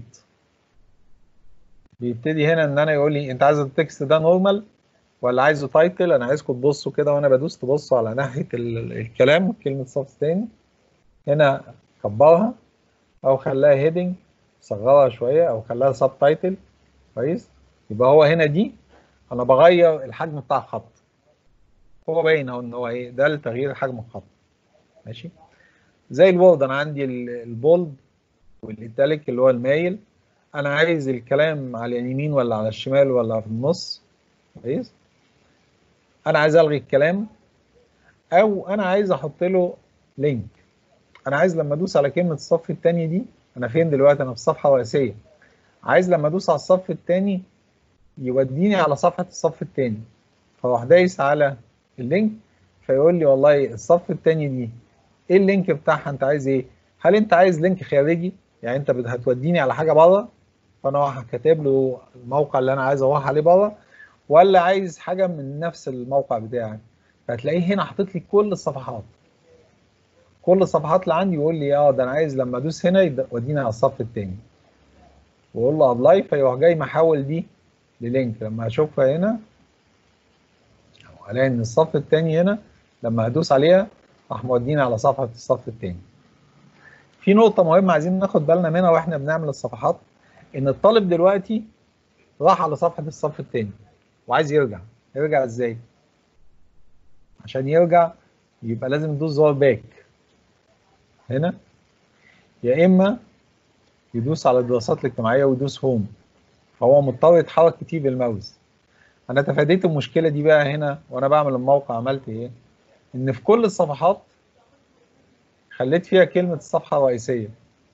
بيبتدي هنا ان انا يقول لي انت عايز التكست ده نورمال ولا عايزه تايتل انا عايزكم تبصوا كده وانا بدوس تبصوا على ناحيه ال- الكلام كلمه صف تاني هنا كبرها او خليها هيدنج صغرها شويه او خليها سب تايتل كويس يبقى هو هنا دي انا بغير الحجم بتاع الخط هو باين اهو ان هو ايه ده لتغيير حجم الخط ماشي زي الوورد انا عندي ال- البولد والايتاليك اللي هو المايل انا عايز الكلام على اليمين ولا على الشمال ولا في النص كويس انا عايز الغي الكلام او انا عايز احط له لينك انا عايز لما ادوس على كلمه الصف الثاني دي انا فين دلوقتي انا في الصفحه الرئيسيه عايز لما ادوس على الصف الثاني يوديني على صفحه الصف الثاني فاروح دايس على اللينك فيقول لي والله الصف الثاني دي ايه اللينك بتاعها انت عايز ايه هل انت عايز لينك خارجي يعني انت بت- هتوديني على حاجه بره فانا راح كاتب له الموقع اللي انا عايز اروح عليه بره ولا عايز حاجه من نفس الموقع بتاعي فهتلاقيه هنا حاطط لي كل الصفحات كل الصفحات اللي عندي يقول لي اه ده انا عايز لما ادوس هنا يد- يوديني على الصف الثاني واقول له ابلاي فيروح جاي محول دي للينك لما اشوفها هنا الاقي ان الصف الثاني هنا لما هدوس عليها راح موديني على صفحه الصف الثاني في نقطه مهمه عايزين ناخد بالنا منها واحنا بنعمل الصفحات ان الطالب دلوقتي راح على صفحه الصف الثاني وعايز يرجع يرجع ازاي عشان يرجع يبقى لازم يدوس زرار باك هنا يا اما يدوس على الدراسات الاجتماعيه ويدوس هوم فهو مضطر يتحرك كتير بالماوس انا تفاديت المشكله دي بقى هنا وانا بعمل الموقع عملت ايه ان في كل الصفحات خليت فيها كلمه الصفحه الرئيسيه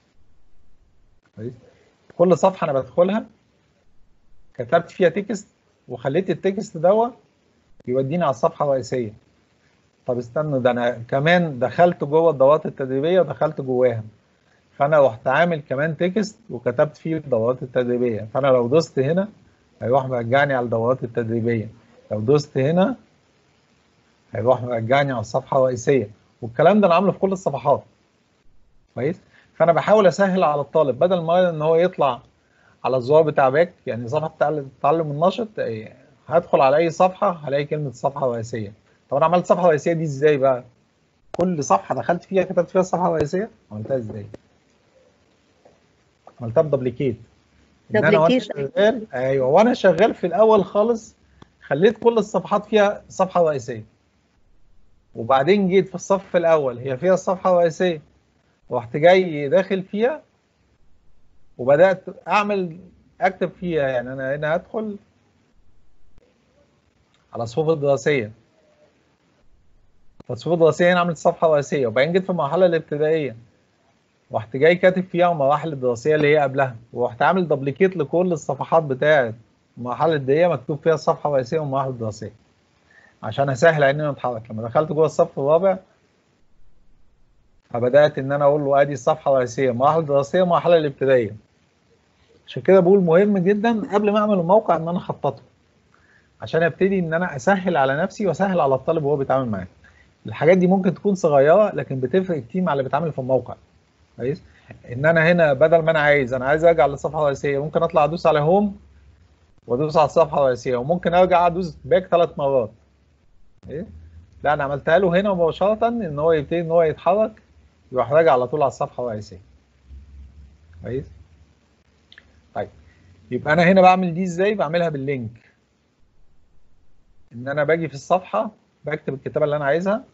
كويس كل صفحه انا بدخلها كتبت فيها تكست وخليت التكست دوت يوديني على الصفحه الرئيسيه طب استنوا ده انا كمان دخلت جوه الدورات التدريبيه ودخلت جواها فانا رحت عامل كمان تكست وكتبت فيه الدورات التدريبيه فانا لو دوست هنا هيروح مرجعني على الدورات التدريبيه لو دوست هنا هيروح مرجعني على الصفحه الرئيسيه والكلام ده انا عامله في كل الصفحات كويس فانا بحاول اسهل على الطالب بدل ما ان هو يطلع على الزرار بتاع باك يعني صفحه التعلم التعلم النشط إيه، هدخل على اي صفحه هلاقي كلمه الصفحه الرئيسيه طب انا عملت الصفحه الرئيسيه دي ازاي بقى كل صفحه دخلت فيها كتبت فيها الصفحه الرئيسيه عملتها ازاي عملتها بدبليكيت ان انا وانا Duplication. شغال ايوه وانا شغال في الاول خالص خليت كل الصفحات فيها صفحه رئيسيه وبعدين جيت في الصف الاول هي فيها الصفحه الرئيسيه ورحت جاي داخل فيها وبدات اعمل اكتب فيها يعني انا هنا هدخل على الصفوف الدراسيه فالصفوف الدراسيه هنا عملت صفحه رئيسيه وبعدين جيت في المرحله الابتدائيه رحت جاي كاتب فيها المراحل الدراسيه اللي هي قبلها ورحت عامل دبليكيت لكل الصفحات بتاعه المرحله الابتدائيه مكتوب فيها الصفحه الرئيسيه والمراحل الدراسيه عشان اسهل على اني اتحرك لما دخلت جوه الصف الرابع فبدات ان انا اقول له ادي الصفحه الرئيسيه المراحل الدراسيه والمرحله الابتدائيه عشان كده بقول مهم جدا قبل ما اعمل الموقع ان انا اخططه عشان ابتدي ان انا اسهل على نفسي واسهل على الطالب وهو بيتعامل معايا الحاجات دي ممكن تكون صغيره لكن بتفرق كتير مع اللي بيتعامل في الموقع كويس ان انا هنا بدل ما انا عايز انا عايز ارجع للصفحه الرئيسيه ممكن اطلع ادوس على هوم وادوس على الصفحه الرئيسيه وممكن ارجع ادوس باك ثلاث مرات ايه لا انا عملتها له هنا مباشره ان هو يبتدي ان هو يتحرك يروح راجع على طول على الصفحه الرئيسيه كويس طيب يبقى انا هنا بعمل دي ازاي بعملها باللينك ان انا باجي في الصفحه بكتب الكتابه اللي انا عايزها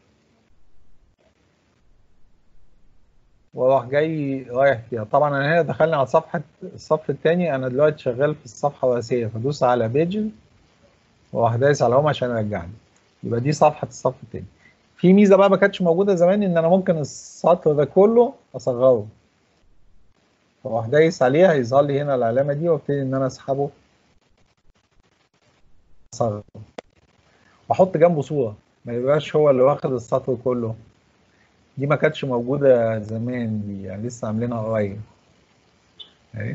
واروح جاي رايح فيها طبعا انا هنا دخلنا على صفحه الصف الثاني انا دلوقتي شغال في الصفحه الرئيسيه فادوس على بيج واروح دايس على هوم عشان يرجعني يبقى دي صفحه الصف الثاني في ميزه بقى ما كانتش موجوده زمان ان انا ممكن السطر ده كله اصغره فاروح دايس عليها هيظهر لي هنا العلامه دي وابتدي ان انا اسحبه اصغره واحط جنبه صوره ما يبقاش هو اللي واخد السطر كله دي ما كانتش موجودة زمان دي يعني لسه عاملينها قريب اهي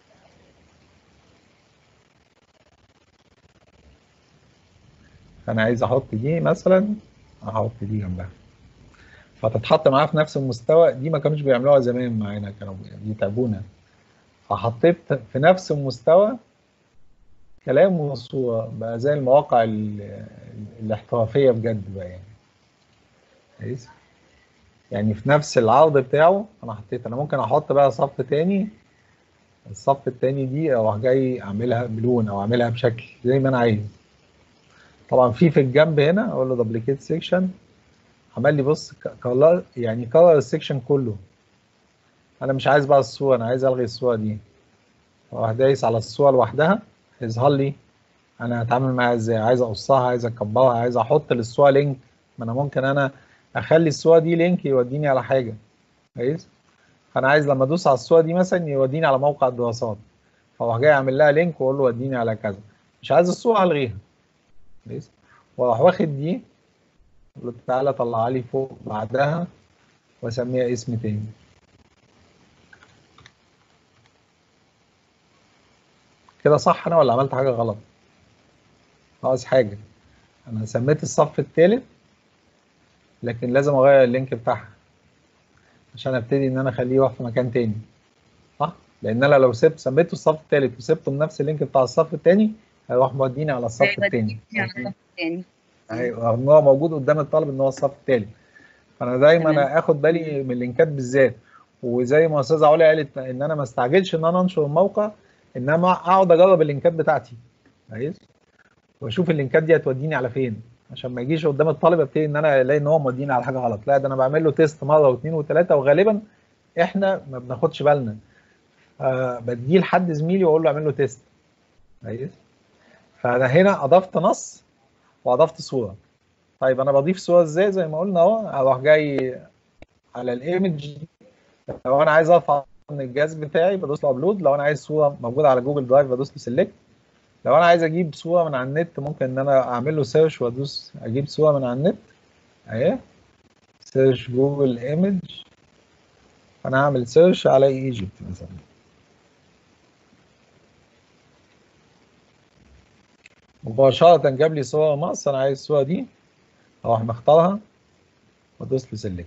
فأنا عايز أحط دي مثلا أحط دي جنبها فتتحط معاها في نفس المستوى دي ما كانوش بيعملوها زمان معانا كانوا بيتعبونا فحطيت في نفس المستوى كلام وصورة بقى زي المواقع الاحترافية بجد بقى يعني كويس يعني في نفس العرض بتاعه انا حطيت انا ممكن احط بقى صف تاني الصف التاني دي اروح جاي اعملها بلون او اعملها بشكل زي ما انا عايز طبعا في في الجنب هنا اقول له دبليكيت سيكشن عمل لي بص كلر يعني كلر السيكشن كله انا مش عايز بقى الصوره انا عايز الغي الصوره دي اروح دايس على الصوره لوحدها يظهر لي انا هتعامل معاها ازاي عايز اقصها عايز اكبرها عايز احط للصوره لينك ما انا ممكن انا اخلي الصوره دي لينك يوديني على حاجه كويس فانا عايز لما ادوس على الصوره دي مثلا يوديني على موقع الدراسات فاروح جاي اعمل لها لينك واقول له وديني على كذا مش عايز الصوره الغيها كويس واروح واخد دي اقول له تعالى طلعها لي فوق بعدها واسميها اسم تاني كده صح انا ولا عملت حاجه غلط ناقص حاجه انا سميت الصف الثالث لكن لازم اغير اللينك بتاعها عشان ابتدي ان انا اخليه يروح في مكان تاني صح لان انا لو سبت سميته الصف الثالث وسبته بنفس اللينك بتاع الصف الثاني هيروح موديني على الصف الثاني ايوه رغم ان هو موجود قدام الطالب ان هو الصف الثالث فانا دايما اخد بالي من اللينكات بالذات وزي ما استاذه عليا قالت ان انا ما استعجلش ان انا انشر الموقع انما اقعد اجرب اللينكات بتاعتي كويس واشوف اللينكات دي هتوديني على فين عشان ما يجيش قدام الطالب ابتدي ان انا الاقي ان هو موديني على حاجه غلط لا ده انا بعمل له تيست مره واثنين وثلاثه وغالبا احنا ما بناخدش بالنا آه بديه لحد زميلي واقول له اعمل له تيست كويس فانا هنا اضفت نص واضفت صوره طيب انا بضيف صوره ازاي زي ما قلنا اهو اروح جاي على الايمج لو انا عايز ارفع من الجهاز بتاعي بدوس له ابلود لو انا عايز صوره موجوده على جوجل درايف بدوس له سيلكت لو انا عايز اجيب صوره من على النت ممكن ان انا اعمل له سيرش وادوس اجيب صوره من على النت اهي سيرش جوجل ايمج انا هعمل سيرش على ايجيبت مثلا مباشرة جاب لي صورة مصر انا عايز الصورة دي اروح مختارها وادوس له سيلكت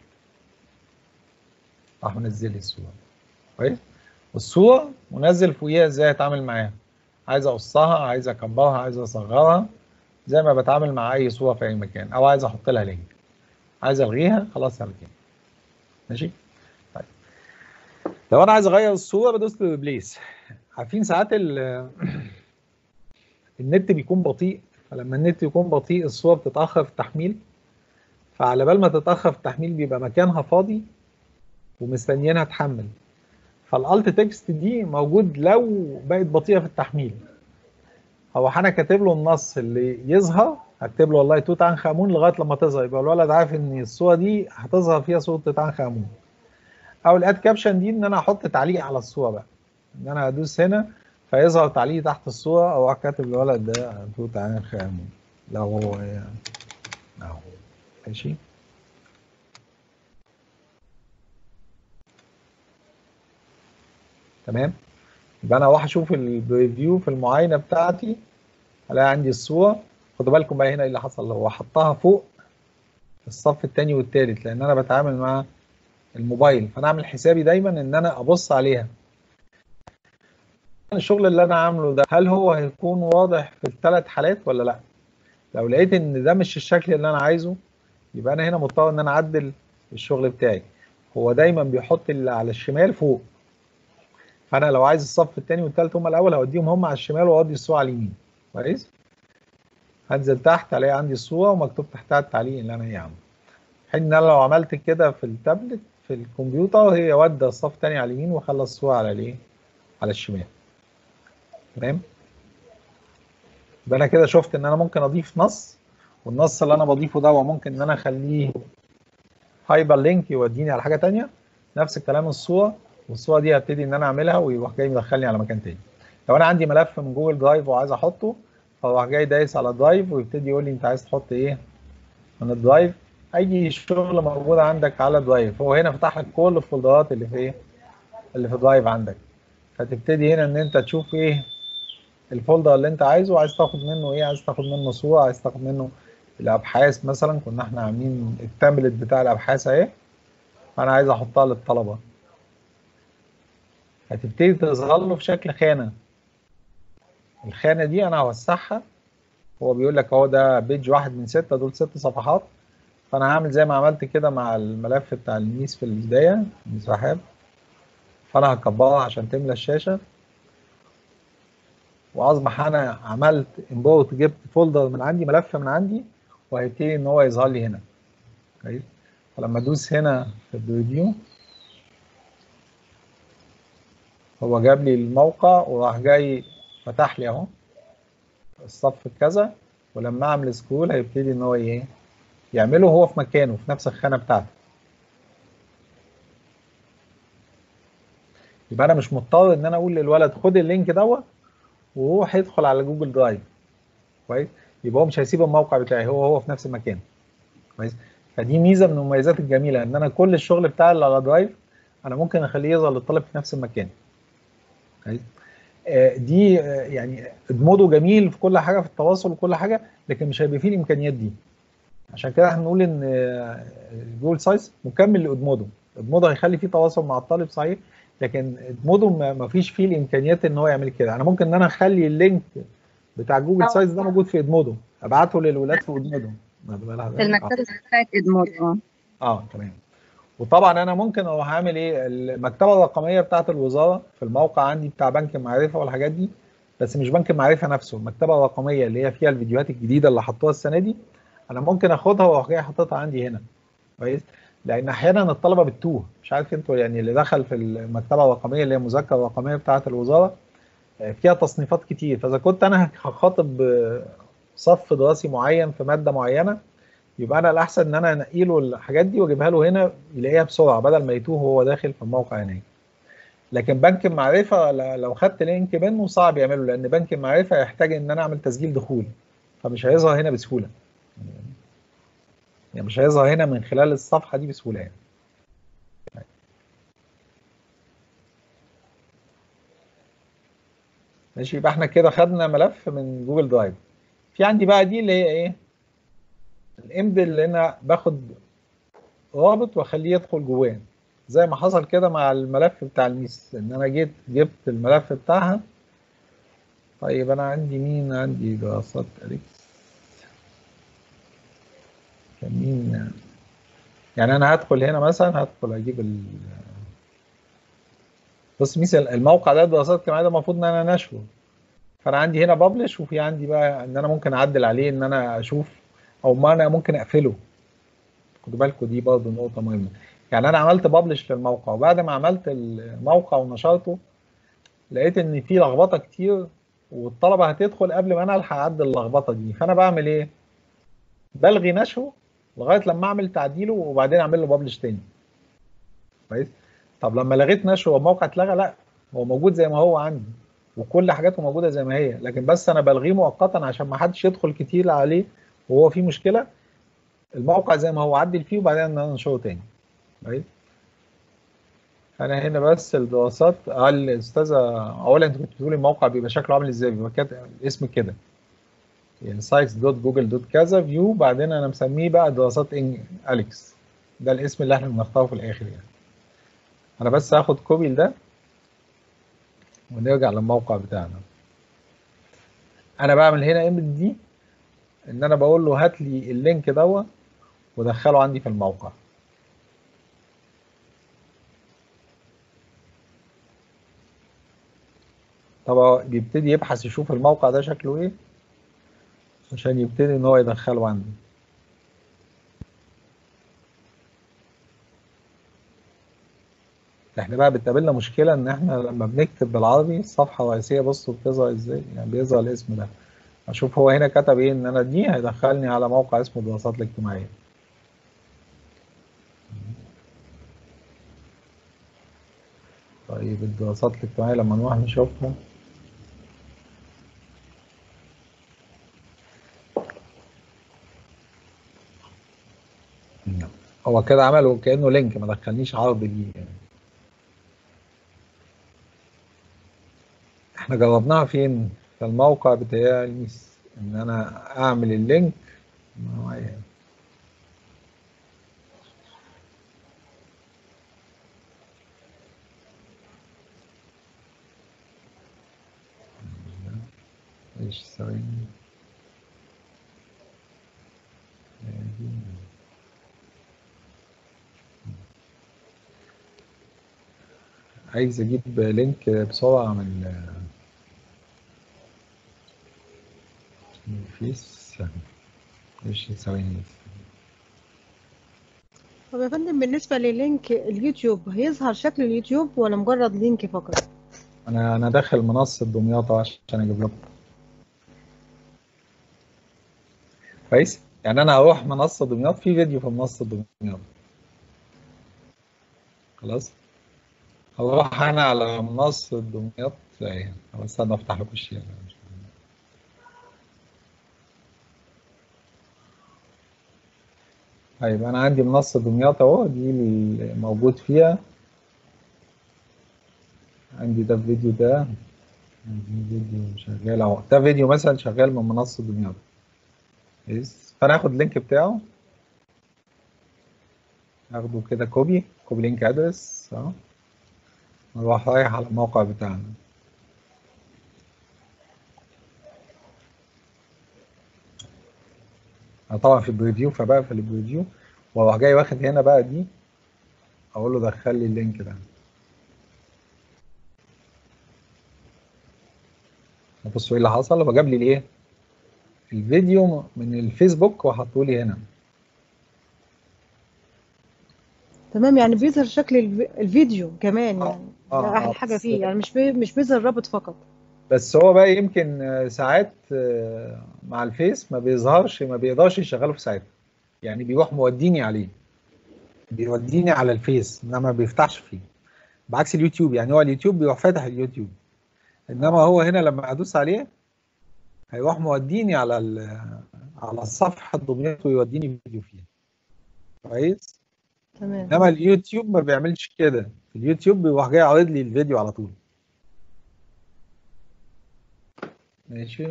راح منزل لي الصورة كويس والصورة منزل فوقيها ازاي اتعامل معاها عايز اقصها عايز اكبرها عايز اصغرها زي ما بتعامل مع اي صوره في اي مكان او عايز احط لها لينك عايز الغيها خلاص هلغيها ماشي طيب لو انا عايز اغير الصوره بدوس له ريبليس عارفين ساعات النت بيكون بطيء فلما النت يكون بطيء الصوره بتتاخر في التحميل فعلى بال ما تتاخر في التحميل بيبقى مكانها فاضي ومستنيينها تحمل فالالت تكست دي موجود لو بقت بطيئه في التحميل هو انا كاتب له النص اللي يظهر هكتب له والله توت عنخ امون لغايه لما تظهر يبقى الولد عارف ان الصوره دي هتظهر فيها صوره توت عنخ امون او الاد كابشن دي ان انا احط تعليق على الصوره بقى ان انا ادوس هنا فيظهر تعليق تحت الصوره او كاتب الولد ده توت عنخ امون لو هو اهو ماشي تمام يبقى انا اروح اشوف البريفيو في المعاينه بتاعتي الاقي عندي الصوره خدوا بالكم بقى هنا ايه اللي حصل هو حطها فوق الصف الثاني والثالث لان انا بتعامل مع الموبايل فانا اعمل حسابي دايما ان انا ابص عليها الشغل اللي انا عامله ده هل هو هيكون واضح في الثلاث حالات ولا لا لو لقيت ان ده مش الشكل اللي انا عايزه يبقى انا هنا مضطر ان انا اعدل الشغل بتاعي هو دايما بيحط اللي على الشمال فوق فانا لو عايز الصف الثاني والثالث هم الاول هوديهم هم على الشمال واودي الصوره على اليمين كويس هنزل تحت الاقي عندي الصوره ومكتوب تحتها التعليق اللي انا ايه عامله حين ان انا لو عملت كده في التابلت في الكمبيوتر هي ودى الصف الثاني على اليمين وخلى الصوره على الايه على الشمال تمام يبقى انا كده شفت ان انا ممكن اضيف نص والنص اللي انا بضيفه ده ممكن ان انا اخليه هايبر لينك يوديني على حاجه ثانيه نفس الكلام الصوره والصوره دي هبتدي ان انا اعملها ويروح جاي مدخلني على مكان تاني لو انا عندي ملف من جوجل درايف وعايز احطه فراح جاي دايس على الدرايف ويبتدي يقول لي انت عايز تحط ايه من الدرايف اي شغل موجود عندك على الدرايف هو هنا فتح لك كل الفولدرات اللي في ايه اللي في الدرايف عندك فتبتدي هنا ان انت تشوف ايه الفولدر اللي انت عايزه عايز تاخد منه ايه عايز تاخد منه صوره عايز تاخد منه الابحاث مثلا كنا احنا عاملين التابلت بتاع الابحاث اهي انا عايز احطها للطلبه هتبتدي تظهر له في شكل خانه الخانه دي انا هوسعها هو بيقول لك اهو ده بيج واحد من ستة دول ست صفحات فانا هعمل زي ما عملت كده مع الملف بتاع الميس في البدايه ميس رحاب فانا هكبرها عشان تملى الشاشه واصبح انا عملت امبورت جبت فولدر من عندي ملف من عندي وهيبتدي ان هو يظهر لي هنا كويس فلما ادوس هنا في الريفيو هو جاب لي الموقع وراح جاي فتح لي اهو الصف كذا ولما اعمل سكرول هيبتدي ان هو ايه يعمله هو في مكانه في نفس الخانه بتاعته يبقى انا مش مضطر ان انا اقول للولد خد اللينك دوت وروح يدخل على جوجل درايف كويس يبقى هو مش هيسيب الموقع بتاعي هو هو في نفس المكان كويس فدي ميزه من المميزات الجميله ان انا كل الشغل بتاعي اللي على درايف انا ممكن اخليه يظهر للطالب في نفس المكان كويس دي يعني ادموده جميل في كل حاجه في التواصل وكل حاجه لكن مش هيبقى فيه الامكانيات دي عشان كده احنا بنقول ان جوجل سايز مكمل لادمودو ادمودو هيخلي فيه تواصل مع الطالب صحيح لكن ادمودو ما فيش فيه الامكانيات ان هو يعمل كده انا ممكن ان انا اخلي اللينك بتاع جوجل سايز ده موجود في ادمودو ابعته للولاد في ادمودو في المكتبه بتاعت ادمودو اه تمام وطبعا انا ممكن اروح اعمل ايه المكتبه الرقميه بتاعه الوزاره في الموقع عندي بتاع بنك المعرفه والحاجات دي بس مش بنك المعرفه نفسه المكتبه الرقميه اللي هي فيها الفيديوهات الجديده اللي حطوها السنه دي انا ممكن اخدها واروح جاي حاططها عندي هنا كويس لان احيانا الطلبه بتتوه مش عارف انتوا يعني اللي دخل في المكتبه الرقميه اللي هي المذكره الرقميه بتاعه الوزاره فيها تصنيفات كتير فاذا كنت انا هخاطب صف دراسي معين في ماده معينه يبقى انا الاحسن ان انا انقي له الحاجات دي واجيبها له هنا يلاقيها بسرعه بدل ما يتوه وهو داخل في الموقع هناك لكن بنك المعرفه لو خدت لينك منه صعب يعمله لان بنك المعرفه يحتاج ان انا اعمل تسجيل دخول فمش هيظهر هنا بسهوله يعني مش هيظهر هنا من خلال الصفحه دي بسهوله يعني ماشي يبقى احنا كده خدنا ملف من جوجل درايف في عندي بقى دي اللي هي ايه الامب اللي انا باخد رابط واخليه يدخل جواه زي ما حصل كده مع الملف بتاع الميس ان انا جيت جبت الملف بتاعها طيب انا عندي مين عندي دراسات اليكس كان مين يعني انا هدخل هنا مثلا هدخل اجيب ال بص ميس الموقع ده دراسات اجتماعيه ده المفروض ان انا نشره فانا عندي هنا ببلش وفي عندي بقى ان انا ممكن اعدل عليه ان انا اشوف او ما انا ممكن اقفله خدوا بالكم دي برضه نقطه مهمه يعني انا عملت ببلش للموقع وبعد ما عملت الموقع ونشرته لقيت ان في لخبطه كتير والطلبه هتدخل قبل ما انا الحق اعدل اللخبطه دي فانا بعمل ايه بلغي نشره لغايه لما اعمل تعديله وبعدين اعمل له ببلش تاني كويس طب لما لغيت نشره والموقع اتلغى لا هو موجود زي ما هو عندي وكل حاجاته موجوده زي ما هي لكن بس انا بلغيه مؤقتا عشان ما حدش يدخل كتير عليه وهو في مشكله الموقع زي ما هو عدل فيه وبعدين انا انشره تاني كويس انا هنا بس الدراسات قال الاستاذه اولا انت كنت بتقولي الموقع بيبقى شكله عامل ازاي بيبقى كده الاسم كده يعني سايتس دوت جوجل دوت كذا فيو بعدين انا مسميه بقى دراسات اليكس ده الاسم اللي احنا بنختاره في الاخر يعني انا بس هاخد كوبي لده ونرجع للموقع بتاعنا انا بعمل هنا ايمج دي ان انا بقول له هات لي اللينك دوت ودخله عندي في الموقع طبعا بيبتدي يبحث يشوف الموقع ده شكله ايه عشان يبتدي ان هو يدخله عندي احنا بقى بتقابلنا مشكلة ان احنا لما بنكتب بالعربي الصفحة الرئيسية بصوا بتظهر ازاي يعني بيظهر الاسم ده اشوف هو هنا كتب ايه ان انا دي هيدخلني على موقع اسمه الدراسات الاجتماعية طيب الدراسات الاجتماعية لما نروح نشوفها هو كده عمله كأنه لينك ما دخلنيش عرض ليه يعني. احنا جربناها فين في الموقع بتاعي ان انا اعمل اللينك معايا ايش ثواني عايز اجيب لينك بسرعة من من الفيس ايش ثواني طب يا فندم بالنسبة للينك اليوتيوب هيظهر شكل اليوتيوب ولا مجرد لينك فقط؟ انا انا داخل منصة دمياط عشان اجيب لكم كويس يعني انا هروح منصة دمياط في فيديو في منصة دمياط خلاص هروح انا على منصة دمياط اهي بس انا افتح لكم الشيء طيب انا عندي منصة دمياط اهو دي اللي موجود فيها عندي ده الفيديو ده عندي فيديو شغال اهو ده فيديو مثلا شغال من منصة دمياط كويس فانا هاخد اللينك بتاعه هاخده كده كوبي كوبي لينك ادرس اهو نروح رايح على الموقع بتاعنا انا طبعا في البريفيو فبقى في البريفيو واروح جاي واخد هنا بقى دي اقول له دخل لي اللينك ده بصوا ايه اللي حصل هو جاب لي الايه الفيديو من الفيسبوك وحطه لي هنا تمام يعني بيظهر شكل الف- الفيديو كمان يعني آه، ده آه، احلى حاجة بس- فيه يعني مش بي مش بيظهر رابط فقط بس هو بقى يمكن آه، ساعات آه، مع الفيس ما بيظهرش ما بيقدرش يشغله في ساعتها يعني بيروح موديني عليه بيوديني على الفيس انما ما بيفتحش فيه بعكس اليوتيوب يعني هو اليوتيوب بيروح فاتح اليوتيوب انما هو هنا لما ادوس عليه هيروح موديني على ال- على الصفحه دمياط ويوديني فيديو فيها كويس تمام انما اليوتيوب ما بيعملش كده اليوتيوب بيروح جاي عارض لي الفيديو على طول ماشي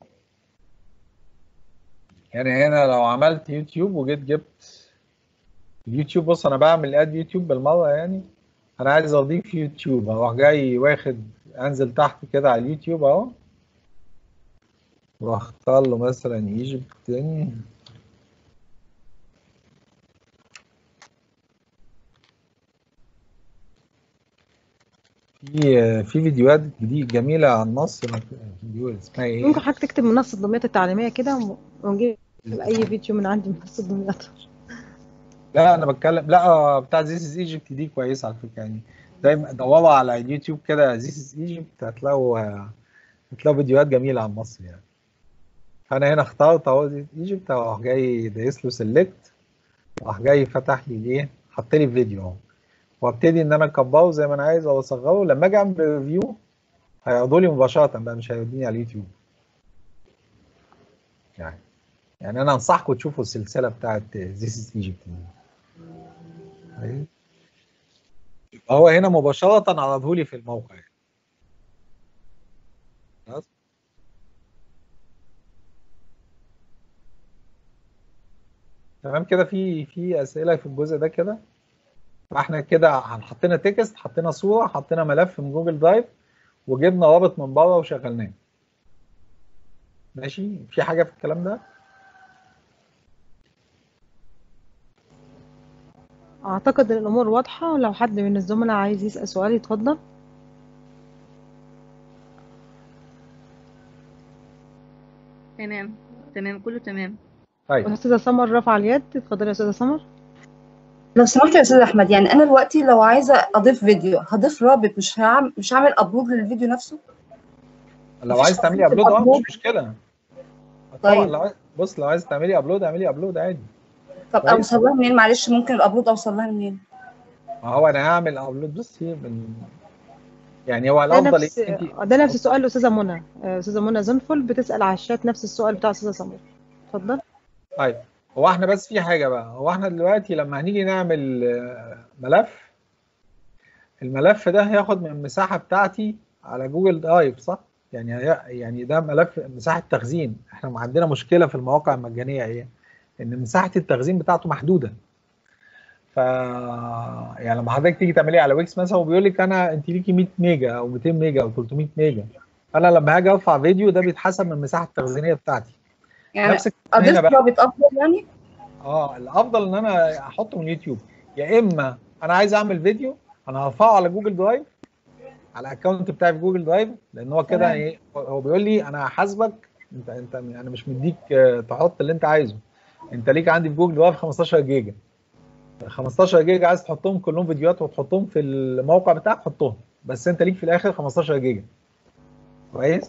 يعني هنا لو عملت يوتيوب وجيت جبت اليوتيوب بص انا بعمل اد يوتيوب بالمره يعني انا عايز اضيف يوتيوب اروح جاي واخد انزل تحت كده على اليوتيوب اهو واختار له مثلا ايجيبت تاني في في فيديوهات جديد جميله عن مصر فيديو اسمها ايه؟ ممكن حضرتك تكتب منصة دمياط التعليمية كده ون- ونجيب أي فيديو من عندي منصة دمياط لا انا بتكلم لا بتاع ذيس از ايجيبت دي كويس على فكره يعني دايما دوروا على اليوتيوب كده ذيس از ايجيبت هتلاقوا هتلاقوا فيديوهات جميله عن مصر يعني فانا هنا اخترت اهو ايجيبت اروح جاي دايس له سيلكت راح جاي فتح لي الايه حط لي الفيديو اهو وابتدي ان انا اكبره زي ما انا عايز او اصغره لما اجي اعمل ريفيو هيعرضوا لي مباشره بقى مش هيوديني على اليوتيوب يعني يعني انا انصحكم تشوفوا السلسله بتاعت ذيس از ايجيبت دي أيوة. هو هنا مباشرة عرضه لي في الموقع يعني. خلاص تمام كده في في أسئلة في الجزء ده كده فاحنا كده حطينا تكست حطينا صوره حطينا ملف من جوجل درايف وجبنا رابط من بره وشغلناه ماشي في حاجه في الكلام ده اعتقد ان الامور واضحه لو حد من الزملاء عايز يسال سؤال يتفضل تمام تمام كله تمام طيب الاستاذه سمر رفع اليد اتفضلي يا استاذه سمر لو سمحت يا استاذ احمد يعني انا دلوقتي لو عايزه اضيف فيديو هضيف رابط مش هعمل مش هعمل ابلود للفيديو نفسه لو عايز تعملي ابلود اه مش مشكله طبعا طيب. لو عايز بص لو عايز تعملي ابلود اعملي ابلود عادي طب كويس. اوصل لها منين معلش ممكن الابلود اوصل لها منين ما هو انا هعمل ابلود بصي من يعني هو ده الافضل نفس إيه؟ انت ده نفس سؤال الاستاذه منى آه، استاذه منى زنفل بتسال على الشات نفس السؤال بتاع استاذه سمر اتفضل طيب هو احنا بس في حاجه بقى هو احنا دلوقتي لما هنيجي نعمل آه، ملف الملف ده هياخد من المساحه بتاعتي على جوجل درايف صح يعني هي- يعني ده ملف مساحه تخزين احنا عندنا مشكله في المواقع المجانيه ايه ان مساحه التخزين بتاعته محدوده ف يعني لما حضرتك تيجي تعمليه على ويكس مثلا وبيقول لك انا انت ليكي 100 ميجا او 200 ميجا او 300 ميجا انا لما هاجي ارفع فيديو ده بيتحسب من المساحه التخزينيه بتاعتي يعني نفس الكلام اضيف هنا بقى رابط افضل يعني اه الافضل ان انا احطه من اليوتيوب يا اما انا عايز اعمل فيديو انا هرفعه على جوجل درايف على الاكونت بتاعي في جوجل درايف لان هو كده تمام. ايه هو بيقول لي انا هحاسبك انت انت انا مش مديك آه، تحط اللي انت عايزه انت ليك عندي في جوجل درايف 15 جيجا 15 جيجا عايز تحطهم كلهم فيديوهات وتحطهم في الموقع بتاعك حطهم بس انت ليك في الاخر 15 جيجا كويس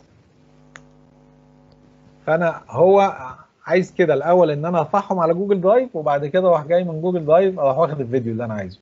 فانا هو عايز كده الاول ان انا ارفعهم على جوجل درايف وبعد كده اروح جاي من جوجل درايف اروح واخد الفيديو اللي انا عايزه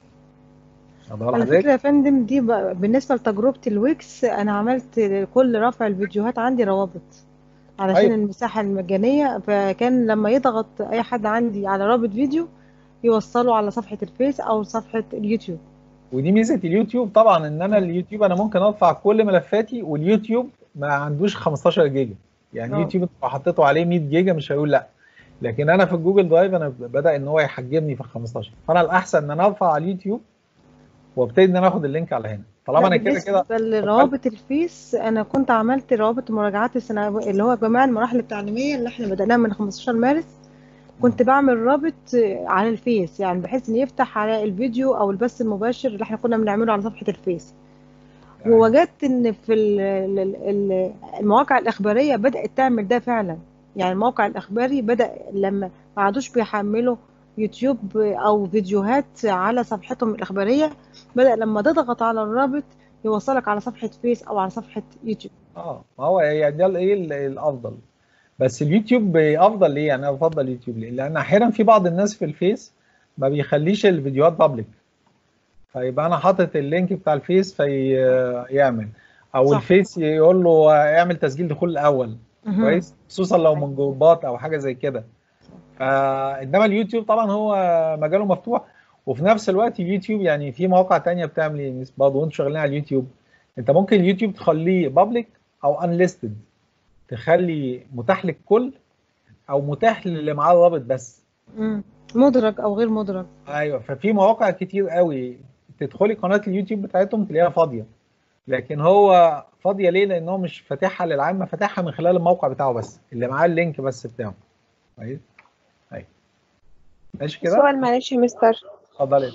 واخد بال على حضرتك؟ فكرة يا فندم دي ب- بالنسبة لتجربة الويكس أنا عملت كل رفع الفيديوهات عندي روابط علشان أيوة. المساحة المجانية فكان لما يضغط أي حد عندي على رابط فيديو يوصله على صفحة الفيس أو صفحة اليوتيوب ودي ميزه اليوتيوب طبعا ان انا اليوتيوب انا ممكن ارفع كل ملفاتي واليوتيوب ما عندوش 15 جيجا يعني اه. اليوتيوب لو حطيته عليه 100 جيجا مش هيقول لا لكن انا في الجوجل درايف انا بدا ان هو يحجمني في ال 15 فانا الاحسن ان انا ارفع على اليوتيوب وابتدي ان انا اخد اللينك على هنا طالما انا كده كده بالنسبة لروابط الفيس أنا كنت عملت روابط مراجعات السنة اللي هو جميع المراحل التعليمية اللي احنا بدأناها من 15 مارس كنت بعمل رابط على الفيس يعني بحيث ان يفتح على الفيديو او البث المباشر اللي احنا كنا بنعمله على صفحة الفيس ووجدت ان في ال- ال- ال- المواقع الاخباريه بدات تعمل ده فعلا يعني الموقع الاخباري بدا لما ما عادوش بيحملوا يوتيوب او فيديوهات على صفحتهم الاخباريه بدا لما تضغط على الرابط يوصلك على صفحه فيس او على صفحه يوتيوب اه ما هو هي ده الايه ال- الافضل بس اليوتيوب افضل ليه يعني انا بفضل اليوتيوب ليه لان احيانا في بعض الناس في الفيس ما بيخليش الفيديوهات بابليك فيبقى انا حاطط اللينك بتاع الفيس فيعمل او صح. الفيس يقول له اعمل تسجيل دخول الاول مهم. كويس خصوصا لو من جروبات او حاجه زي كده فانما اليوتيوب طبعا هو مجاله مفتوح وفي نفس الوقت اليوتيوب يعني في مواقع تانية بتعمل ايه برضه وانتوا شغالين على اليوتيوب انت ممكن اليوتيوب تخليه بابليك او انليستد تخلي متاح للكل او متاح للي معاه الرابط بس مم. مدرج او غير مدرج ايوه ففي مواقع كتير قوي تدخلي قناه اليوتيوب بتاعتهم تلاقيها فاضيه لكن هو فاضيه ليه لان هو مش فاتحها للعامه فاتحها من خلال الموقع بتاعه بس اللي معاه اللينك بس بتاعه كويس ايوه ماشي كده سؤال معلش يا مستر اتفضلي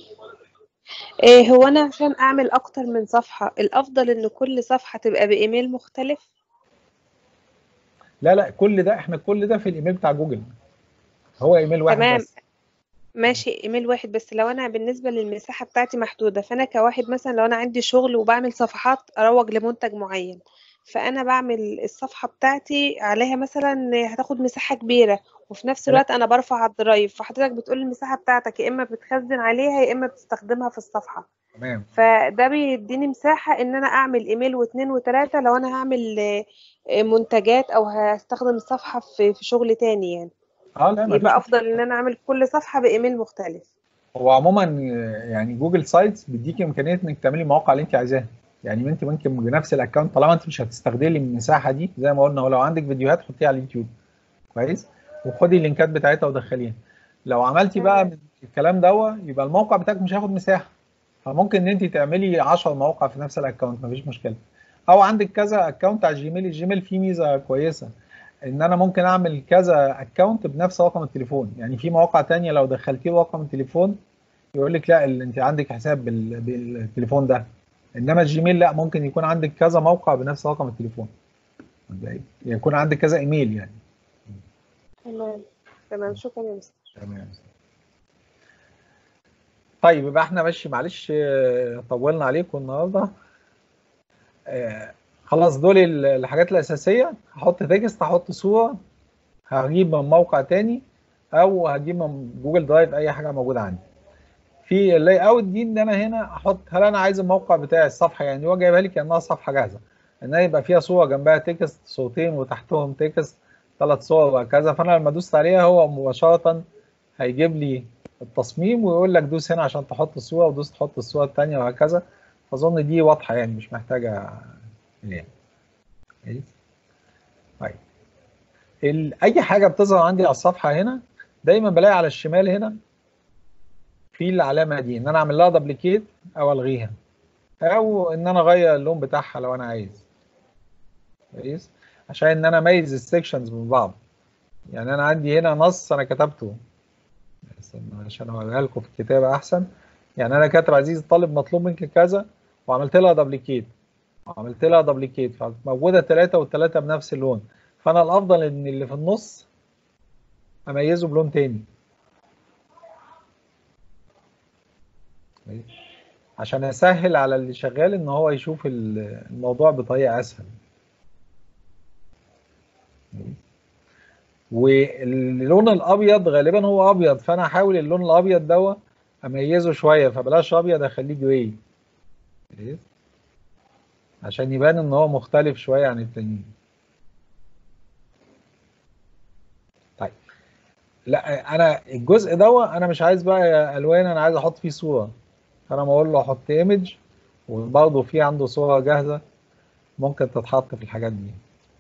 إيه هو انا عشان اعمل اكتر من صفحة الافضل ان كل صفحة تبقى بايميل مختلف لا لا كل ده احنا كل ده في الايميل بتاع جوجل هو ايميل واحد تمام بس ماشي ايميل واحد بس لو انا بالنسبة للمساحة بتاعتي محدودة فانا كواحد مثلا لو انا عندي شغل وبعمل صفحات اروج لمنتج معين فانا بعمل الصفحة بتاعتي عليها مثلا هتاخد مساحة كبيرة وفي نفس لا. الوقت انا برفع على الدرايف فحضرتك بتقول المساحة بتاعتك يا اما بتخزن عليها يا اما بتستخدمها في الصفحة تمام فده بيديني مساحة ان انا اعمل ايميل واثنين وثلاثة لو انا هعمل آه، آه، منتجات او هستخدم الصفحة في في شغل تاني يعني اه لا ما يبقى فيش افضل ان انا اعمل كل صفحة بايميل مختلف هو عموما يعني جوجل سايتس بيديكي امكانيه انك تعملي المواقع اللي انت عايزاها يعني انت ممكن بنفس الاكونت طالما انت مش هتستخدمي المساحه دي زي ما قلنا ولو عندك فيديوهات حطيها على اليوتيوب كويس وخدي اللينكات بتاعتها ودخليها لو عملتي بقى من الكلام دوت يبقى الموقع بتاعك مش هياخد مساحه فممكن ان انت تعملي 10 مواقع في نفس الاكونت مفيش مشكله او عندك كذا اكونت على الجيميل الجيميل فيه ميزه كويسه ان انا ممكن اعمل كذا اكونت بنفس رقم التليفون يعني في مواقع تانية لو دخلتيه رقم التليفون يقول لك لا ال- انت عندك حساب بال- بالتليفون ده انما الجيميل لا ممكن يكون عندك كذا موقع بنفس رقم التليفون يعني يكون عندك كذا ايميل يعني تمام تمام شكرا يا مستر تمام طيب يبقى احنا ماشي معلش آه، طولنا عليكم النهارده آه، خلاص دول ال- الحاجات الأساسية هحط تكست هحط صورة هجيب من موقع تاني أو هجيب من جوجل درايف أي حاجة موجودة عندي في اللاي اوت دي ان انا هنا احط هل انا عايز الموقع بتاعي الصفحه يعني هو جايبها لي كانها صفحه جاهزه ان هي يبقى فيها صوره جنبها تكست صورتين وتحتهم تكست ثلاث صور وهكذا فانا لما دوست عليها هو مباشره هيجيب لي التصميم ويقول لك دوس هنا عشان تحط الصوره ودوس تحط الصوره الثانيه وهكذا فاظن دي واضحه يعني مش محتاجه يعني كويس؟ طيب ال- اي حاجه بتظهر عندي على الصفحه هنا دايما بلاقي على الشمال هنا في العلامه دي ان انا اعمل لها دبليكيت او الغيها او ان انا اغير اللون بتاعها لو انا عايز كويس عشان ان انا اميز السكشنز من بعض يعني انا عندي هنا نص انا كتبته استنى عشان اوريها لكم في الكتابه احسن يعني انا كاتب عزيز الطالب مطلوب منك كذا وعملت لها دبليكيت وعملت لها دبليكيت فموجوده ثلاثه والثلاثه بنفس اللون فانا الافضل ان اللي في النص اميزه بلون تاني عشان اسهل على اللي شغال ان هو يشوف ال- الموضوع بطريقه اسهل واللون الابيض غالبا هو ابيض فانا هحاول اللون الابيض دوت اميزه شويه فبلاش ابيض اخليه جراي كويس؟ عشان يبان ان هو مختلف شويه عن التانيين طيب لا انا الجزء دوت انا مش عايز بقى الوان انا عايز احط فيه صوره فانا بقول له احط ايمج وبرضه في عنده صوره جاهزه ممكن تتحط في الحاجات دي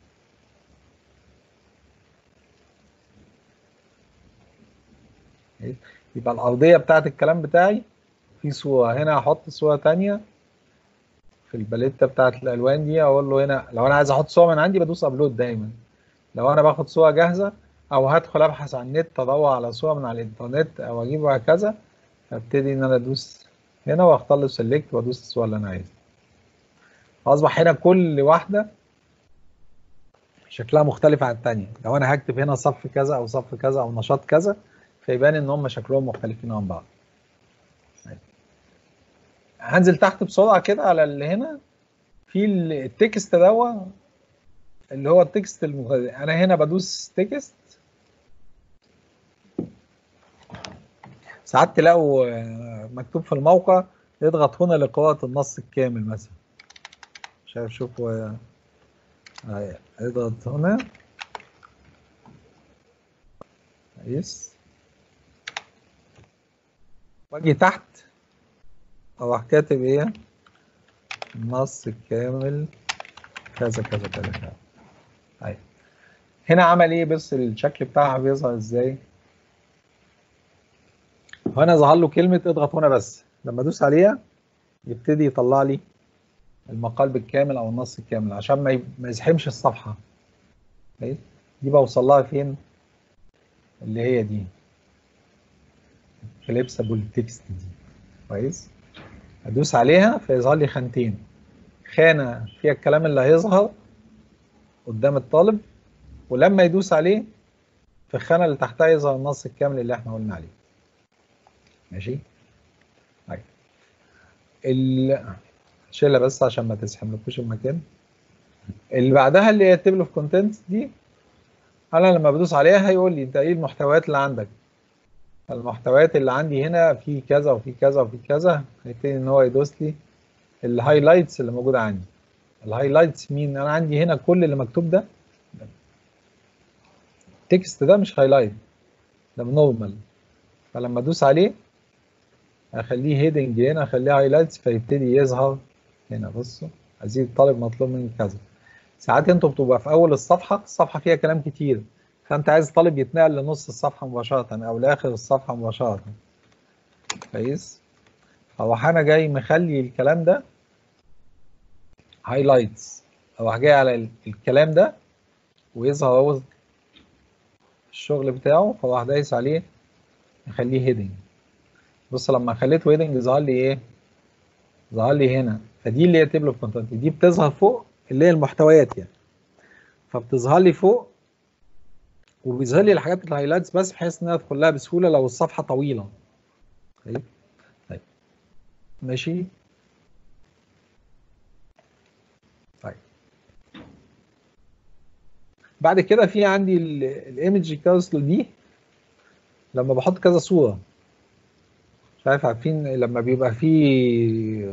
يبقى الارضيه بتاعت الكلام بتاعي في صوره هنا هحط صوره تانية في الباليته بتاعت الالوان دي اقول له هنا لو انا عايز احط صوره من عندي بدوس ابلود دايما لو انا باخد صوره جاهزه او هدخل ابحث عن النت ادور على صوره من على الانترنت او اجيب وهكذا فابتدي ان انا ادوس هنا واختار له سيلكت وادوس الصوره اللي انا عايزها اصبح هنا كل واحده شكلها مختلف عن الثانيه لو انا هكتب هنا صف كذا او صف كذا او نشاط كذا فيبان ان هم شكلهم مختلفين عن بعض هنزل تحت بسرعه كده على اللي هنا في التكست دوت اللي هو التكست المغذي انا هنا بدوس تكست ساعات تلاقوا آه، مكتوب في الموقع اضغط هنا لقراءة النص الكامل مثلا مش عارف شوفوا آه، آه، اضغط هنا كويس واجي تحت اروح كاتب ايه النص الكامل كذا كذا كذا كذا طيب هنا عمل ايه بص الشكل بتاعها بيظهر ازاي هنا ظهر له كلمة اضغط هنا بس لما ادوس عليها يبتدي يطلع لي المقال بالكامل او النص الكامل عشان ما ي- ما يزحمش الصفحة كويس؟ دي بوصل لها فين اللي هي دي كليبسابل تكست دي كويس ادوس عليها فيظهر لي خانتين خانة فيها الكلام اللي هيظهر قدام الطالب ولما يدوس عليه في الخانة اللي تحتها يظهر النص الكامل اللي احنا قلنا عليه ماشي طيب ال شيلها بس عشان ما تزحملكوش المكان اللي بعدها اللي هي تيبل اوف كونتنت دي انا لما بدوس عليها هيقول لي انت ايه المحتويات اللي عندك المحتويات اللي عندي هنا في كذا وفي كذا وفي كذا هيبتدي ان هو يدوس لي الهايلايتس اللي موجوده عندي الهايلايتس مين انا عندي هنا كل اللي مكتوب ده التكست ده مش هايلايت ده نورمال فلما ادوس عليه اخليه هيدنج هنا اخليه هايلايتس فيبتدي يظهر هنا بصوا عزيزي الطالب مطلوب منك كذا ساعات انتوا بتبقى في اول الصفحه الصفحه فيها كلام كتير فانت عايز الطالب يتنقل لنص الصفحه مباشره او لاخر الصفحه مباشره كويس اروح انا جاي مخلي الكلام ده هايلايتس اروح جاي على ال- الكلام ده ويظهر هو الشغل بتاعه فراح دايس عليه نخليه هيدنج بص لما خليته هيدنج ظهر لي ايه ظهر لي هنا فدي اللي هي تيبل اوف كونتنت دي بتظهر فوق اللي هي المحتويات يعني فبتظهر لي فوق وبيظهر لي الحاجات الهايلايتس بس بحيث ان انا ادخل لها بسهوله لو الصفحه طويله طيب طيب ماشي طيب بعد كده في عندي الايمج كاوسل دي لما بحط كذا صوره مش عارف عارفين لما بيبقى في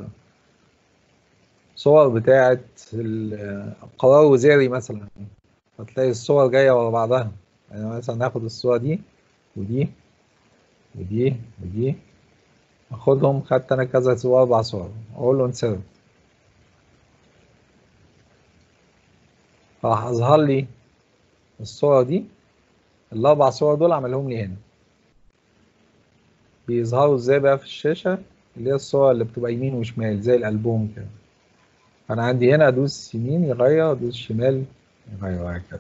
صور بتاعه ال- قرار وزاري مثلا فتلاقي الصور جايه ورا بعضها يعني مثلا ناخد الصوره دي ودي ودي ودي اخدهم خدت انا كذا صور اربع صور اقول له انسرت راح اظهر لي الصوره دي الاربع صور دول عملهم لي هنا بيظهروا ازاي بقى في الشاشه اللي هي الصور اللي بتبقى يمين وشمال زي الالبوم كده انا عندي هنا ادوس يمين يغير ادوس شمال يغير وهكذا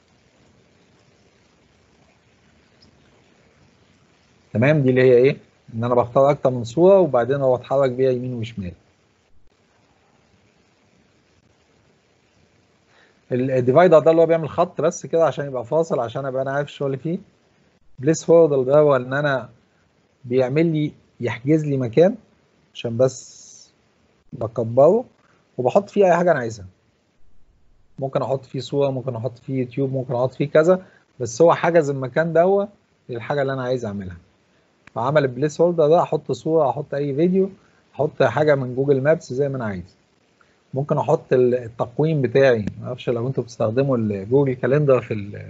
تمام دي اللي هي ايه ان انا بختار اكتر من صوره وبعدين هو اتحرك بيها يمين وشمال الديفايدر ده اللي هو بيعمل خط بس كده عشان يبقى فاصل عشان ابقى انا عارف الشغل فيه بليس فورد ده هو ان انا بيعمل لي يحجز لي مكان عشان بس بكبره وبحط فيه اي حاجه انا عايزها ممكن احط فيه صوره ممكن احط فيه يوتيوب ممكن احط فيه كذا بس هو حجز المكان ده هو للحاجه اللي انا عايز اعملها فعمل البليس هولدر ده احط صوره احط اي فيديو احط حاجه من جوجل مابس زي ما انا عايز ممكن احط التقويم بتاعي ما اعرفش لو انتوا بتستخدموا الجوجل كالندر في ال-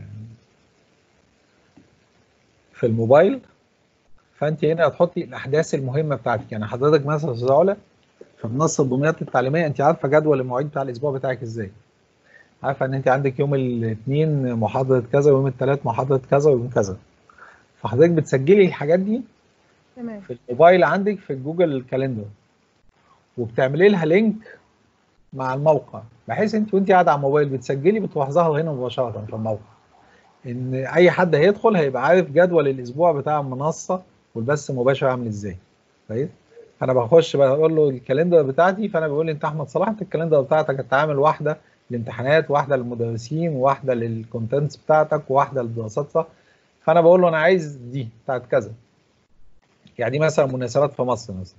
في الموبايل فانت هنا هتحطي الاحداث المهمه بتاعتك يعني حضرتك مثلا يا استاذ علا في منصه الدمياط التعليميه انت عارفه جدول المواعيد بتاع الاسبوع بتاعك ازاي عارفه ان انت عندك يوم الاثنين محاضره كذا ويوم الثلاث محاضره كذا ويوم كذا فحضرتك بتسجلي الحاجات دي تمام في الموبايل عندك في جوجل كالندر وبتعملي لها لينك مع الموقع بحيث انت وانت قاعده على الموبايل بتسجلي بتروح ظاهره هنا مباشره في الموقع ان اي حد هيدخل هيبقى عارف جدول الاسبوع بتاع المنصه والبث المباشر عامل ازاي كويس فانا بخش بقى اقول له الكالندر بتاعتي فانا بيقول لي انت احمد صلاح انت الكالندر بتاعتك انت عامل واحده للامتحانات واحده للمدرسين وواحده للكونتنتس بتاعتك وواحده للدراسات ف- فانا بقول له انا عايز دي بتاعت كذا يعني مثلا مناسبات في مصر مثلا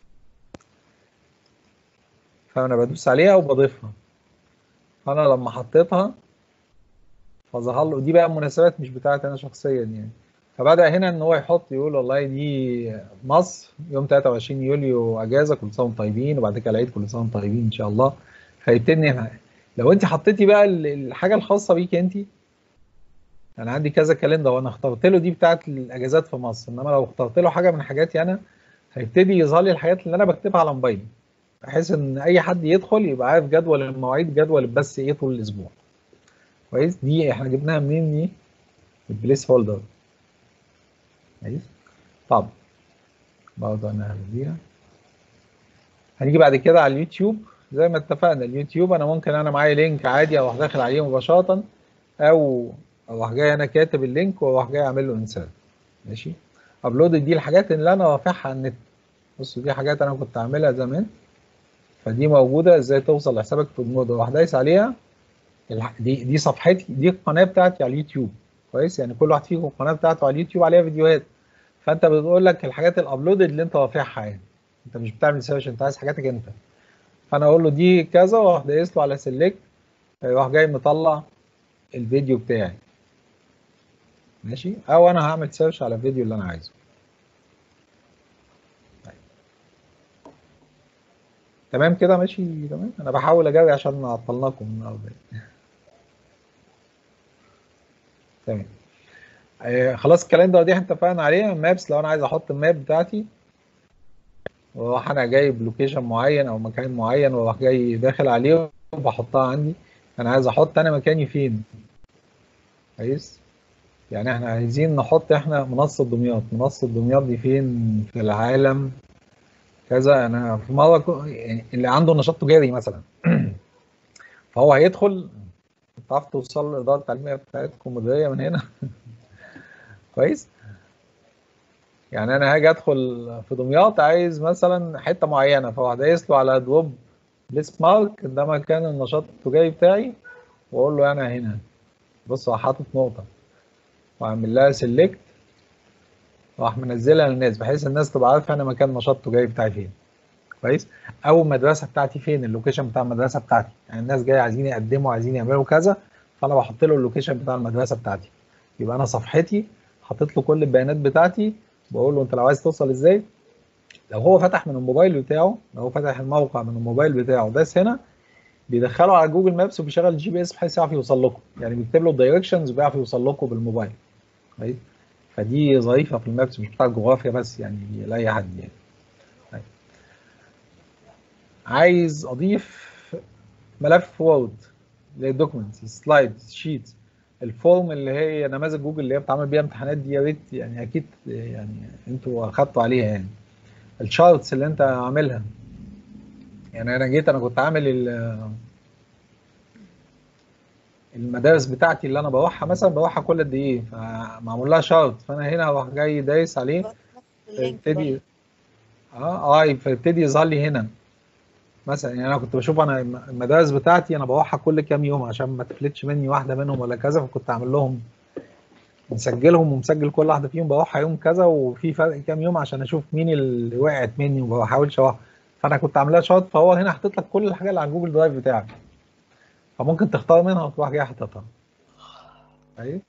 فانا بدوس عليها وبضيفها فانا لما حطيتها فظهر له دي بقى مناسبات مش بتاعتي انا شخصيا يعني فبدا هنا ان هو يحط يقول والله دي مصر يوم 23 يوليو اجازه كل سنه وانتم طيبين وبعد كده العيد كل سنه وانتم طيبين ان شاء الله فيبتدي هنا لو انت حطيتي بقى ال- الحاجه الخاصه بيك انت انا عندي كذا كالندر وانا اخترت له دي بتاعت الاجازات في مصر انما لو اخترت له حاجه من حاجاتي انا هيبتدي يظهر لي الحاجات اللي انا بكتبها على موبايلي بحيث ان اي حد يدخل يبقى عارف جدول المواعيد جدول البث ايه طول الاسبوع كويس دي احنا جبناها منين دي البليس هولدر كويس طب برضه انا هلغيها هنيجي بعد كده على اليوتيوب زي ما اتفقنا اليوتيوب انا ممكن انا معايا لينك عادي اروح داخل عليه مباشره او اروح جاي انا كاتب اللينك واروح جاي اعمل له انسert ماشي ابلود دي الحاجات اللي انا رافعها على النت بصوا دي حاجات انا كنت عاملها زمان فدي موجوده ازاي توصل لحسابك في النود اروح دايس عليها الح- دي دي صفحتي دي القناه بتاعتي على اليوتيوب كويس يعني كل واحد فيكم القناه بتاعته على اليوتيوب عليها فيديوهات فانت بتقول لك الحاجات الابلودد اللي انت رافعها يعني انت مش بتعمل سيرش انت عايز حاجاتك انت فانا اقول له دي كذا واروح دايس له على سيلكت يروح جاي مطلع الفيديو بتاعي ماشي او انا هعمل سيرش على الفيديو اللي انا عايزه طيب. تمام كده ماشي تمام انا بحاول اجري عشان اعطلناكم النهارده تمام آه خلاص الكالندر دي احنا اتفقنا عليها مابس لو انا عايز احط الماب بتاعتي واروح انا جايب لوكيشن معين او مكان معين واروح جاي داخل عليه وبحطها عندي انا عايز احط انا مكاني فين كويس يعني احنا عايزين نحط احنا منصة دمياط منصة دمياط دي فين في العالم كذا انا في مرة كو- يعني اللي عنده نشاط تجاري مثلا فهو هيدخل تعرف توصل للإدارة التعليمية بتاعتكم مديرية من هنا كويس يعني انا هاجي ادخل في دمياط عايز مثلا حته معينه فاروح دايس له على دروب بليس مارك ده مكان النشاط التجاري بتاعي واقول له انا هنا بص هو حاطط نقطه واعمل لها سيلكت واروح منزلها للناس بحيث الناس تبقى عارفه انا مكان النشاط التجاري بتاعي فين كويس او المدرسه بتاعتي فين اللوكيشن بتاع المدرسه بتاعتي يعني الناس جايه عايزين يقدموا عايزين يعملوا كذا فانا بحط له اللوكيشن بتاع المدرسه بتاعتي يبقى انا صفحتي حاطط له كل البيانات بتاعتي بقول له انت لو عايز توصل ازاي لو هو فتح من الموبايل بتاعه لو هو فتح الموقع من الموبايل بتاعه داس هنا بيدخله على جوجل مابس وبيشغل الجي بي اس بحيث يعرف يوصل لكم يعني بيكتب له الدايركشنز وبيعرف يوصل لكم بالموبايل طيب فدي ظريفه في المابس مش بتاع الجغرافيا بس يعني لاي حد يعني طيب. عايز اضيف ملف وورد للدوكيومنتس سلايدز شيتس الفورم اللي هي نماذج جوجل اللي هي بتعمل بيها امتحانات دي يا ريت يعني اكيد يعني انتوا اخدتوا عليها يعني الشارتس اللي انت عاملها يعني انا جيت انا كنت عامل ال- المدارس بتاعتي اللي انا بروحها مثلا بروحها كل قد ايه فمعمول لها شارت فانا هنا هروح جاي دايس عليه فيبتدي اه اه فيبتدي يظهر لي هنا مثلا يعني انا كنت بشوف انا المدارس بتاعتي انا بروحها كل كام يوم عشان ما تفلتش مني واحده منهم ولا كذا فكنت عامل لهم مسجلهم ومسجل كل واحده فيهم بروحها يوم كذا وفي فرق كام يوم عشان اشوف مين اللي وقعت مني وما بحاولش اروح فانا كنت عاملها شارت فهو هنا حاطط لك كل الحاجات اللي على جوجل درايف بتاعك فممكن تختار منها وتروح جاي حاططها طيب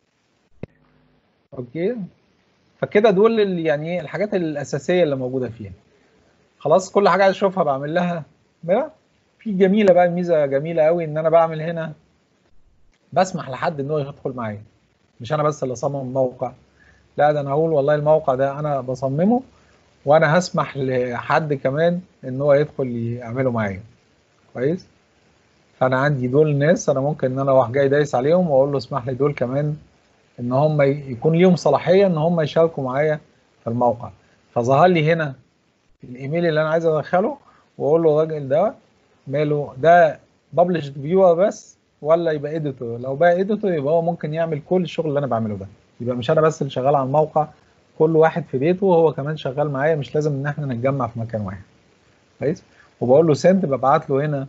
اوكي فكده دول ال- يعني ايه الحاجات الاساسيه اللي موجوده فيها خلاص كل حاجه عايز اشوفها بعمل لها بقى في جميله بقى ميزه جميله قوي ان انا بعمل هنا بسمح لحد ان هو يدخل معايا مش انا بس اللي اصمم الموقع لا ده انا اقول والله الموقع ده انا بصممه وانا هسمح لحد كمان ان هو يدخل يعمله معايا كويس فانا عندي دول ناس انا ممكن ان انا اروح جاي دايس عليهم واقول له اسمح لي دول كمان ان هم يكون ليهم صلاحيه ان هم يشاركوا معايا في الموقع فظهر لي هنا الايميل اللي انا عايز ادخله واقول له الراجل ده ماله ده ببلش فيور بس ولا يبقى اديتور لو بقى اديتور يبقى هو ممكن يعمل كل الشغل اللي انا بعمله ده يبقى مش انا بس اللي شغال على الموقع كل واحد في بيته وهو كمان شغال معايا مش لازم ان احنا نتجمع في مكان واحد كويس وبقول له سنت ببعت له هنا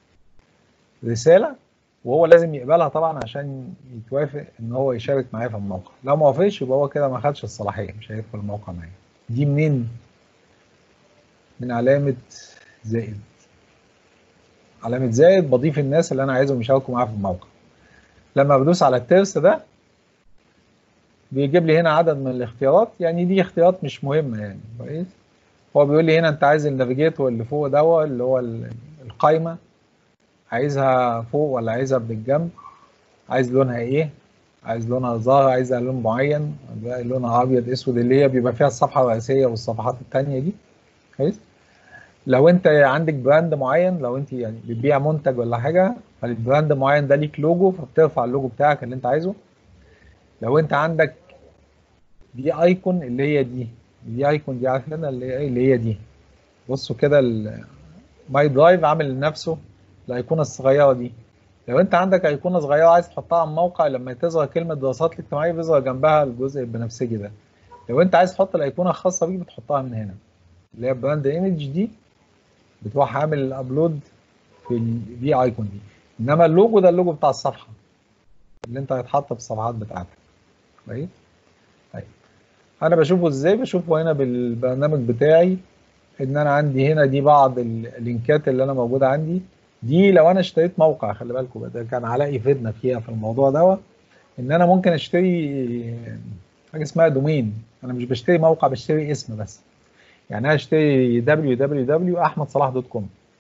رساله وهو لازم يقبلها طبعا عشان يتوافق ان هو يشارك معايا في الموقع لو ما وافقش يبقى هو كده ما خدش الصلاحيه مش هيدخل الموقع معايا دي منين من علامه زائد علامه زائد بضيف الناس اللي انا عايزهم يشاركوا معايا في الموقع لما بدوس على الترس ده بيجيب لي هنا عدد من الاختيارات يعني دي اختيارات مش مهمه يعني كويس هو بيقول لي هنا انت عايز النافيجيتور اللي فوق ده اللي هو ال- القايمه عايزها فوق ولا عايزها بالجنب عايز لونها ايه عايز لونها ظاهر عايزها لون معين بقى لونها ابيض اسود اللي هي بيبقى فيها الصفحه الرئيسيه والصفحات التانية دي كويس لو انت عندك براند معين لو انت يعني بتبيع منتج ولا حاجه فالبراند معين ده ليك لوجو فبترفع اللوجو بتاعك اللي انت عايزه لو انت عندك دي ايكون اللي هي دي دي ايكون دي عارفينها اللي هي اللي هي دي بصوا كده ماي درايف عامل لنفسه الايقونه الصغيره دي لو انت عندك ايقونه صغيره عايز تحطها على الموقع لما تظهر كلمه دراسات الاجتماعيه بيظهر جنبها الجزء البنفسجي ده لو انت عايز تحط الايقونه الخاصه بيك بتحطها من هنا اللي هي براند ايمج دي بتروح عامل الابلود في الدي ايكون دي انما اللوجو ده اللوجو بتاع الصفحه اللي انت هيتحط في الصفحات بتاعتك كويس طيب انا بشوفه ازاي بشوفه هنا بالبرنامج بتاعي ان انا عندي هنا دي بعض اللينكات اللي انا موجوده عندي دي لو انا اشتريت موقع خلي بالكم ده كان علاء يفيدنا فيها في الموضوع دوت ان انا ممكن اشتري حاجه اسمها دومين انا مش بشتري موقع بشتري اسم بس يعني انا اشتري www.ahmedصلاح.com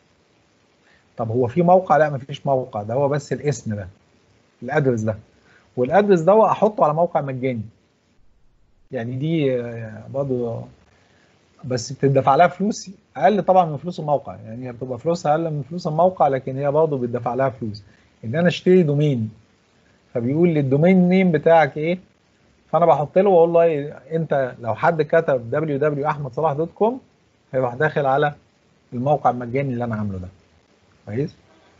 طب هو في موقع لا مفيش موقع ده هو بس الاسم ده الادرس ده والادرس ده احطه على موقع مجاني يعني دي برضه بس بتدفع لها فلوس اقل طبعا من فلوس الموقع يعني هي بتبقى فلوسها اقل من فلوس الموقع لكن هي برضه بتدفع لها فلوس ان انا اشتري دومين فبيقول لي الدومين نيم بتاعك ايه فانا بحط له واقول له إيه، انت لو حد كتب www.ahmedصلاح.com هيروح داخل على الموقع المجاني اللي انا عامله ده كويس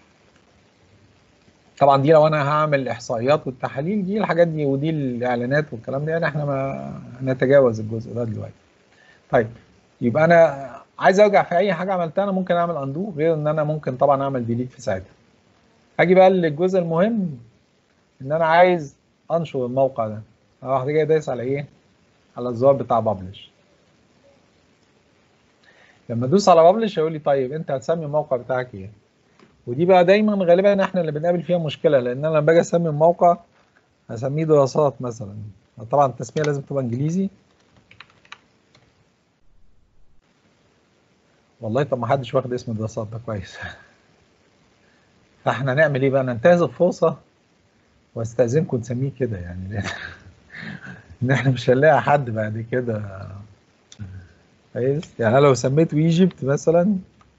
طبعا دي لو انا هعمل الاحصائيات والتحاليل دي الحاجات دي ودي الاعلانات والكلام ده يعني احنا ما نتجاوز الجزء ده دلوقتي طيب يبقى انا عايز ارجع في اي حاجه عملتها انا ممكن اعمل اندو غير ان انا ممكن طبعا اعمل ديليت في ساعتها هاجي بقى للجزء المهم ان انا عايز انشر الموقع ده اروح جاي دايس على ايه على الزرار بتاع ببلش لما ادوس على ببلش هيقول لي طيب انت هتسمي الموقع بتاعك ايه ودي بقى دايما غالبا احنا اللي بنقابل فيها مشكله لان انا لما باجي اسمي الموقع هسميه دراسات مثلا طبعا التسميه لازم تبقى انجليزي والله طب ما حدش واخد اسم دراسات ده كويس فاحنا نعمل ايه بقى ننتهز الفرصه واستاذنكم نسميه كده يعني لان ان احنا مش هنلاقي حد بعد كده كويس يعني أنا لو سميته ايجيبت مثلا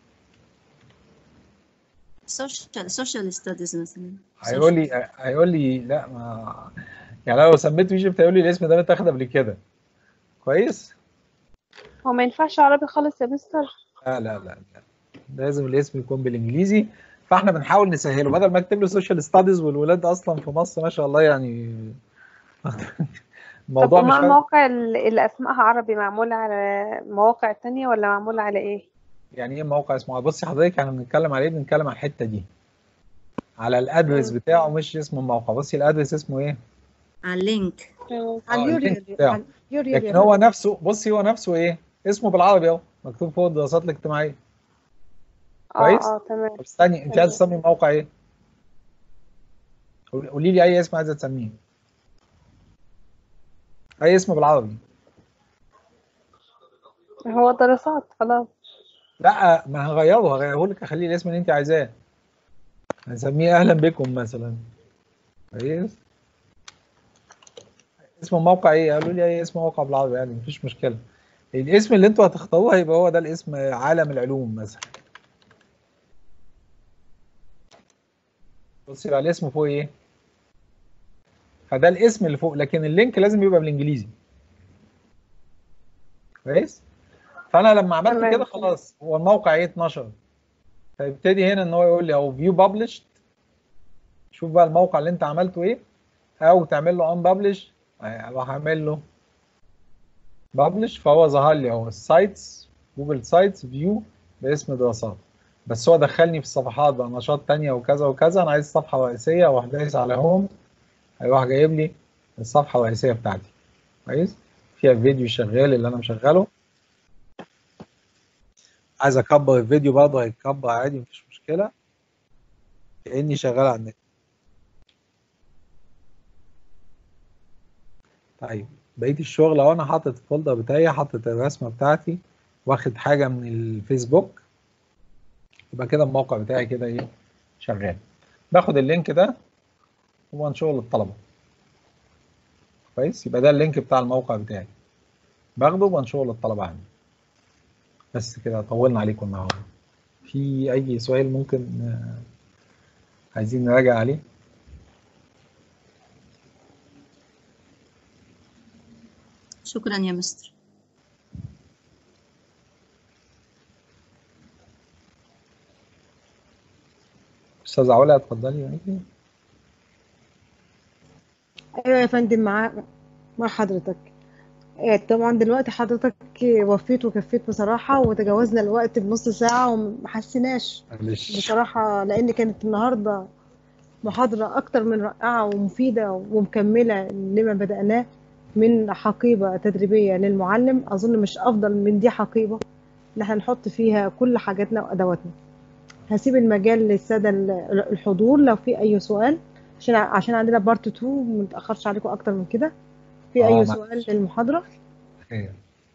سوشيال سوشيال ستاديز مثلا هيقول لي هيقول لي لا ما يعني أنا لو سميته ايجيبت هيقول لي الاسم ده متاخد قبل كده كويس هو ما ينفعش عربي خالص يا مستر لا لا لا لا لازم الاسم يكون بالانجليزي فاحنا بنحاول نسهله بدل ما اكتب له سوشيال ستاديز والولاد اصلا في مصر ما شاء الله يعني طب الموضوع مش وما فارق. المواقع اللي اللي اسمائها عربي معمولة على مواقع تانية ولا معمولة على ايه؟ يعني ايه موقع اسمه بصي حضرتك احنا بنتكلم على ايه بنتكلم على الحته دي على الادرس بتاعه مش اسم الموقع بصي الادرس اسمه ايه على اللينك آه، على اللينك اليوريال بتاعه. على اليوريال لكن هو نفسه بصي هو نفسه ايه اسمه بالعربي اهو مكتوب فوق الدراسات الاجتماعيه اه كويس اه تمام طب استني انت عايزه تسمي الموقع ايه قولي قولي لي اي اسم عايزه تسميه اي اسم بالعربي هو دراسات خلاص لا ما هغيره هغيره لك اخليه الاسم اللي انت عايزاه هنسميه اهلا بكم مثلا كويس اسم الموقع ايه قالوا لي اي اسم موقع بالعربي يعني مفيش مشكله الاسم اللي انتوا هتختاروه هيبقى هو ده الاسم عالم العلوم مثلا بص يبقى الاسم فوق ايه فده الاسم اللي فوق لكن اللينك لازم يبقى بالانجليزي كويس فانا لما عملت تمام. كده خلاص هو الموقع ايه اتنشر فيبتدي هنا ان هو يقول لي اهو فيو ببلشد شوف بقى الموقع اللي انت عملته ايه او تعمل له ان ببلش اروح اعمل له ببلش فهو ظهر لي اهو السايتس جوجل سايتس فيو باسم دراسات بس هو دخلني في الصفحات بقى نشاط تانية وكذا وكذا انا عايز صفحة رئيسية واروح دايس على هوم هيروح جايب لي الصفحة الرئيسية بتاعتي كويس فيها فيديو شغال اللي انا مشغله عايز اكبر الفيديو برضه هيتكبر عادي مفيش مشكلة كأني شغال على النت طيب بقية الشغل اهو انا حاطط الفولدر بتاعي حاطط الرسمة بتاعتي واخد حاجة من الفيسبوك يبقى كده الموقع بتاعي كده ايه شغال باخد اللينك ده وبنشره للطلبة كويس يبقى ده اللينك بتاع الموقع بتاعي باخده وبنشره للطلبة عندي بس كده طولنا عليكم النهارده في اي سؤال ممكن آه، عايزين نراجع عليه شكرا يا مستر استاذ علا اتفضلي معاكي ايوه يا فندم مع مع حضرتك آه، طبعا دلوقتي حضرتك وفيت وكفيت بصراحة وتجاوزنا الوقت بنص ساعة وما حسيناش معلش بصراحة لأن كانت النهاردة محاضرة أكتر من رائعة ومفيدة ومكملة لما بدأناه من حقيبة تدريبية للمعلم أظن مش أفضل من دي حقيبة إن احنا نحط فيها كل حاجاتنا وأدواتنا هسيب المجال للسادة ال- الحضور لو في أي سؤال عشان عشان عندنا بارت 2 متأخرش عليكم أكتر من كده في آه، أي معلش. سؤال للمحاضرة خير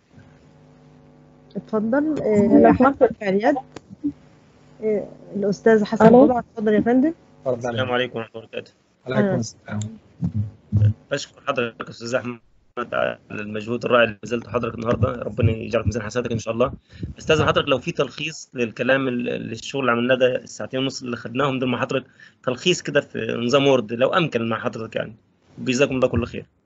اتفضل آه، حسن اليد آه، الأستاذ حسن ألو. جمعة اتفضل يا فندم اتفضل السلام عليكم ورحمة الله وبركاته عليكم آه. السلام بشكر حضرتك يا أستاذ أحمد على المجهود الرائع اللي بذلته حضرتك النهارده ربنا يجعل في ميزان حسناتك إن شاء الله استاذن حضرتك لو في تلخيص للكلام ال- الشغل اللي عملناه ده الساعتين ونص اللي خدناهم دول مع حضرتك تلخيص كده في نظام وورد لو أمكن مع حضرتك يعني جزاكم الله كل خير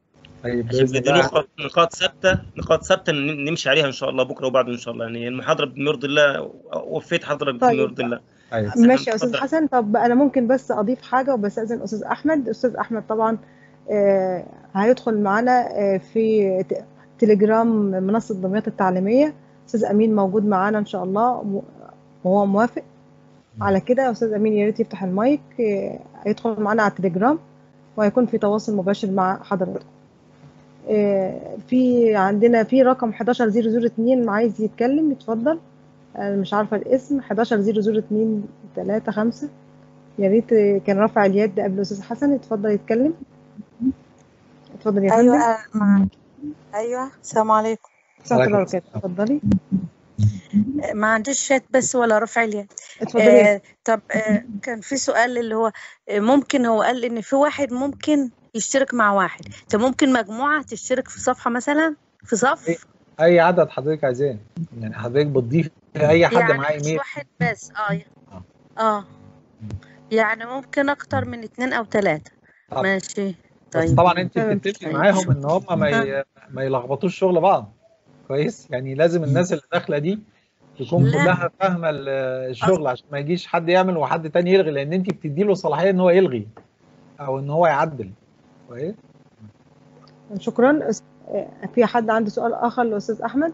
طيب عشان باذن بدي الله نقط نقاط ثابته نقاط ثابته ن- نمشي عليها ان شاء الله بكره وبعده ان شاء الله يعني المحاضره بما يرضي الله وفيت حضرتك بما طيب يرضي الله ايوه بس احنا ماشي يا استاذ نتفضل حسن طب انا ممكن بس اضيف حاجه وبستاذن استاذ احمد استاذ احمد طبعا آه، هيدخل معانا آه، في ت- تليجرام منصه دمياط التعليميه استاذ امين موجود معانا ان شاء الله م- وهو موافق على كده يا استاذ امين يا ريت يفتح المايك آه، هيدخل معانا على التليجرام وهيكون في تواصل مباشر مع حضراتكم آه، في عندنا في رقم 11002 عايز يتكلم يتفضل انا مش عارفه الاسم 11002 3 5 يا ريت كان رافع اليد قبل الاستاذ حسن اتفضل يتكلم اتفضل يا فندم ايوه أنا معاك ايوه السلام عليكم ورحمه الله عليكم وبركاته اتفضلي ما عنديش شات بس ولا رفع اليد اتفضلي يا آه طب آه كان في سؤال اللي هو آه ممكن هو قال ان في واحد ممكن يشترك مع واحد طب ممكن مجموعة تشترك في صفحة مثلا في اي صف أي عدد حضرتك عايزاه يعني حضرتك بتضيف اي حد يعني معاه مش ايميل واحد بس اه اه يعني ممكن اكتر من اتنين او تلاتة طب ماشي بس طيب طبعا انت تمام بتتفقي طيب معاهم ان هم ما آه. ي... ما يلخبطوش شغل بعض كويس يعني لازم الناس اللي داخله دي تكون لا كلها فاهمه ال- الشغل عشان ما يجيش حد يعمل وحد تاني يلغي لان انت بتدي له صلاحيه ان هو يلغي او ان هو يعدل كويس شكرا أس- آه، في حد عنده سؤال اخر للاستاذ احمد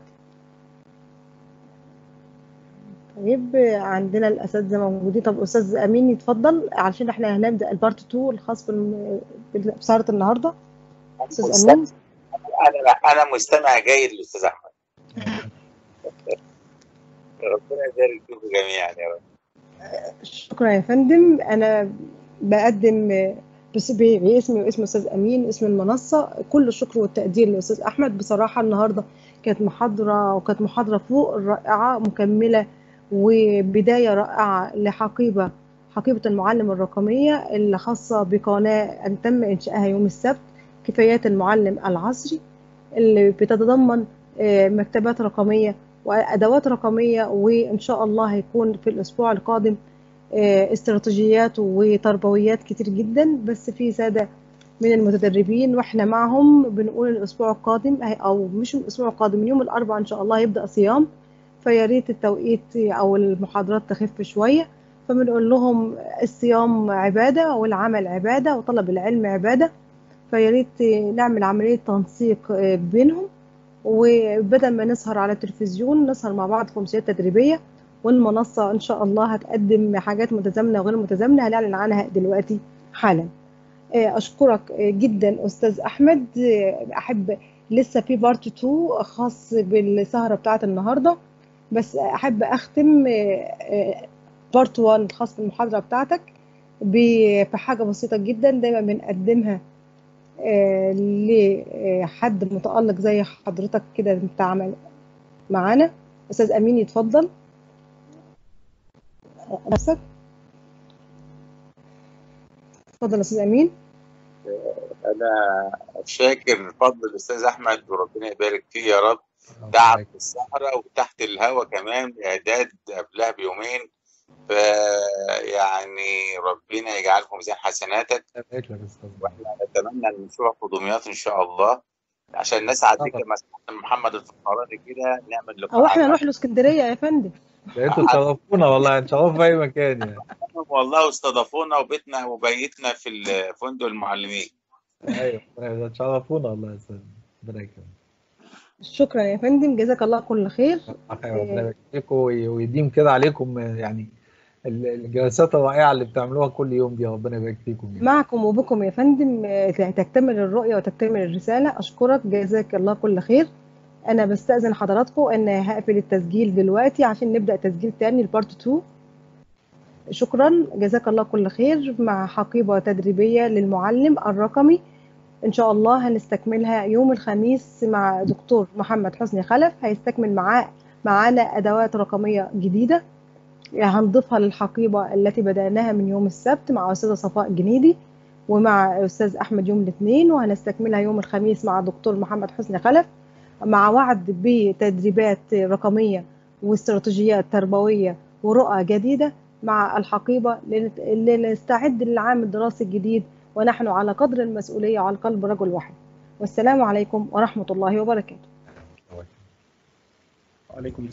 طيب آه، عندنا الاساتذه موجودين طب استاذ امين يتفضل عشان احنا هنبدا البارت 2 الخاص بالم- بسهره النهارده استاذ مستمع امين انا انا مستمع جيد للاستاذ احمد ربنا يبارك فيكم جميعا يا رب شكرا يا فندم انا بقدم آه، بس ب- باسمي واسم استاذ امين اسم المنصه كل الشكر والتقدير للاستاذ احمد بصراحه النهارده كانت محاضره وكانت محاضره فوق الرائعه مكمله وبدايه رائعه لحقيبه حقيبه المعلم الرقميه اللي خاصه بقناه ان تم انشائها يوم السبت كفايات المعلم العصري اللي بتتضمن آه، مكتبات رقميه وادوات رقميه وان شاء الله هيكون في الاسبوع القادم آه، استراتيجيات وتربويات كتير جدا بس في سادة من المتدربين واحنا معهم بنقول الاسبوع القادم هي- او مش الاسبوع القادم من يوم الاربعاء ان شاء الله هيبدأ صيام فيا ريت التوقيت او المحاضرات تخف شوية فبنقول لهم الصيام عبادة والعمل عبادة وطلب العلم عبادة فيا ريت نعمل عملية تنسيق آه، بينهم وبدل ما نسهر على التلفزيون نسهر مع بعض في أمسيات تدريبية والمنصة إن شاء الله هتقدم حاجات متزامنة وغير متزامنة هنعلن عنها دلوقتي حالا آه، أشكرك آه، جدا أستاذ أحمد آه، أحب لسه في بارت 2 خاص بالسهرة بتاعت النهاردة بس أحب أختم بارت 1 الخاص بالمحاضرة بتاعتك ب- بحاجة بسيطة جدا دايما بنقدمها آه، لحد متألق زي حضرتك كده انت عمل معانا أستاذ أمين يتفضل نفسك اتفضل يا أستاذ أمين انا شاكر فضل الاستاذ احمد وربنا يبارك فيه يا رب تعب في الصحراء وتحت الهوا كمان اعداد قبلها بيومين فيعني ربنا يجعله في ميزان حسناتك واحنا نتمنى ان نشوفك في دمياط ان شاء الله عشان نسعد بك طبعا. مثلا محمد الفخراني كده نعمل لقاء أو إحنا عنه. نروح لاسكندرية يا فندم ده انتوا تشرفونا والله نشرف في اي مكان يعني والله واستضافونا وبيتنا وبيتنا في الفندق المعلمين ايوه ربنا تشرفونا والله يا استاذ ربنا يكرمك شكرا يا فندم جزاك الله كل خير ربنا يبارك فيكم وي- ويديم كده عليكم يعني ال- الجلسات الرائعه اللي بتعملوها كل يوم دي ربنا يبارك فيكم يعني. معكم وبكم يا فندم آه، تكتمل الرؤية وتكتمل الرسالة أشكرك جزاك الله كل خير أنا بستأذن حضراتكم إن هقفل التسجيل دلوقتي عشان نبدأ تسجيل تاني البارت 2 شكرا جزاك الله كل خير مع حقيبة تدريبية للمعلم الرقمي إن شاء الله هنستكملها يوم الخميس مع دكتور محمد حسني خلف هيستكمل معاه معانا أدوات رقمية جديدة هنضيفها للحقيبة التي بدأناها من يوم السبت مع أستاذة صفاء جنيدي ومع أستاذ أحمد يوم الاثنين وهنستكملها يوم الخميس مع دكتور محمد حسني خلف مع وعد بتدريبات رقمية واستراتيجيات تربوية ورؤى جديدة مع الحقيبة لنت- لنستعد للعام الدراسي الجديد ونحن على قدر المسؤولية وعلى قلب رجل واحد والسلام عليكم ورحمة الله وبركاته وعليكم